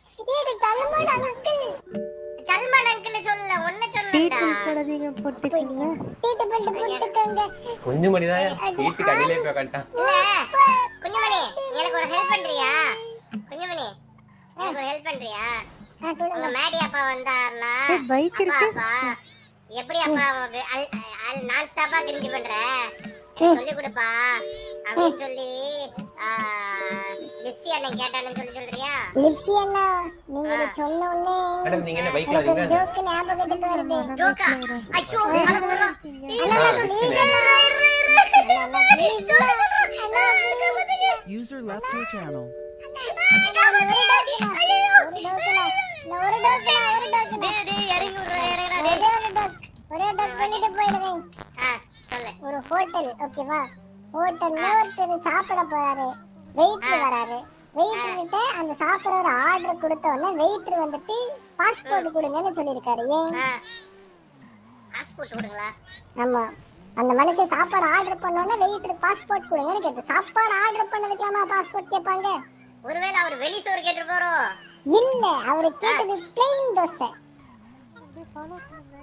சல்மான் அங்கிள் சொல்லல ஒன்ன சீட்டு சொன்னடா போடாதீங்க போட்டுக்கோங்க சீட்டு பெல்ட் போட்டுக்கோங்க கொஞ்சம் மணி தான் வீட்டுக்கு அடியிலே போய் உட்காந்துட்டான் இல்ல குஞ்சுமணி எனக்கு ஒரு ஹெல்ப் பண்றியா குஞ்சுமணி எனக்கு ஒரு ஹெல்ப் பண்றியா உங்க மேடி அப்பா வந்தாருன்னா ஏய், பைக் அப்பா இருக்கு அப்பா எப்படி அப்பா அவன் அல் அல் நான் ஸ்டாப்பா கிரிஞ்சு பண்ற எனக்கு சொல்லி கொடுப்பா அப்படின்னு சொல்லி லிப்ஸி அண்ணன் கேட்டான்னு சொல்லி சொல்றியா லிப்ஸி அண்ணா நீங்க இதை சொன்ன உடனே மேடம் நீங்க என்ன பைக்ல எனக்கு ஒரு வரீங்க ஜோக் ஞாபகத்துக்கு வருது ஜோக்கா ஐயோ அட விடுறா. ஏய், அண்ணா, அண்ணா, please ஏய், அண்ணா. இரு, இரு, இரு. அண்ணா, please சொல்லு, அண்ணா. சொல்லு. அண்ணா, அண்ணா, காப்பாத்துங்க. User left your channel. காப்பாத்துங்க. ஐயோ. ஒரு டோக்கனா ஒரு டோக்கனா ஒரு டோக்கனா டேய், டேய், இறங்கி விடுறா, இறங்குடா, ஒரே டேய். ஒரு டோக் ஒரே டோக் பண்ணிட்டு போயிடுறேன் ஆ, சொல்லு. ஒரு ஹோட்டல் ஓகேவா ஹோட்டல்ல ஒருத்தர் சாப்பிட போறாரு வெயிட்டர் வராரு வெயிட்டர் கிட்ட அந்த சாப்பிடுற ஒரு ஆர்டர் கொடுத்த உடனே வெயிட்டர் வந்துட்டு பாஸ்போர்ட் கொடுங்கன்னு சொல்லியிருக்காரு ஏன் ஆ. பாஸ்போர்ட் கொடுங்களா ஆமா அந்த மனுஷன் சாப்பாடு ஆர்டர் பண்ணோன்னே வெயிட்டர் பாஸ்போர்ட் கொடுங்கன்னு கேட்டு சாப்பாடு ஆர்டர் பண்ணதுக்கலாமா பாஸ்போர்ட் கேட்பாங்க ஒருவேளை அவர் வெளி சோறு கேட்டு போறோம் இல்ல அவரு கேட்டது பிளெயின் தோசை ஃபாலோ பண்ணுங்க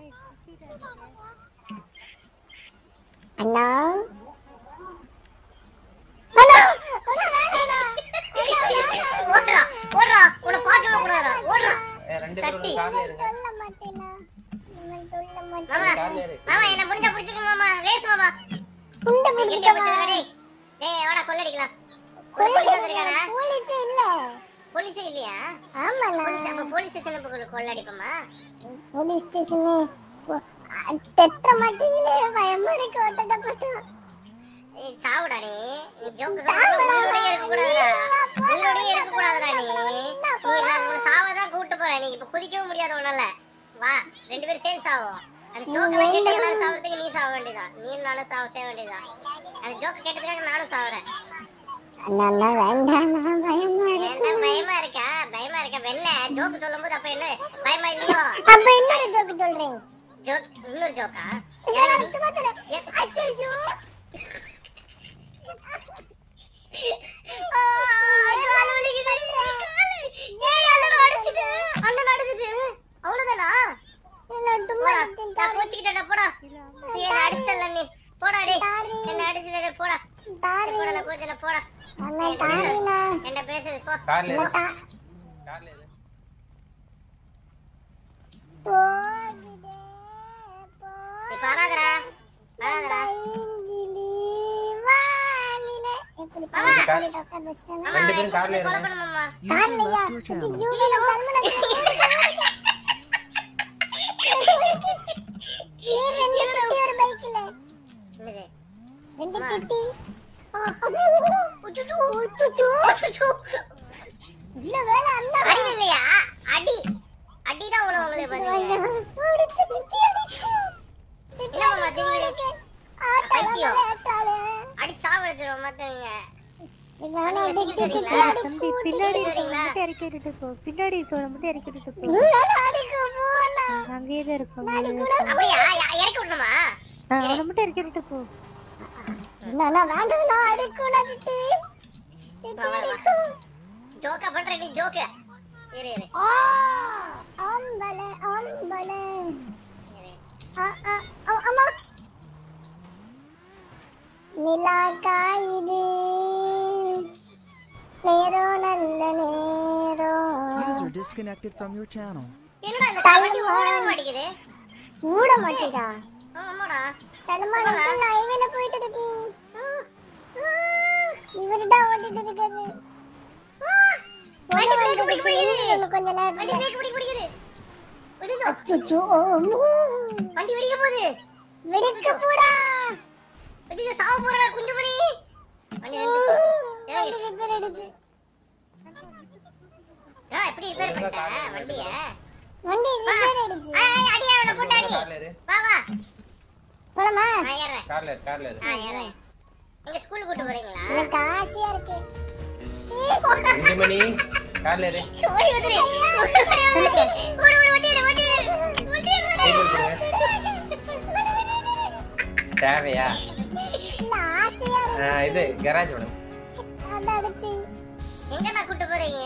அண்ணா அண்ணா ஓடுறா ஓடுறா உன்னை பார்க்கவே கூடாதுடா ஓடுறா ஏய், ரெண்டு பேரும் சட்டி. கார்ல இருங்க சொல்ல மாட்டேனா இவன் சொல்ல மாமா மாட்டேன் கார்ல இரு மாமா என்ன முடிஞ்சா பிடிச்சுக்கோ மாமா ரேஸ் மாமா குண்ட கெட்டியா பிடிக்கவா பிடிச்சுக்கோ டேய் டேய் வாடா கொள்ளடிக்கலாம் ஒரு போலீஸ் வந்திருக்காடா போலீஸ் இல்ல போலீஸே இல்லையா ஆமாண்ணா போலீஸ் அப்ப போலீஸ் ஸ்டேஷன் போய் கொள்ளடிப்போமா போலீஸ் ஸ்டேஷனு தெட்ட மாட்டீங்களே பயமா இருக்கு ஓட்டத்தை பார்த்தா ஏய் சாவுடா நீ நீ ஜோக்கு சொல்ல உயிரோடயே இருக்க கூடாதுடா உயிரோடயே இருக்க கூடாதுடா நீ நீ நான் உன்னை சாவதான் கூட்டு போறேன் நீ இப்ப குதிக்கவும் முடியாது உன்னால வா ரெண்டு பேரும் சேர்ந்து சாவோம் அந்த ஜோக்கெல்லாம் கேட்டு எல்லாரும் சாவறதுக்கு நீ சாவ வேண்டியதான் நீ நானும் சாவ செய்ய வேண்டியதான் அந்த ஜோக்கு கேட்டதுக்காக நானும் சாவறேன் அண்ணா வேண்டாம் நான் பயமா இருக்கு என்ன பயமா இருக்கா பயமா இருக்கா வெண்ண ஜோக்கு சொல்லும்போது அப்ப என்ன பயமா இல்லையோ அப்ப இன்னொரு ஜோக்கு சொல்றேன் ஜோக் இன்னொரு ஜோக்கா நான் அடுத்து மாத்துறேன். அச்சச்சோ. ஆ, கால் வலிக்குது. காலு. ஏய், அண்ணனை அடிச்சிட்டு. அண்ணனை அடிச்சிட்டு. அவ்வளவுதானா? நான் சும்மா போடா. எடுத்தேன். நான் கோச்சிக்கிட்டேன்டா, போடா. டாரி போடா கூச்சல போடா அண்ணா டாரிண்ணா என்ன பேசுது போ கார்ல இந்த இரு. டா- கார்ல இரு. போகுதே, நீ வராதடா வராதடா பைங்கிலி வாலிலே. எப்படி மாமா. பாட்டு உட்கார்ந்து வச்சிட்டாங்க? மாமா ரெண்டு அவனை பேரும் கார்ல கொலை இருங்க. பண்ணுமாமா User கார்லயா? left your channel. ஐயோ, நான் தலைமையில நீ ரெண்டு குட்டி ஒரு பைக்ல என்னது ரெண்டு அம்மா. குட்டி உச்சுச்சு உச்சுச்சு உச்சுச்சு இல்ல வேலை அந்த அறிவு இல்லையா அடி அடிதான் உணவு உங்களுக்கு பாத்தீங்க என்ன மாமா தெரியுது பைத்தியம் அடி சாவடிச்சிரும் மாத்துங்க தம்பி பின்னாடி சரிங்களா? மட்டும் இறக்கி விட்டுட்டு போ பின்னாடி சோளை மட்டும் இறக்கி விட்டுட்டு போ அங்கேயே தான் இருக்கும் அங்கேயே தான் இருக்கும். அப்படியா யா- இறக்கி விடணுமா ஆ, அவனை மட்டும் இறக்கி விட்டுட்டு போ ஜோக்கா பண்ற நீ ஜோக்கு இரு இரு ஆம்பளை ஆம்பளை இரு. ஆ, ஆ, ஆ, அம்மா நிலா காயுது நேரம் நல்ல நேரம் User disconnected from your channel. என்னடா இந்த கமெண்ட் ஓடவே மாட்டேங்குது மூட மாட்டேடா ஆமாடா தலைமாடம் நான் ஹைவேல போயிட்டு இருக்கேன் இவருதான் ஓட்டிட்டு இருக்காரு வண்டி பிரேக் பிடிக்க பிடிக்குது இன்னும் கொஞ்ச வண்டி நேரத்துல பிரேக் பிடிக்க பிடிக்குது ஐயோ அச்சச்சோ, வண்டி வெடிக்க போகுது வெடிக்க போடா ஐயோ சாவ போறடா குஞ்சு மணி வண்டி நிறுத்து. வண்டி ரிப்பேர் ஆயிடுச்சு ஏன் இப்படி ரிப்பேர் பண்ணிட்ட வண்டிய வண்டி ரிப்பேர் ஆயிடுச்சு ஏய், ஏய், அடியா அவனை போட்டு அடி கார்ல இரு. வா வா போலாமா நான் ஏறேன் கார்ல இரு, கார்ல இரு. ஆ ஏறேன் எங்க ஸ்கூல் கூட்டு போறீங்களா எனக்கு ஆசையா இருக்கு அஞ்சு மணி கார்ல இரு. ஓடி வந்துரு ஓடி ஓடி ஓடி வண்டி எடு வண்டி எடு வண்டி எடு சீக்கிரம் கொடுங்க. தேவையா இல்ல ஆசையா இருக்கு ஆ, இது கராஜ் மேடம் அதான் அடிச்சு எங்க நான் கூட்டு போறீங்க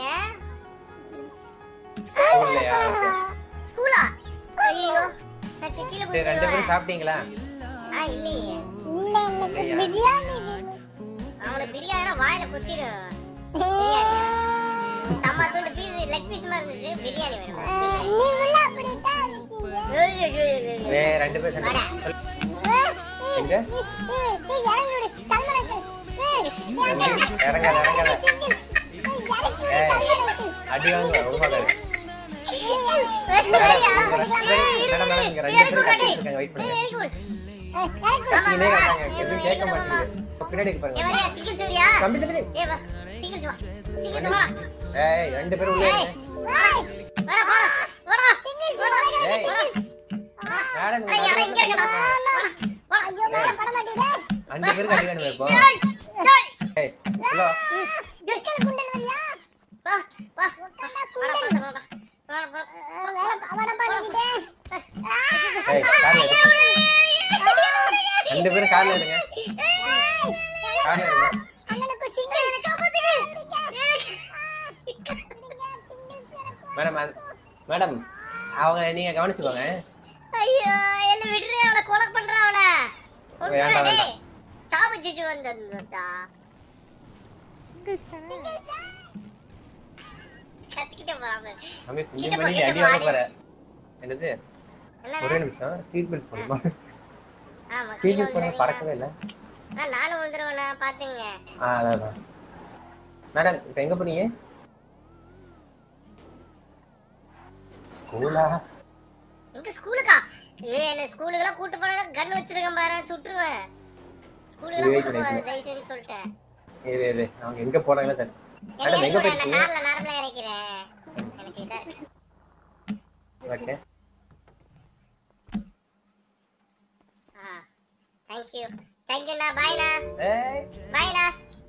ஸ்கூல்லையா ஸ்கூலா ஐயோ நான் கீழே சரி ரெண்டு பேரும் குடுத்துருவேன் சாப்பிட்டீங்களா ஆ இல்லையே இல்ல எனக்கு பிரியாணி வேணும் அவனுக்கு பிரியாணி வாயில குத்திரும் பிரியாணி தம்மா தூண்டு பீஸ் லெக் பீஸ் மாதிரி இருந்துச்சு பிரியாணி வேணும் ஆ, நீங்களும் அப்படித்தான் இருக்கீங்க ஐயோ, ஐயோ, ஐயோ, ஐயோ. ஏ ரெண்டு பேரும் சண்டை வாடா. எங்க ஏய், ஏய், இறங்கி விடு தலைமறைக்கு ஏய், இறங்காத இறங்காத ஏய் தலைமறைக்கு அடி வாங்க உருமாக்காரு ஏய், மேடம் மேடம் இங்க ரெண்டு பேரும் கட்டிட்டு இருக்காங்க வெயிட் பண்ணுங்க இறக்கி விடு. கத்தினே இருக்காங்க எதுவும் கேட்க மாட்டேங்குது பின்னாடி ஏய், பாருங்க வரியா, சிக்கன் சூரியா? தம்பி தம்பி ஏய், வா. சீக்கிரம் வா. சீக்கிரம் வாடா. ஏய் ரெண்டு பேரும் உள்ள ஏய், இருங்க வாடா, வாடா, வாடா, வாடா. ஏய் மேடம் ஏய், யாரோ இங்க இருக்கடா. வாடா, வாடா. ஐயோ மேடம் பட மாட்டேங்குதே அஞ்சு பேருக்கு அடி வேணும் இப்போ டேய், டேய். ஏய் ஹலோ குண்டல் குண்டல் வரியா வா, வா. வாடா, வாடா, வாடா. வாடா, வாடா. வேலை அவன பண்ணிக்கிட்டே ஏய் கார்ல இரு ரெண்டு பேரும் கார்ல இருங்க கார்ல இருங்க அண்ணனுக்கு சிங்கிள் காப்பாத்துங்க மேடம் அது- மேடம் அவங்க நீங்க கவனிச்சுக்கோங்க ஐயோ என்ன விடுறே அவளை கொலை பண்றா அவளை கொன்றுடா, வேண்டாம், டேய். வேண்டாம். சாவு சிச்சு வந்தா கத்திக்கிட்டே போறாங்க தம்பி கிட்ட கொஞ்சம் போ, பண்ணி கிட்ட அடி போ, வாங்க அடி. போற என்னது என்னடா? ஒரே நிமிஷம் சீட் பெல்ட் போடுமா ஆமா சீட் கீழே பெல்ட் போட விழுந்துறாதீங்க. பறக்கவே இல்லை ஆ, நானும் விழுந்துருவேண்ணா பாத்துங்க ஆ அதான் அதான். மேடம் இப்போ எங்க போனீங்க ஸ்கூலா எங்க ஸ்கூலுக்கா ஏ என்ன ஸ்கூலுக்கெல்லாம் கூட்டு போனா கன் வச்சிருக்கேன் பாரு சுட்டுருவேன் ஸ்கூலுக்கெல்லாம் இது கூட்டு வைக்கிறேன், போகாது இது. தயவு செய்து சொல்லிட்டேன் இது இது அவங்க எங்க போனாங்களோ தெரியல என்ன மேடம் எங்க இறக்கி விடு, போயிருக்கீங்க நான் கார்ல நார்மலா இறக்கிறேன் எனக்கு இதா இருக்கு ஓகே ஆ தேங்க்யூ தேங்க்யூண்ணா பாய்ண்ணா ஏய் பாய்ண்ணா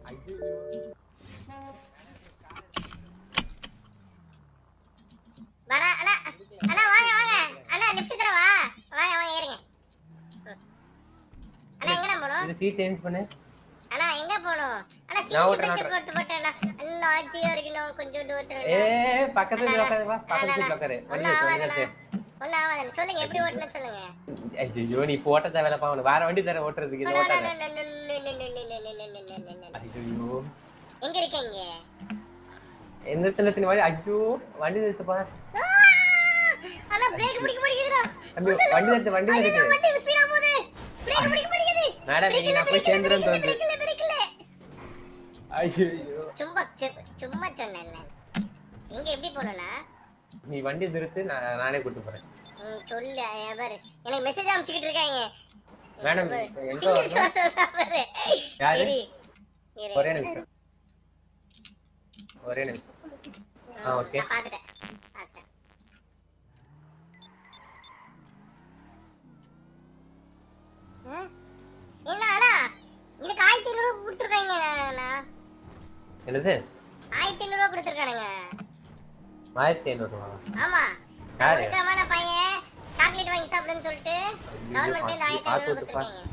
வாடா அண்ணா அண்ணா வாங்க வாங்க அண்ணா லிஃப்ட் தரவா வாங்க வாங்க ஏறுங்க ம். அண்ணா எங்கண்ணா போகணும் இது சீட் சேஞ்ச் பண்ணு அண்ணா எங்க போகணும் அண்ணா நான் சீட் ஓட்டுறேன், பெல்ட் போட்டு போட்டேண்ணா அண்ணா ஆச்சியா இருக்கணும் கொஞ்சம் தூரம் ஏ பக்கத்துல சீட்ல உட்காரு வா பக்கத்துல சீட்ல உட்காரு ஒண்ணு ஒன்றும் ஒண்ணு ஆகாதுண்ணா ஒன்றும் ஆகாதுண்ணா சொல்லுங்க எப்படி ஓட்டணும் சொல்லுங்க ஐயோ நீ இப்போ ஓட்ட தேவையில்ல பாவம் வேற வண்டி தர ஓட்டுறதுக்கு இது அண்ணா, ஓட்டாத அண்ணா, அண்ணா, அண்ணா, அண்ணா, அண்ணா, அண்ணா, அண்ணா, அண்ணா, ஐயோ எங்க இருக்கீங்க எந்த சின்ன சின்ன வண்டி ஐயோ வண்டி நிறுத்துப்பா ஆனா பிரேக் பிடிக்க மாட்டேங்குதுடா தம்பி வண்டி நிறுத்து வண்டி ஐயோ, நிறுத்து வண்டி ஸ்பீடா போகுது பிரேக் பிடிக்க மாட்டேங்குது மேடம் பிரேக் நீங்க இல்ல நான் போய் பிரேக் இல்ல சேர்ந்துறேன்னு தோணுது பிரேக் இல்ல பிரேக் இல்ல ஐயோ சும்மா செப்- சும்மா சொன்னேன் நான். எங்க எப்படி போகணும்னா நீ வண்டி நிறுத்து நான் நானே கூட்டு போறேன் ம், சொல்லு அஹ் பாரு எனக்கு மெசேஜ் அனுப்பிச்சுக்கிட்டு இருக்காங்க மேடம் பாரு, எங்க single வரணும்? shot சொல்றா பாரு யாரு? இரு, இரு. ஒரே நிமிஷம் ஒரே நிமிஷம் ஆ ஓகே நான் பாத்துட்டேன் பாத்துட்டேன் ஆ? என்ன அண்ணா இதுக்கு ஆயிரத்தி ஐநூறு ரூபா கொடுத்துருக்காங்க அண்ணா என்னது ஆயிரத்தி ஐநூறு ரூபா கொடுத்துருக்கானுங்க ஆயிரத்தி ஐநூறுவா ஆமா யாரு? ஒழுக்கமான பையன் சாக்லேட் வாங்கி சாப்பிடுன்னு சொல்லிட்டு கவர்மெண்ட் இந்த ஆயிரத்தி பார்த்து ஐநூறு விட்டுப்பா. கொடுத்துருக்காங்க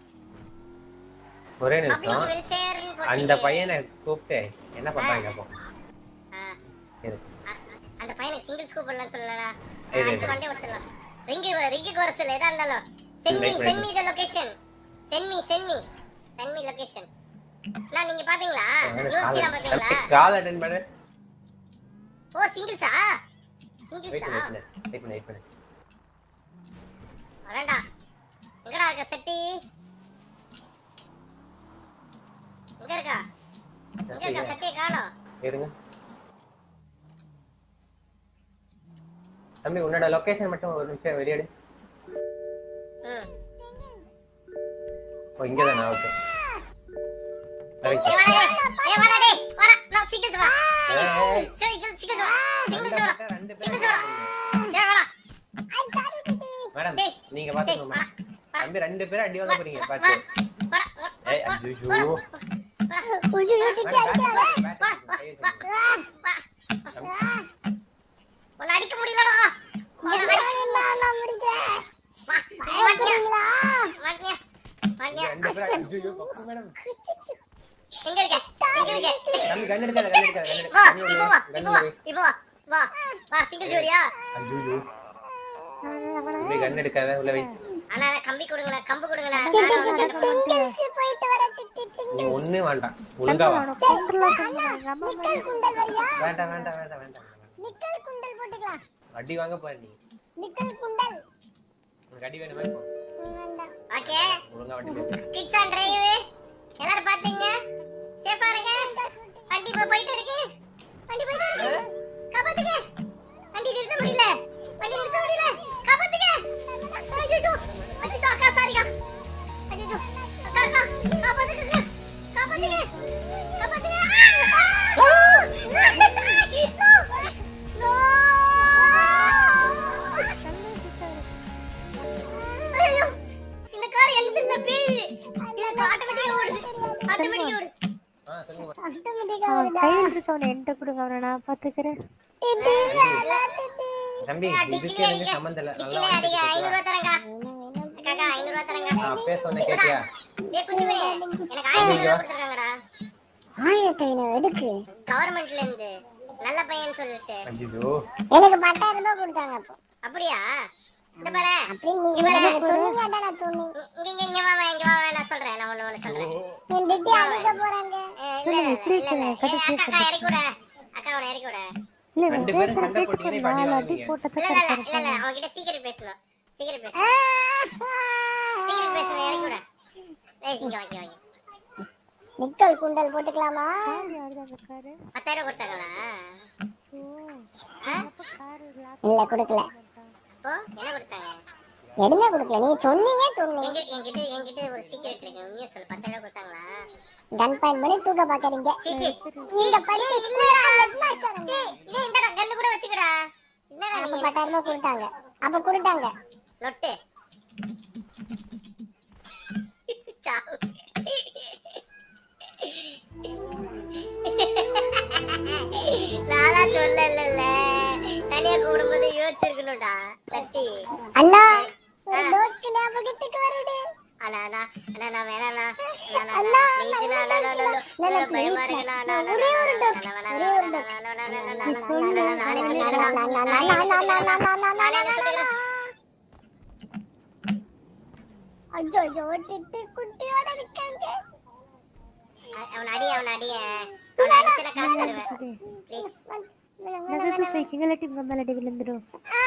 ஒரே பப்ளிக் நிமிஷம் வெல்ஃபேர்னு அந்த பையனை கூப்பிட்டு என்ன பண்றாங்க அப்போ இரு. அந்த பையனுக்கு சிங்கிள் ஸ்கூப் பண்ணலாம்னு சொல்லலடா இரு, அடிச்சு இரு. வண்டி ஓடிச்சிடலாம் ரிங்கு ரிங்குக்கு வர சொல்ல எதா இருந்தாலும் send me Right, right. Send me the location send me send me send me location நான் நீங்க பாப்பீங்களா யூஎஃப்சிலாம் பாப்பீங்களா கால் அட்டன் பண்ணு ஓ சிங்கிள்ஸா வெயிட் சிங்கிள்ஸா பண்ணு வெயிட் பண்ணு வெயிட் பண்ணு வரேன்டா எங்கடா இருக்க செட்டி எங்க இருக்கா எங்க இருக்கா செட்டியை காணோம் இருங்க தம்பி உன்னோட லொகேஷன் மட்டும் ஒரு நிமிஷம் வெளியேடு ம் ஓ இங்க தானே ஓகே ஏய் வாடா டேய் ஏய் வாடா டேய் வாடா நான் சிங்கிள்ஸ் வா ஏய். சிங்கிள்ஸ் சிங்கிள்ஸ் வா சிங்கிள்ஸ் வா சிங்கிள்ஸ் வா ஏய் வாடா மேடம் நீங்க பாத்துக்கோங்க தம்பி ரெண்டு பேரும் அடி வாங்க போறீங்க பாத்து ஏய் ஐயோ ஐயோ சிட்டி அடிக்காத உன்னை அடிக்க முடியலடா உன்னை அடிக்க முடிக்கிறேன் மாட்டியா மாட்டியா மாட்டியா ரெண்டு பேரும் ஐயோ பப்பு மேடம் எங்க இருக்க எங்க இருக்க தம்பி கண்ணு எடுக்காத கண்ணு எடுக்காத கண்ணு வா எடுக்காத இப்போ வா கண்ணு இப்போ வா வை. இப்போ வா வா வா சிங்கிள் ஜோடியா ஐயோ தம்பி கண்ணு எடுக்காத உள்ள வை அண்ணா அண்ணா, கம்பி கொடுங்கண்ணா கம்பு கொடுங்கண்ணா போயிட்டு வர நீ ஒண்ணு வேண்டாம் ஒழுங்கா வா நிக்கல் குண்டல் வரியா வேண்டாம் வேண்டாம் வேண்டாம் வேண்டாம் நிக்கல் குண்டல் போட்டுக்கலாம் அடி வாங்க பாரு நீ நிக்கல் குண்டல் உனக்கு அடி வேணுமா இப்போ வேண்டாம் ஓகே ஒழுங்கா வண்டி போயிட்டு கிட்ஸ் ஆன் டிரைவ் எல்லாரும் பாத்துங்க சேஃபா இருங்க வண்டி இப்போ போயிட்டு இருக்கு வண்டி போயிட்டு இருக்கு காப்பாத்துங்க வண்டி நிறுத்த முடியல வண்டி நிறுத்த முடியல காப்பாத்துங்க ஐயோ அச்சோ அக்கா சாரிக்கா ஐயோ அக்கா அக்கா காப்பாத்துங்க அக்கா. காப்பாத்துங்க காப்பாத்துங்க ஐயோ இந்த கார் எழுதுல பேய் இது ஆட்டோமேட்டிக்கா ஓடுது ஆட்டோமேட்டிக்கா ஓடுது ஆ சொல்லுங்க ஆட்டோமேட்டிக்கா அவன் கையில் இருக்கவனை என்கிட்ட கொடுங்க அவனை நான் பாத்துக்கிறேன் தம்பி இதுக்கு எனக்கு சம்மந்தம் இல்ல நல்லா டிக்கில அடிங்க வாங்கிட்டு 500 ரூபாய் தரங்க அக்கா 500 ரூபாய் தரங்க நான் அப்பயே சொன்னேன் கேட்டியா ஏய் குட்டி பையே எனக்கு 1000 ரூபாய் கொடுத்துருக்காங்கடா ஆயிரத்தி ஐநூறு எடுக்கு கவர்மெண்ட்ல இருந்து நல்ல பையன் சொல்லிட்டு ஐயோ எனக்கு பத்தாயிரம் ரூபாய் கொடுத்தாங்க அப்போ அப்படியா இந்த பாரு அப்படி நீங்க இங்க பாரு. எனக்கு சொன்னீங்கடா நான் சொன்னேன் இங்க இங்க இங்க வா வா, இங்க வா வா, நான் சொல்றேன் நான் ஒண்ணு ஒண்ணு சொல்றேன் என் திட்டி அடிக்க போறாங்க ஏய், இல்ல இல்ல இல்ல இல்ல ஏய், அக்கா அக்கா இறக்கி விட அக்கா அவனை இறக்கி விட இல்ல ரெண்டு பேரும் சண்டை போட்டீங்கன்னா இப்ப அடி நாலு அடி வாங்குவீங்க போட்டதை இல்ல இல்ல இல்ல இல்ல அவன்கிட்ட சீக்கிரம் பேசணும் சீக்கிரம் பேசணும் சீக்கிரம் பேசணும் இறக்கி விட ஏய் இங்க வாங்க வாங்க நிக்கல் குண்டல் போட்டுக்கலாமா பத்தாயிரம் கொடுத்தாங்களா ஆ? இல்ல கொடுக்கல இப்போ என்ன கொடுத்தாங்க எதுவுமே கொடுக்கல நீங்க சொன்னீங்க சொன்னீங்க எங்க என்கிட்ட என்கிட்ட ஒரு சீக்கிரம் இருக்கு உண்மையா சொல்லு பத்தாயிரம் கொடுத்தாங்களா கன் பாயிண்ட் பண்ணி தூக்க பாக்குறீங்க சீ சீ நீங்க படிக்க ஸ்கூல்ல ஹெட்மாஸ்டர் டேய் டேய் இந்தடா கன்னு கூட வச்சுக்கடா என்னடா அப்ப நீ பத்தாயிரம் ரூபாய் கொடுத்தாங்க அப்ப கொடுத்தாங்க நொட்டு சாவு. நானா சொல்லல தனியா கூடும்போது யோசிச்சிருக்கணும்டா சட்டி அண்ணா ஒரு டோஸ்க்கு ஞாபகத்துக்கு வருது அண்ணா அண்ணா அண்ணா நான் வேணாண்ணா அண்ணா அண்ணா, ப்ளீஸ் அண்ணா அண்ணா அண்ணா அண்ணா அண்ணா, அண்ணா பயமா please, இருக்குண்ணா அண்ணா அண்ணா ஒரே ஒரு அண்ணா, dot, அண்ணா, ஒரே ஒரு அண்ணா, dot. அண்ணா, அண்ணா, அண்ணா, அண்ணா, அண்ணா, அண்ணா, அண்ணா, நானே சொல்லிக்கிறேன் நானே சொல்லிக்கிறேன் நானே சொல்லிக்கிறேன் ஐயோ ஐயோ திட்டு குட்டியோட இருக்காங்க அ- அவனை அடி அவனை அடிய அவனை அடிச்சா காசு தருவேன் ப்ளீஸ் நகர்ந்து போய் எங்களாட்டி உங்க மேலடி விழுந்துடும்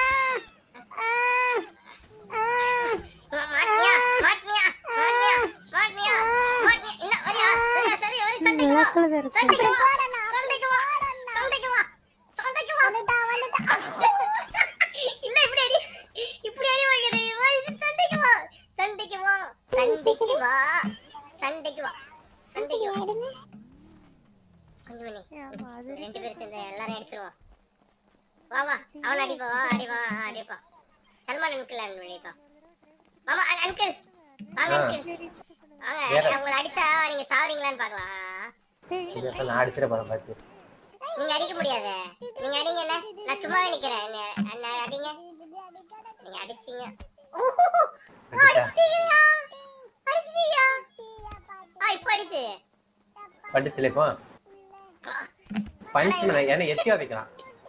மாட்டியா மாட்டியா மாட்டியா மாட்டியா மாட்டியா இல்ல வரியா வரியா சரி வரி சண்டைக்கு வா வாக்குல இருக்கு சண்டைக்கு வா சண்டைக்கு வா சண்டைக்கு வா சண்டைக்கு வா வந்துடா வந்துடா இல்ல இப்படி அடி இப்படி அடி வாங்குறே வா இது சண்டைக்கு வா சண்டைக்கு வா சண்டைக்கு வா சண்டைக்கு வா சண்டைக்கு வா கொஞ்சம் மணி ரெண்டு பேரும் சேர்ந்து எல்லாரும் அடிச்சிருவோம் வா வா அவன் அடிப்பா வா அடிப்பா அடிப்பா சல்மான் அங்கிள் அடிப்பா மாமா அ- அங்கிள் வாங்க ஆ. அங்கிள் வாங்க வேற. அடி- உங்களை அடிச்சா நீங்க சாவறீங்களான்னு பார்க்கலாம் இது இப்ப நான் அடிச்சிட போறேன் பாத்து நீங்க அடிக்க முடியாது நீங்க அடிங்க என்ன நான் சும்மாவே நிக்கிறேன் என்ன- என்ன அடிங்க நீங்க அடிச்சீங்க ஓஹோ, ஆ, அடிச்சிட்டீங்களா அடிச்சிட்டீங்களா ஆ இப்போ அடிச்சு படிச்சுல இப்போ பஞ்ச் ஏன்னா எத்தியா வைக்கலாம்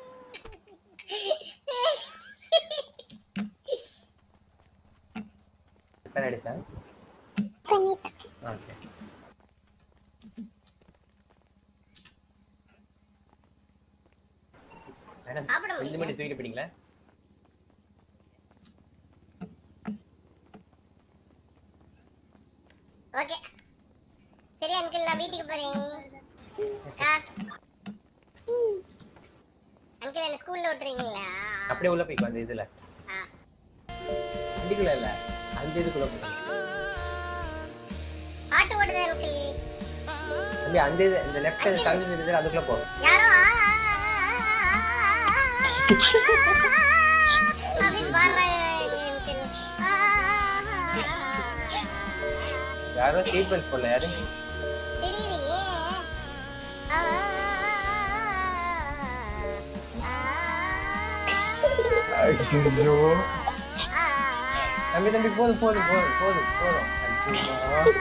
எத்தனை அடிச்சா ஆ சரி மேடம் சாப்பிட ரெண்டு முடியல. மணி தூக்கிட்டு போயிட்டீங்களா ஓகே சரி அங்கிள் நான் வீட்டுக்கு போறேன் அக்கா அங்கிள் என்ன ஸ்கூல்ல விட்டுறீங்களா அப்படியே உள்ள போய்க்கோ அந்த இதுல ஆ. வண்டிக்குள்ள இல்ல அந்த இதுக்குள்ள போய் பாட்டு ஓடுது அங்கிள் தம்பி அந்த இது இந்த லெஃப்ட் கலந்து இருக்குது அதுக்குள்ள போ யாரோ ஆ, ஆ, ஆ, ஆ, ஆ, அப்படின்னு பாடுறாங்க அங்கிள் ஆ, ஆ, ஆ, ஆ. யாரோ சீக்வன்ஸ் போடல யாரு தெரியலையே ஆ, ஐயோ தம்பி தம்பி போதும் போதும் போதும் போதும் போதும் ஐயோ.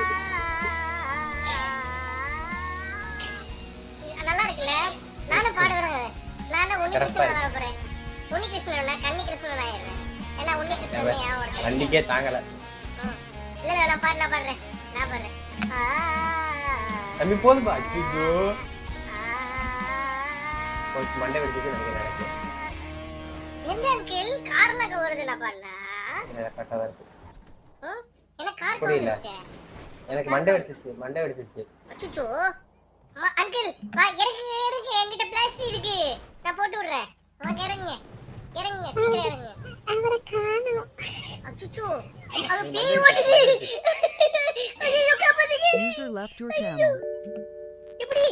நல்லா இருக்குல்ல நானும் பாடுவேன் நானும் உன்னி Correct ஆ கிருஷ்ணன் ஆக போறேன் உன்னி கிருஷ்ணன் கன்னி கிருஷ்ணன் ஆயிடுறேன் ஏன்னா உன்னி கிருஷ்ணன் ஞாபகம் வருது. வண்டிக்கே தாங்கல இல்ல இல்ல நான் பாடு நான் பாடுறேன் நான் பாடுறேன் ஆ, தம்பி போதும்பா ஐயோ கொஞ்சம் மண்டை வெடிச்சு நினைக்கிறேன் எனக்கு என்ன அங்கிள் கார்ல வருது நான் பாடினா கரெக்டாக தான் இருக்கு எனக்கு கார் புரியல வந்துருச்சே எனக்கு மண்டை வெடிச்சிச்சு மண்டை வெடிச்சிச்சு அச்சோ அங்கிள் வா இறங்குங்க இறங்குங்க என்கிட்ட பிளாஸ்டிக் இருக்கு நான் போட்டு விடுறேன் வாங்க இறங்குங்க இறங்குங்க சீக்கிரம் இறங்குங்க அவரை காணோம் அச்சோ அவ பேய் ஓடுது ஐயோ காப்பாத்துங்க User left your channel. எப்படி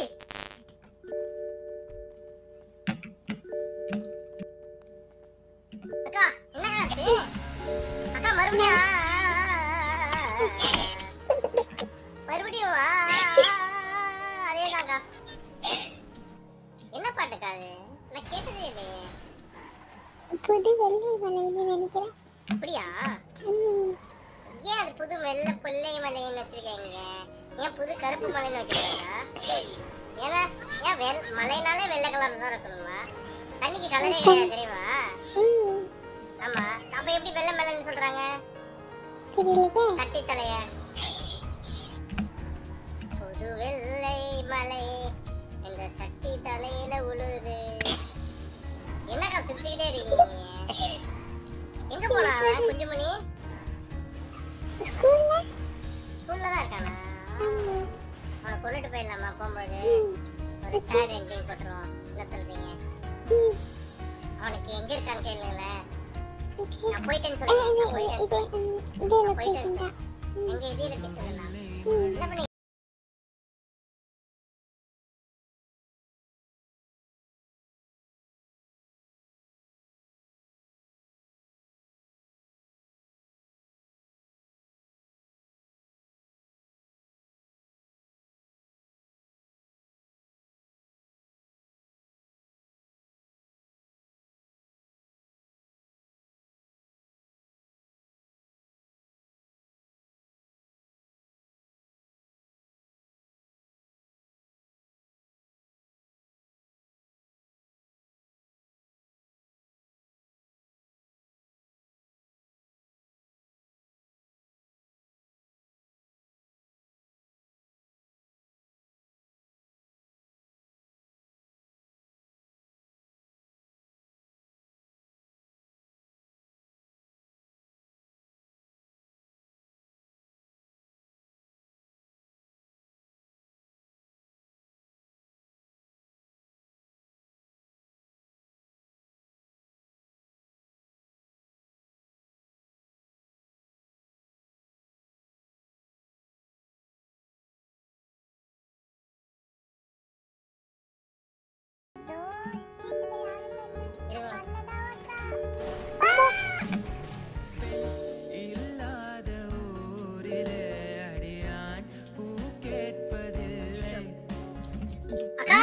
அக்கா என்ன ஆச்சு அக்கா மறுபடியும் ஆ, ஆ, ஆ, ஆ. மறுபடியும் ஆ, ஆ, ஆ, அதேதான்க்கா என்ன பாட்டுக்கா அது நான் கேட்டதே இல்லையே புது வெள்ளை மலைன்னு நினைக்கிறேன் அப்படியா ஏன் அது புது வெள்ளை பிள்ளை மலைன்னு வச்சிருக்கீங்க ஏன் புது கருப்பு மலைன்னு வைக்கிறாங்க ஏன்னா ஏன் வெள் மலைனாலே வெள்ளை கலர் தான் இருக்கணுமா தண்ணிக்கு கலரே கிடையாது தெரியுமா ஆமா அப்ப எப்படி வெள்ளை மலைன்னு சொல்றாங்க சட்டி தலைய புது வெள்ளை மலை இந்த சட்டி தலையில உழுது என்னக்கா சுத்திக்கிட்டே இருக்கீங்க எங்க போனா அவன் குஞ்சுமணி ஸ்கூல்ல தான் இருக்கானா அவனை கொண்டுட்டு போயிடலாமா போகும்போது ஒரு சேட் என்டிங் போட்டுருவோம் என்ன சொல்றீங்க அவனுக்கு எங்க இருக்கான்னு கேளுங்களேன் நான் போயிட்டேன்னு சொல்லுங்க நான் போயிட்டேன்னு சொல்லுங்க நான் போயிட்டேன்னு சொல்லுங்க எங்க இது இருக்கு சொல்லலாம் என்ன பண்ணி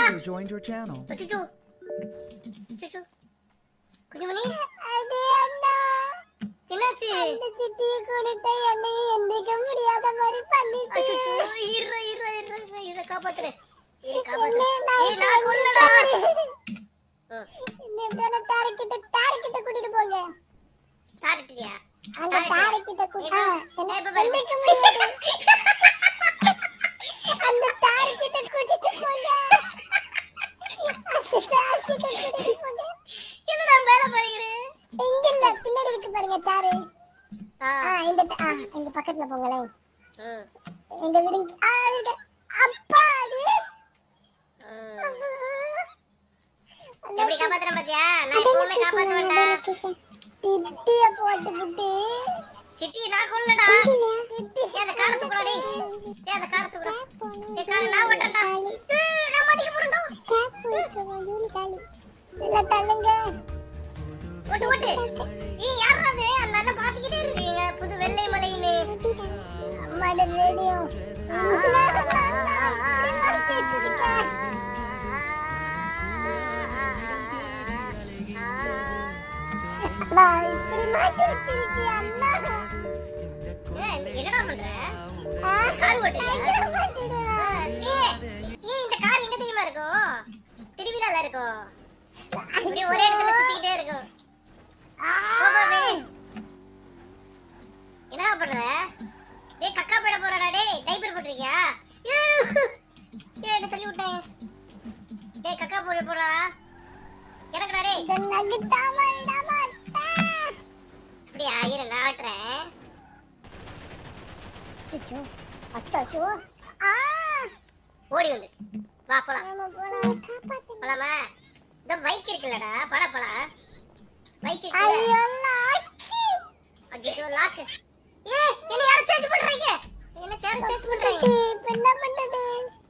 User joined your channel. அச்சச்சோ அச்சச்சோ குஞ்சுமணி அடே அண்ணா என்னாச்சு அந்த சிட்டியை கொடுத்து என்னை எந்திரிக்க முடியாத மாதிரி பண்ணிட்டு அச்சச்சோ இருடா இருடா இருடா இருடா இருடா காப்பாத்துறேன் இரு என்னை காப்பாத்துறேன் நான் ஏய் நான் கொல்லடா என்னை எப்படியான தாரக்கிட்ட தாரக்கிட்ட கூட்டிட்டு போங்க தாரட்டியா அந்த தாரக்கிட்ட கூட்டா என்ன இப்ப பாரு. எந்திரிக்க முடியாது அந்த தாரக்கிட்ட கூட்டிட்டு போங்க அந்த தாரக்கிட்ட கூட்டிட்டு போங்க என்னடா மேல பாருகிறேன் எங்க இல்ல பின்னாடி இருக்கு பாருங்க சாரு ஆ ஆ இந்த ஆ எங்க பக்கத்துல போங்களேன் ம், எங்க வீடு ஆ இருக்கு. அப்பாடி ம். எப்படி காப்பாத்துறேன் பாத்தியா நான் எப்பவுமே காப்பாத்த வேண்டாம் திட்டிய போட்டு புட்டு சிட்டி நான் கொல்லடா ஏய் அந்த காரை தூக்குடா டேய் ஏய் அந்த காரை தூக்குடா ஏய் காரை நான் ஓட்டறேன்டா ஏய், நான் மாட்டிக்க போறேன்டா இல்ல தள்ளுங்க ஓட்டு ஓட்டு ஏய் யாரா அது அந்த அண்ணன் பாத்துக்கிட்டே இருக்கீங்க புது வெள்ளை மலைன்னு அம்மாட ரேடியோ நான் இப்படி மாட்டி வச்சிருக்கியா அண்ணா ஏய், என்னடா பண்ற ஆ, கார் ஓட்டுறியா பயங்கர மாட்டிடுவா. ஏய் ஏய் இந்த கார் எங்க தெரியுமா இருக்கும் திருவிழால இருக்கும் இப்படி ஒரே இடத்துல சுத்திக்கிட்டே இருக்கும் போ, போ, வே. என்னடா பண்ற டேய் கக்கா போட போறடா டேய் டைப்பர் போட்டிருக்கியா ஏய் ஏய், என்ன தள்ளி விட்டேன் டேய் கக்கா போட போறா இறக்குடா டேய் இதை நகட்டாம விட மாட்டேன். அப்படியா இரு நான் ஆட்டுறேன் அச்சச்சோ, அச்சச்சோ. ஆ, ஓடி வந்து வா போலாம் நாம போலாம், காப்பாத்துங்க. போலாமா இந்த பைக் இருக்குல்லடா பட போலாம் பைக் ஐயோ, இருக்குல்ல லாக்கி. ஐயோ லாக் ஏய் என்ன யாரும் சேஞ்ச் பண்றீங்க என்ன யாரும் சேஞ்ச் பண்றீங்க இப்ப என்ன பண்றது?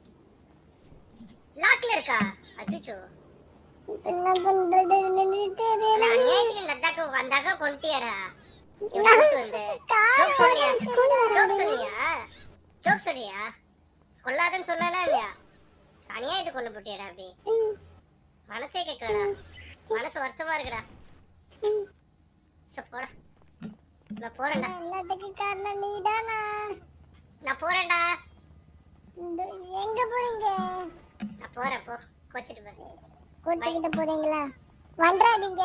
லாக்ல இருக்கா அச்சோ இப்ப என்ன பண்றது? நின்னுட்டே இரு. அநியாயத்துக்கு இந்த அக்காக்கு அந்த அக்கா கொண்டுட்டியாடா எப்படி கூட்டு வந்து ஜோக் சொன்னியா ஜோக் சொன்னியா ஜோக் சொன்னியா கொல்லாதன்னு சொன்னானா இல்லையா அநியாயத்துக்கு கொண்டு போட்டியாடா அப்படி மனசே கேட்கலடா மனசு வருத்தமா இருக்குடா சரி, போடா நான் போறேன்டா எல்லாத்துக்கும் காரணம் நீதானா? நான் போறேன்டா இந்த- எங்க போறீங்க நான் போறேன் போ கோச்சிட்டு போறேன் கூட்டிக்கிட்டு போறீங்களா வந்துடாதீங்க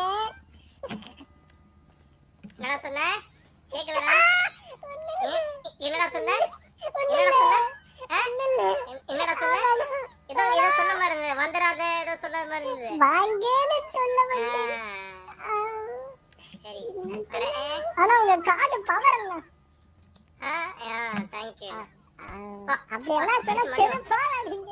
என்னடா சொன்ன கேக்கலடா ஏ- என்னடா சொன்ன என்னடா சொன்ன ஆ? என்- என்னடா சொன்ன ஏதோ ஏதோ சொன்ன மாதிரி இருந்தது வந்துடாத ஏதோ சொன்ன மாதிரி இருந்தது வாங்கன்னு சொல்ல ஆ, வந்தேன் ஆ. சரி வரேன் ஆனா உங்க காடு பவர் ஆ ஆ தேங்க்யூ அப்படியெல்லாம் சொன்னா சரி போறாதீங்க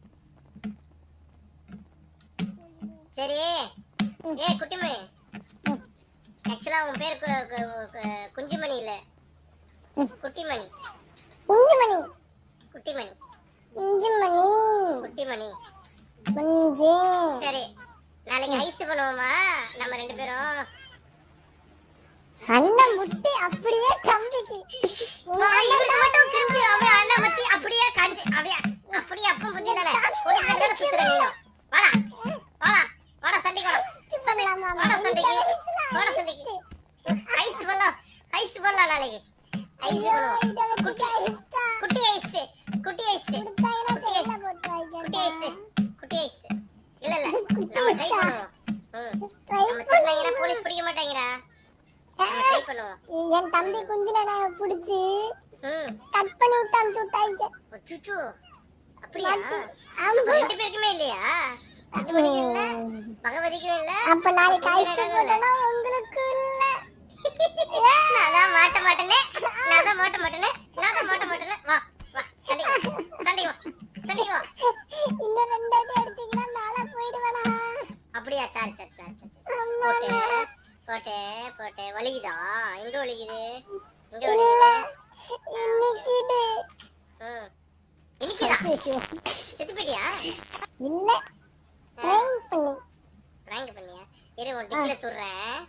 சரி ஏ குட்டிமணி ஆக்சுவலா உன் பேர் கு- கு- கு- குஞ்சுமணி இல்ல குட்டிமணி குஞ்சுமணி குட்டிமணி குஞ்சுமணி குட்டிமணி குஞ்சு சரி நாளைக்கு ஐஸ் பண்ணுவோமா நம்ம ரெண்டு பேரும் அண்ணன் முட்டி அப்படியே தம்பிக்கு உங்க ஆ, அண்ணன் இவருக்கு மட்டும் கிழிஞ்சு, அப்படியே அண்ணன் பத்தி அப்படியே காஞ்சு, அப்படியே அப்படியே அப்பன் புத்தி தானே. ஒரு பேர் தானே சுத்துற நீனும். வாடா, வாடா, வாடா சண்டைக்கு வாடா. சண்டைக்கு, வாடா சண்டைக்கு, வாடா சண்டைக்கு. ஐஸ் பண்ணலாம், ஐஸ் பண்ணலாம் நாளைக்கு. ஐஸ் பண்ணுவோம். குட்டி, குட்டி ஐஸ், குட்டி ஐஸ், குட்டி ஐஸ், குட்டி ஐஸ், குட்டி ஐஸ். இல்ல, இல்ல, நம்ம try பண்ணுவோம். ம். நம்ம திருநாய்ங்கன்னா போலீஸ் பிடிக்க மாட்டாங்கடா நம்ம try பண்ணுவோம் என் தம்பி குஞ்சுன புடிச்சு ம் கட் பண்ணி விட்டு அனுப்பிச்சு விட்டாங்க அச்சச்சோ. அப்படியா ஆமா. அப்ப ரெண்டு பேருக்குமே இல்லையா ரெண்டு மணிக்கு இல்ல பகவதிக்கும் இல்ல அப்ப நாளைக்கு ஐஸ் குட்டிரனுக்கும் இல்ல. போட்டனா உங்களுக்கு இல்ல நான் தான் மாட்ட மாட்டேனே நான் தான் மாட்ட மாட்டேனே நான் தான் மாட்ட மாட்டேனே வா வா சண்டைக்கு வா சண்டைக்கு வா சண்டைக்கு வா இன்னும் ரெண்டு அடி அடிச்சீங்கன்னா நாளா போயிடுவேனா அப்படியா சரி சரி சரி சரி சரி. போட்டு போட்டு போட்டு வலிக்குதா எங்க வலிக்குது எங்க வலிக்குது இன்னைக்கு இது ம் இன்னைக்குதா செத்து போயிட்டியா இல்ல ட்ரைன் பண்ணி பிராங்க் பண்ணியா இரு உன் டிக்கில துடுறேன்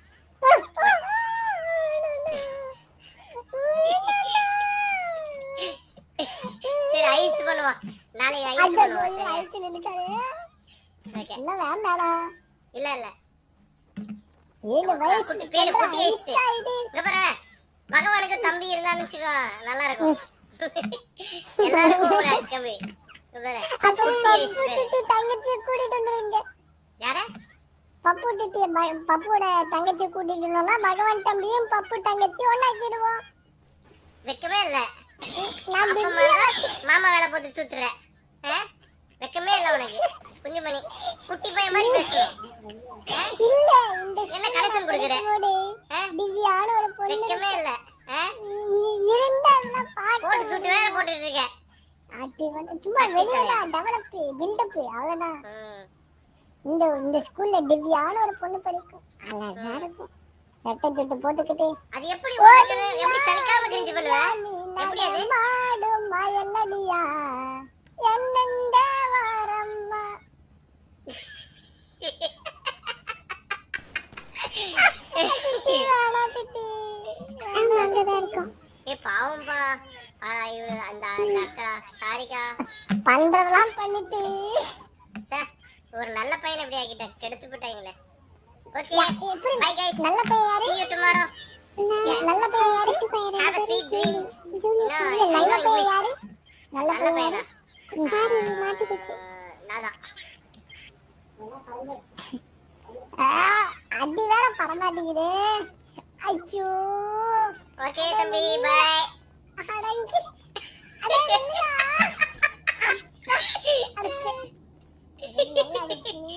சரி ஐஸ் பண்ணுவோம் நாளைக்கு ஐஸ் அட பண்ணுவோம் போய் சரியா ஐஸ் நினைக்காதே ஓகே இல்ல வேண்டாடா இல்ல இல்ல ஏழு வயசு குட்டி பேரு பண்ற குட்டி வயசு ஐஸ்டா இது. இங்க பாரு பகவானுக்கு தம்பி இருந்தான்னு வச்சுக்கோ நல்லா இருக்கும் எல்லாருக்கும் ஒரு தம்பி இங்க பாரு அப்ப குட்டி பப்பு வயசு பேரு. திட்டி தங்கச்சியை கூட்டிட்டு வந்துருங்க யார பப்பு திட்டி பப்புவோட தங்கச்சி கூட்டிட்டு வந்தோம்னா பகவான் தம்பியும் பப்பு தங்கச்சியும் ஒன்னாக்கிடுவோம் வெக்கமே இல்ல நான் அப்ப மாதிரிதான் மாமா வேலை பார்த்து சுத்துற ஆ? வெக்கமே இல்ல உனக்கு குஞ்சு மணி குட்டி பையன் மாதிரி பேசணும் இல்ல இந்த என்ன கனெக்ஷன் கொடுக்குற திவ்யான ஒரு பொண்ணு வெக்கமே இல்ல ஆ? இருந்தா பாட்டு போட்டு சுட்டு வேற போட்டுட்டு இருக்க அது வந்து சும்மா வெளியில டெவலப் பில்டப் அவ்வளவுதான் இந்த இந்த ஸ்கூல்ல திவ்யான ஒரு பொண்ணு படிக்கும் அழகா இருக்கும் ரெட்டை சுட்டு போட்டுக்கிட்டு அது எப்படி உனக்கு எப்படி சலிக்காம கிழிஞ்சு பண்ணுவ எப்படி அது மாடும் மயங்கடியா என்னண்ட வரம்மா திட்டி வேணா திட்டி வேணா அங்கதான் இருக்கும் ஏ பாவம்பா ஆ, இவ அந்த அந்த அக்கா சாரிக்கா பண்றதெல்லாம் பண்ணிட்டு சே ஒரு நல்ல பையனை எப்படி ஆக்கிட்ட கெடுத்து போட்டாங்களே ஓகே யா, எப்படி? பை கைஸ் நல்ல பையன் யாரு? see you tomorrow ந- நல்ல பையன் யாரு have a sweet dreams இல்ல, No, நல்ல I know பையன் English. யாரு நல்ல நல்ல பையன் யாரு பையனா சாரி மாட்டிக்கிச்சு நான்தான் ஆ, அடி வேற பரமாட்டேங்குது ஐயோ ஓகே தம்பி பை அடங்கு அடே நில்லுடா. அடிச்சிட்டேன். நல்லா அடிச்சிட்டீங்க.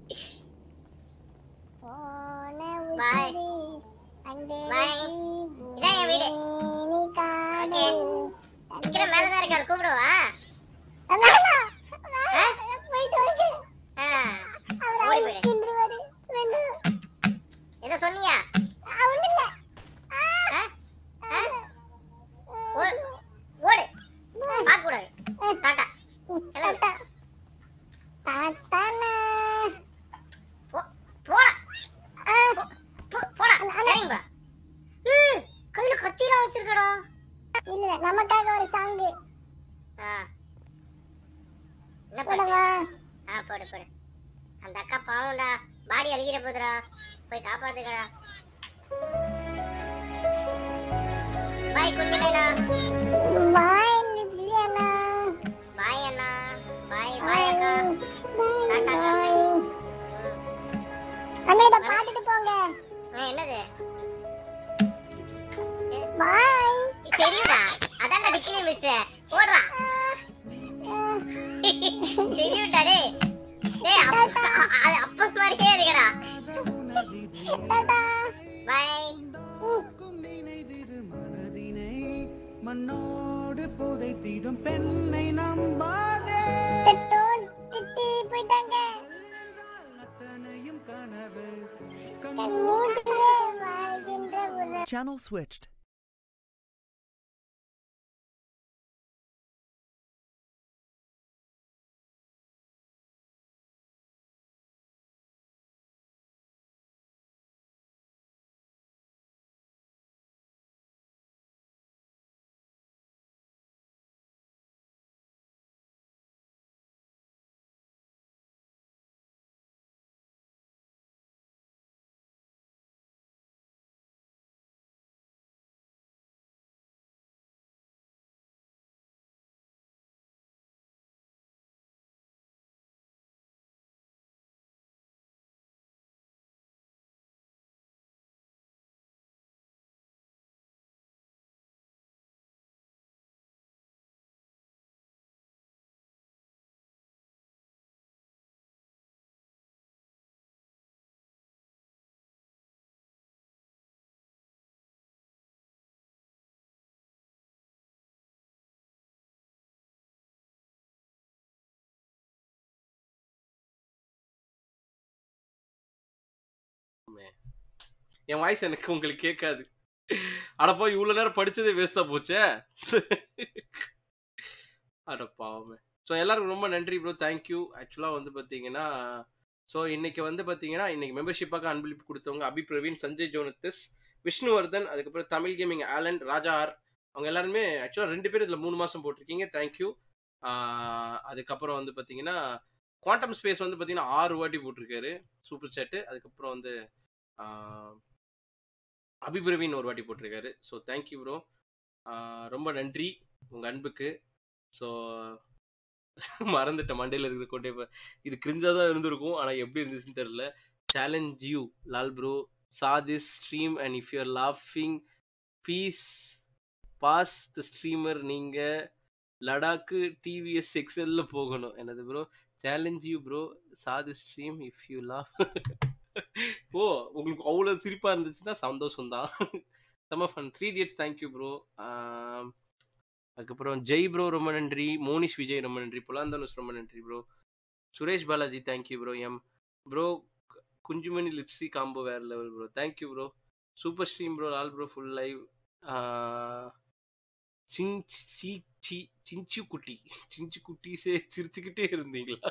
போன Bye. உசிறு அங்கே Bye. இதான் என் வீடு நீ காண ஓகே விக்ரம் மேலதான் இருக்காரு கூப்பிடுவா வேணாம், வேணாம், போயிட்டு வாங்க. ஆ, அவர் ஓடி ஐஸ் போயிடு. தின்றுவாரு. வேண்டாம். ஏதோ சொன்னியா ஆ, ஒண்ணும் இல்ல. ஆ? ஆ? ஓடு ஓடு பார்க்க கூடாது டாட்டா கிளம்பு டாட்டா. டாட்டாண்ணா. போ- போடா போ- போ- போடா இறங்கி போடா ஏய், கையில கத்திலாம் வச்சிருக்கடா இல்ல நமக்காக ஒரு சாங்கு ஆ என்ன பண்ண போடவா ஆ போடு போடு அந்த அக்கா பாவம்டா பாடி அழுகிற போதுடா போய் காப்பாத்துக்கடா பாய் குட்டிடா பாய் லிப்ஸி அண்ணா பாய் அண்ணா பாய் பாய் அக்கா டாட்டாக்கா அண்ணா இத பாட்டுட்டு போங்க ஆ, என்னது பாய் தெரியுடா அதான் டிக்கிலே வச்ச போடுறா தெரியும்டா டேய் டேய் அப்ப அது அப்ப மாதிரியே இருக்கடா பை மண்ணோடு புதைத்திடும் பெண்ணை நம்பாதே திட்டோன் திட்டி போயிட்டாங்க அத்தனையும் கனவு தன் மூடியே வாழ்கின்ற ஒரு Channel switched. என் வாய்ஸ் எனக்கு உங்களுக்கு கேட்காது அடப்பா இவ்வளவு நேரம் படிச்சதே வேஸ்டா போச்சே அட பாவமே ஸோ எல்லாருக்கும் ரொம்ப நன்றி ப்ரோ தேங்க்யூ ஆக்சுவலாக வந்து பார்த்தீங்கன்னா ஸோ இன்னைக்கு வந்து பார்த்தீங்கன்னா இன்னைக்கு மெம்பர்ஷிப்பாக அன்பளிப்பு கொடுத்தவங்க அபி பிரவீன் சஞ்சய் ஜோனத்திஸ் விஷ்ணுவர்தன் அதுக்கப்புறம் Tamil gaming Alan Raja R அவங்க எல்லாருமே ஆக்சுவலாக ரெண்டு பேரும் இதில் மூணு மாதம் போட்டிருக்கீங்க தேங்க்யூ அதுக்கப்புறம் வந்து பார்த்தீங்கன்னா குவாண்டம் ஸ்பேஸ் வந்து பார்த்தீங்கன்னா ஆறு வாட்டி போட்டிருக்காரு சூப்பர் சேட்டு அதுக்கப்புறம் வந்து ஆஹ், அபிபிரவின் ஒரு வாட்டி போட்டிருக்காரு ஸோ தேங்க்யூ ப்ரோ ரொம்ப நன்றி உங்கள் அன்புக்கு ஸோ மறந்துட்டேன் மண்டையில் இருக்கிற கொண்டே ப- இது கிரிஞ்சாக தான் இருந்திருக்கும் ஆனால் எப்படி இருந்துச்சுன்னு தெரியல challenge you lol bro saw this stream and if you're லாஃபிங் பீஸ் பாஸ் த ஸ்ட்ரீமர் நீங்கள் லடாக்கு டிவிஎஸ் எக்ஸல்ல போகணும் என்னது bro challenge you bro saw the stream if you laugh oh உங்களுக்கு அவ்வளோ சிரிப்பாக இருந்துச்சுன்னா சந்தோஷம் தான் செம்ம fun three idiots thank you bro அதுக்கப்புறம் ஜெய் ப்ரோ ரொம்ப நன்றி மோனிஷ் விஜய் ரொம்ப நன்றி புலாந்தனுஸ் ரொம்ப நன்றி bro Suresh Balaji thank you bro M bro Kunjumani Lipsy combo வேற level bro thank you bro super stream bro all bro full live சிஞ்சி சி சிஞ்சு குட்டி சிஞ்சு குட்டிஸே சிரிச்சுக்கிட்டே இருந்தீங்களா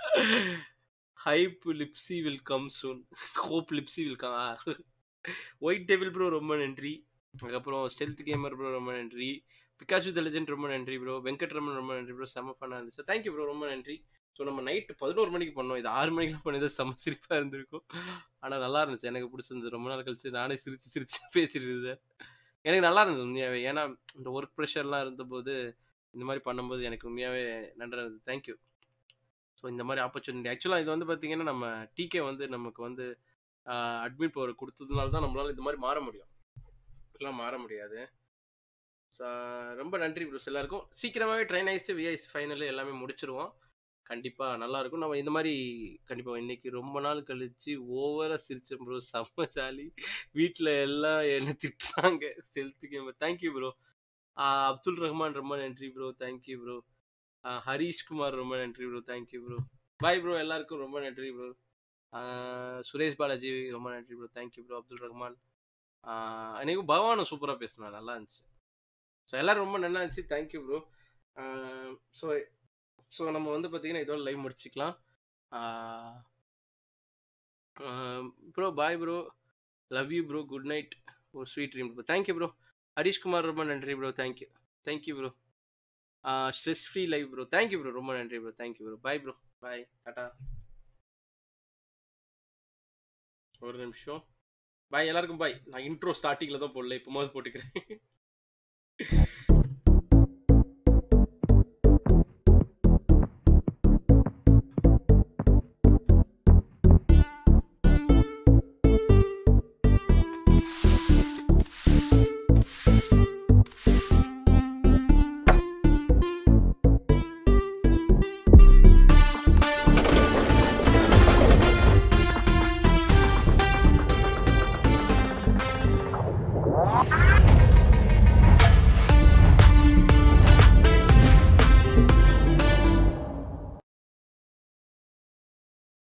hype Lipsy will come soon hope Lipsy will come white table bro ரொம்ப நன்றி அதுக்கப்புறம் ஸ்டெல்த் கேமர் ப்ரோ ரொம்ப நன்றி பிகாச்சு த லெஜெண்ட் ரொம்ப நன்றி ப்ரோ வெங்கட்ரமன் ரொம்ப நன்றி ப்ரோ செம்ம ஃபன்னாக இருந்துச்சு தேங்க்யூ ப்ரோ ரொம்ப நன்றி ஸோ நம்ம நைட்டு பதினோரு மணிக்கு பண்ணோம் இது ஆறு மணிக்கெலாம் பண்ணது செம்ம சிரிப்பாக இருந்திருக்கும் ஆனால் நல்லா இருந்துச்சு எனக்கு பிடிச்சிருந்தது ரொம்ப நாள் கழிச்சு நானே சிரிச்சு சிரிச்சு பேசிட்டு இருந்தேன் எனக்கு நல்லா இருந்தது உண்மையாகவே ஏன்னா இந்த ஒர்க் ப்ரெஷர்லாம் இருந்தபோது இந்த மாதிரி பண்ணும்போது எனக்கு உண்மையாகவே நன்றா இருந்தது தேங்க்யூ ஸோ இந்த மாதிரி ஆப்பர்ச்சுனிட்டி ஆக்சுவலாக இது வந்து பார்த்தீங்கன்னா நம்ம டிகே வந்து நமக்கு வந்து அட்மிட் பவர் கொடுத்ததுனால தான் நம்மளால இந்த மாதிரி மாற முடியும் எல்லாம் மாற முடியாது ஸோ ரொம்ப நன்றி ப்ரோஸ் எல்லாருக்கும் சீக்கிரமாகவே ட்ரெயின் ஆயிடுச்சு விஐஸ் ஃபைனல் எல்லாமே முடிச்சிருவோம் கண்டிப்பாக நல்லா இருக்கும் நம்ம இந்த மாதிரி கண்டிப்பாக இன்னைக்கு ரொம்ப நாள் கழிச்சு ஓவராக சிரிச்சேன் ப்ரோ செம்ம ஜாலி வீட்டில் எல்லாம் என்ன திட்டுறாங்க stealth game thank you bro Abdul Rahman ரொம்ப நன்றி bro thank you bro Harish Kumar ரொம்ப நன்றி bro thank you bro bye bro எல்லாருக்கும் ரொம்ப நன்றி ப்ரோ சுரேஷ் பாலாஜி ரொம்ப நன்றி bro thank you bro Abdul Rahman அன்னைக்கு பகவானும் சூப்பராக பேசினா நல்லா இருந்துச்சு ஸோ எல்லோரும் ரொம்ப நல்லா இருந்துச்சு தேங்க்யூ ப்ரோ ஸோ ஸோ நம்ம வந்து பார்த்தீங்கன்னா இதோட லைவ் முடிச்சுக்கலாம் bro bye bro love you bro good night ஒரு sweet dream bro thank you bro Harishkumar ரொம்ப நன்றி bro thank you thank you bro stress free live bro thank you bro ரொம்ப நன்றி bro thank you bro bye bro bye டாட்டா ஒரு நிமிஷம் பாய் எல்லாருக்கும் பாய் நான் இன்ட்ரோ ஸ்டார்டிங்கில் தான் போடல இப்போ போட்டுக்கிறேன்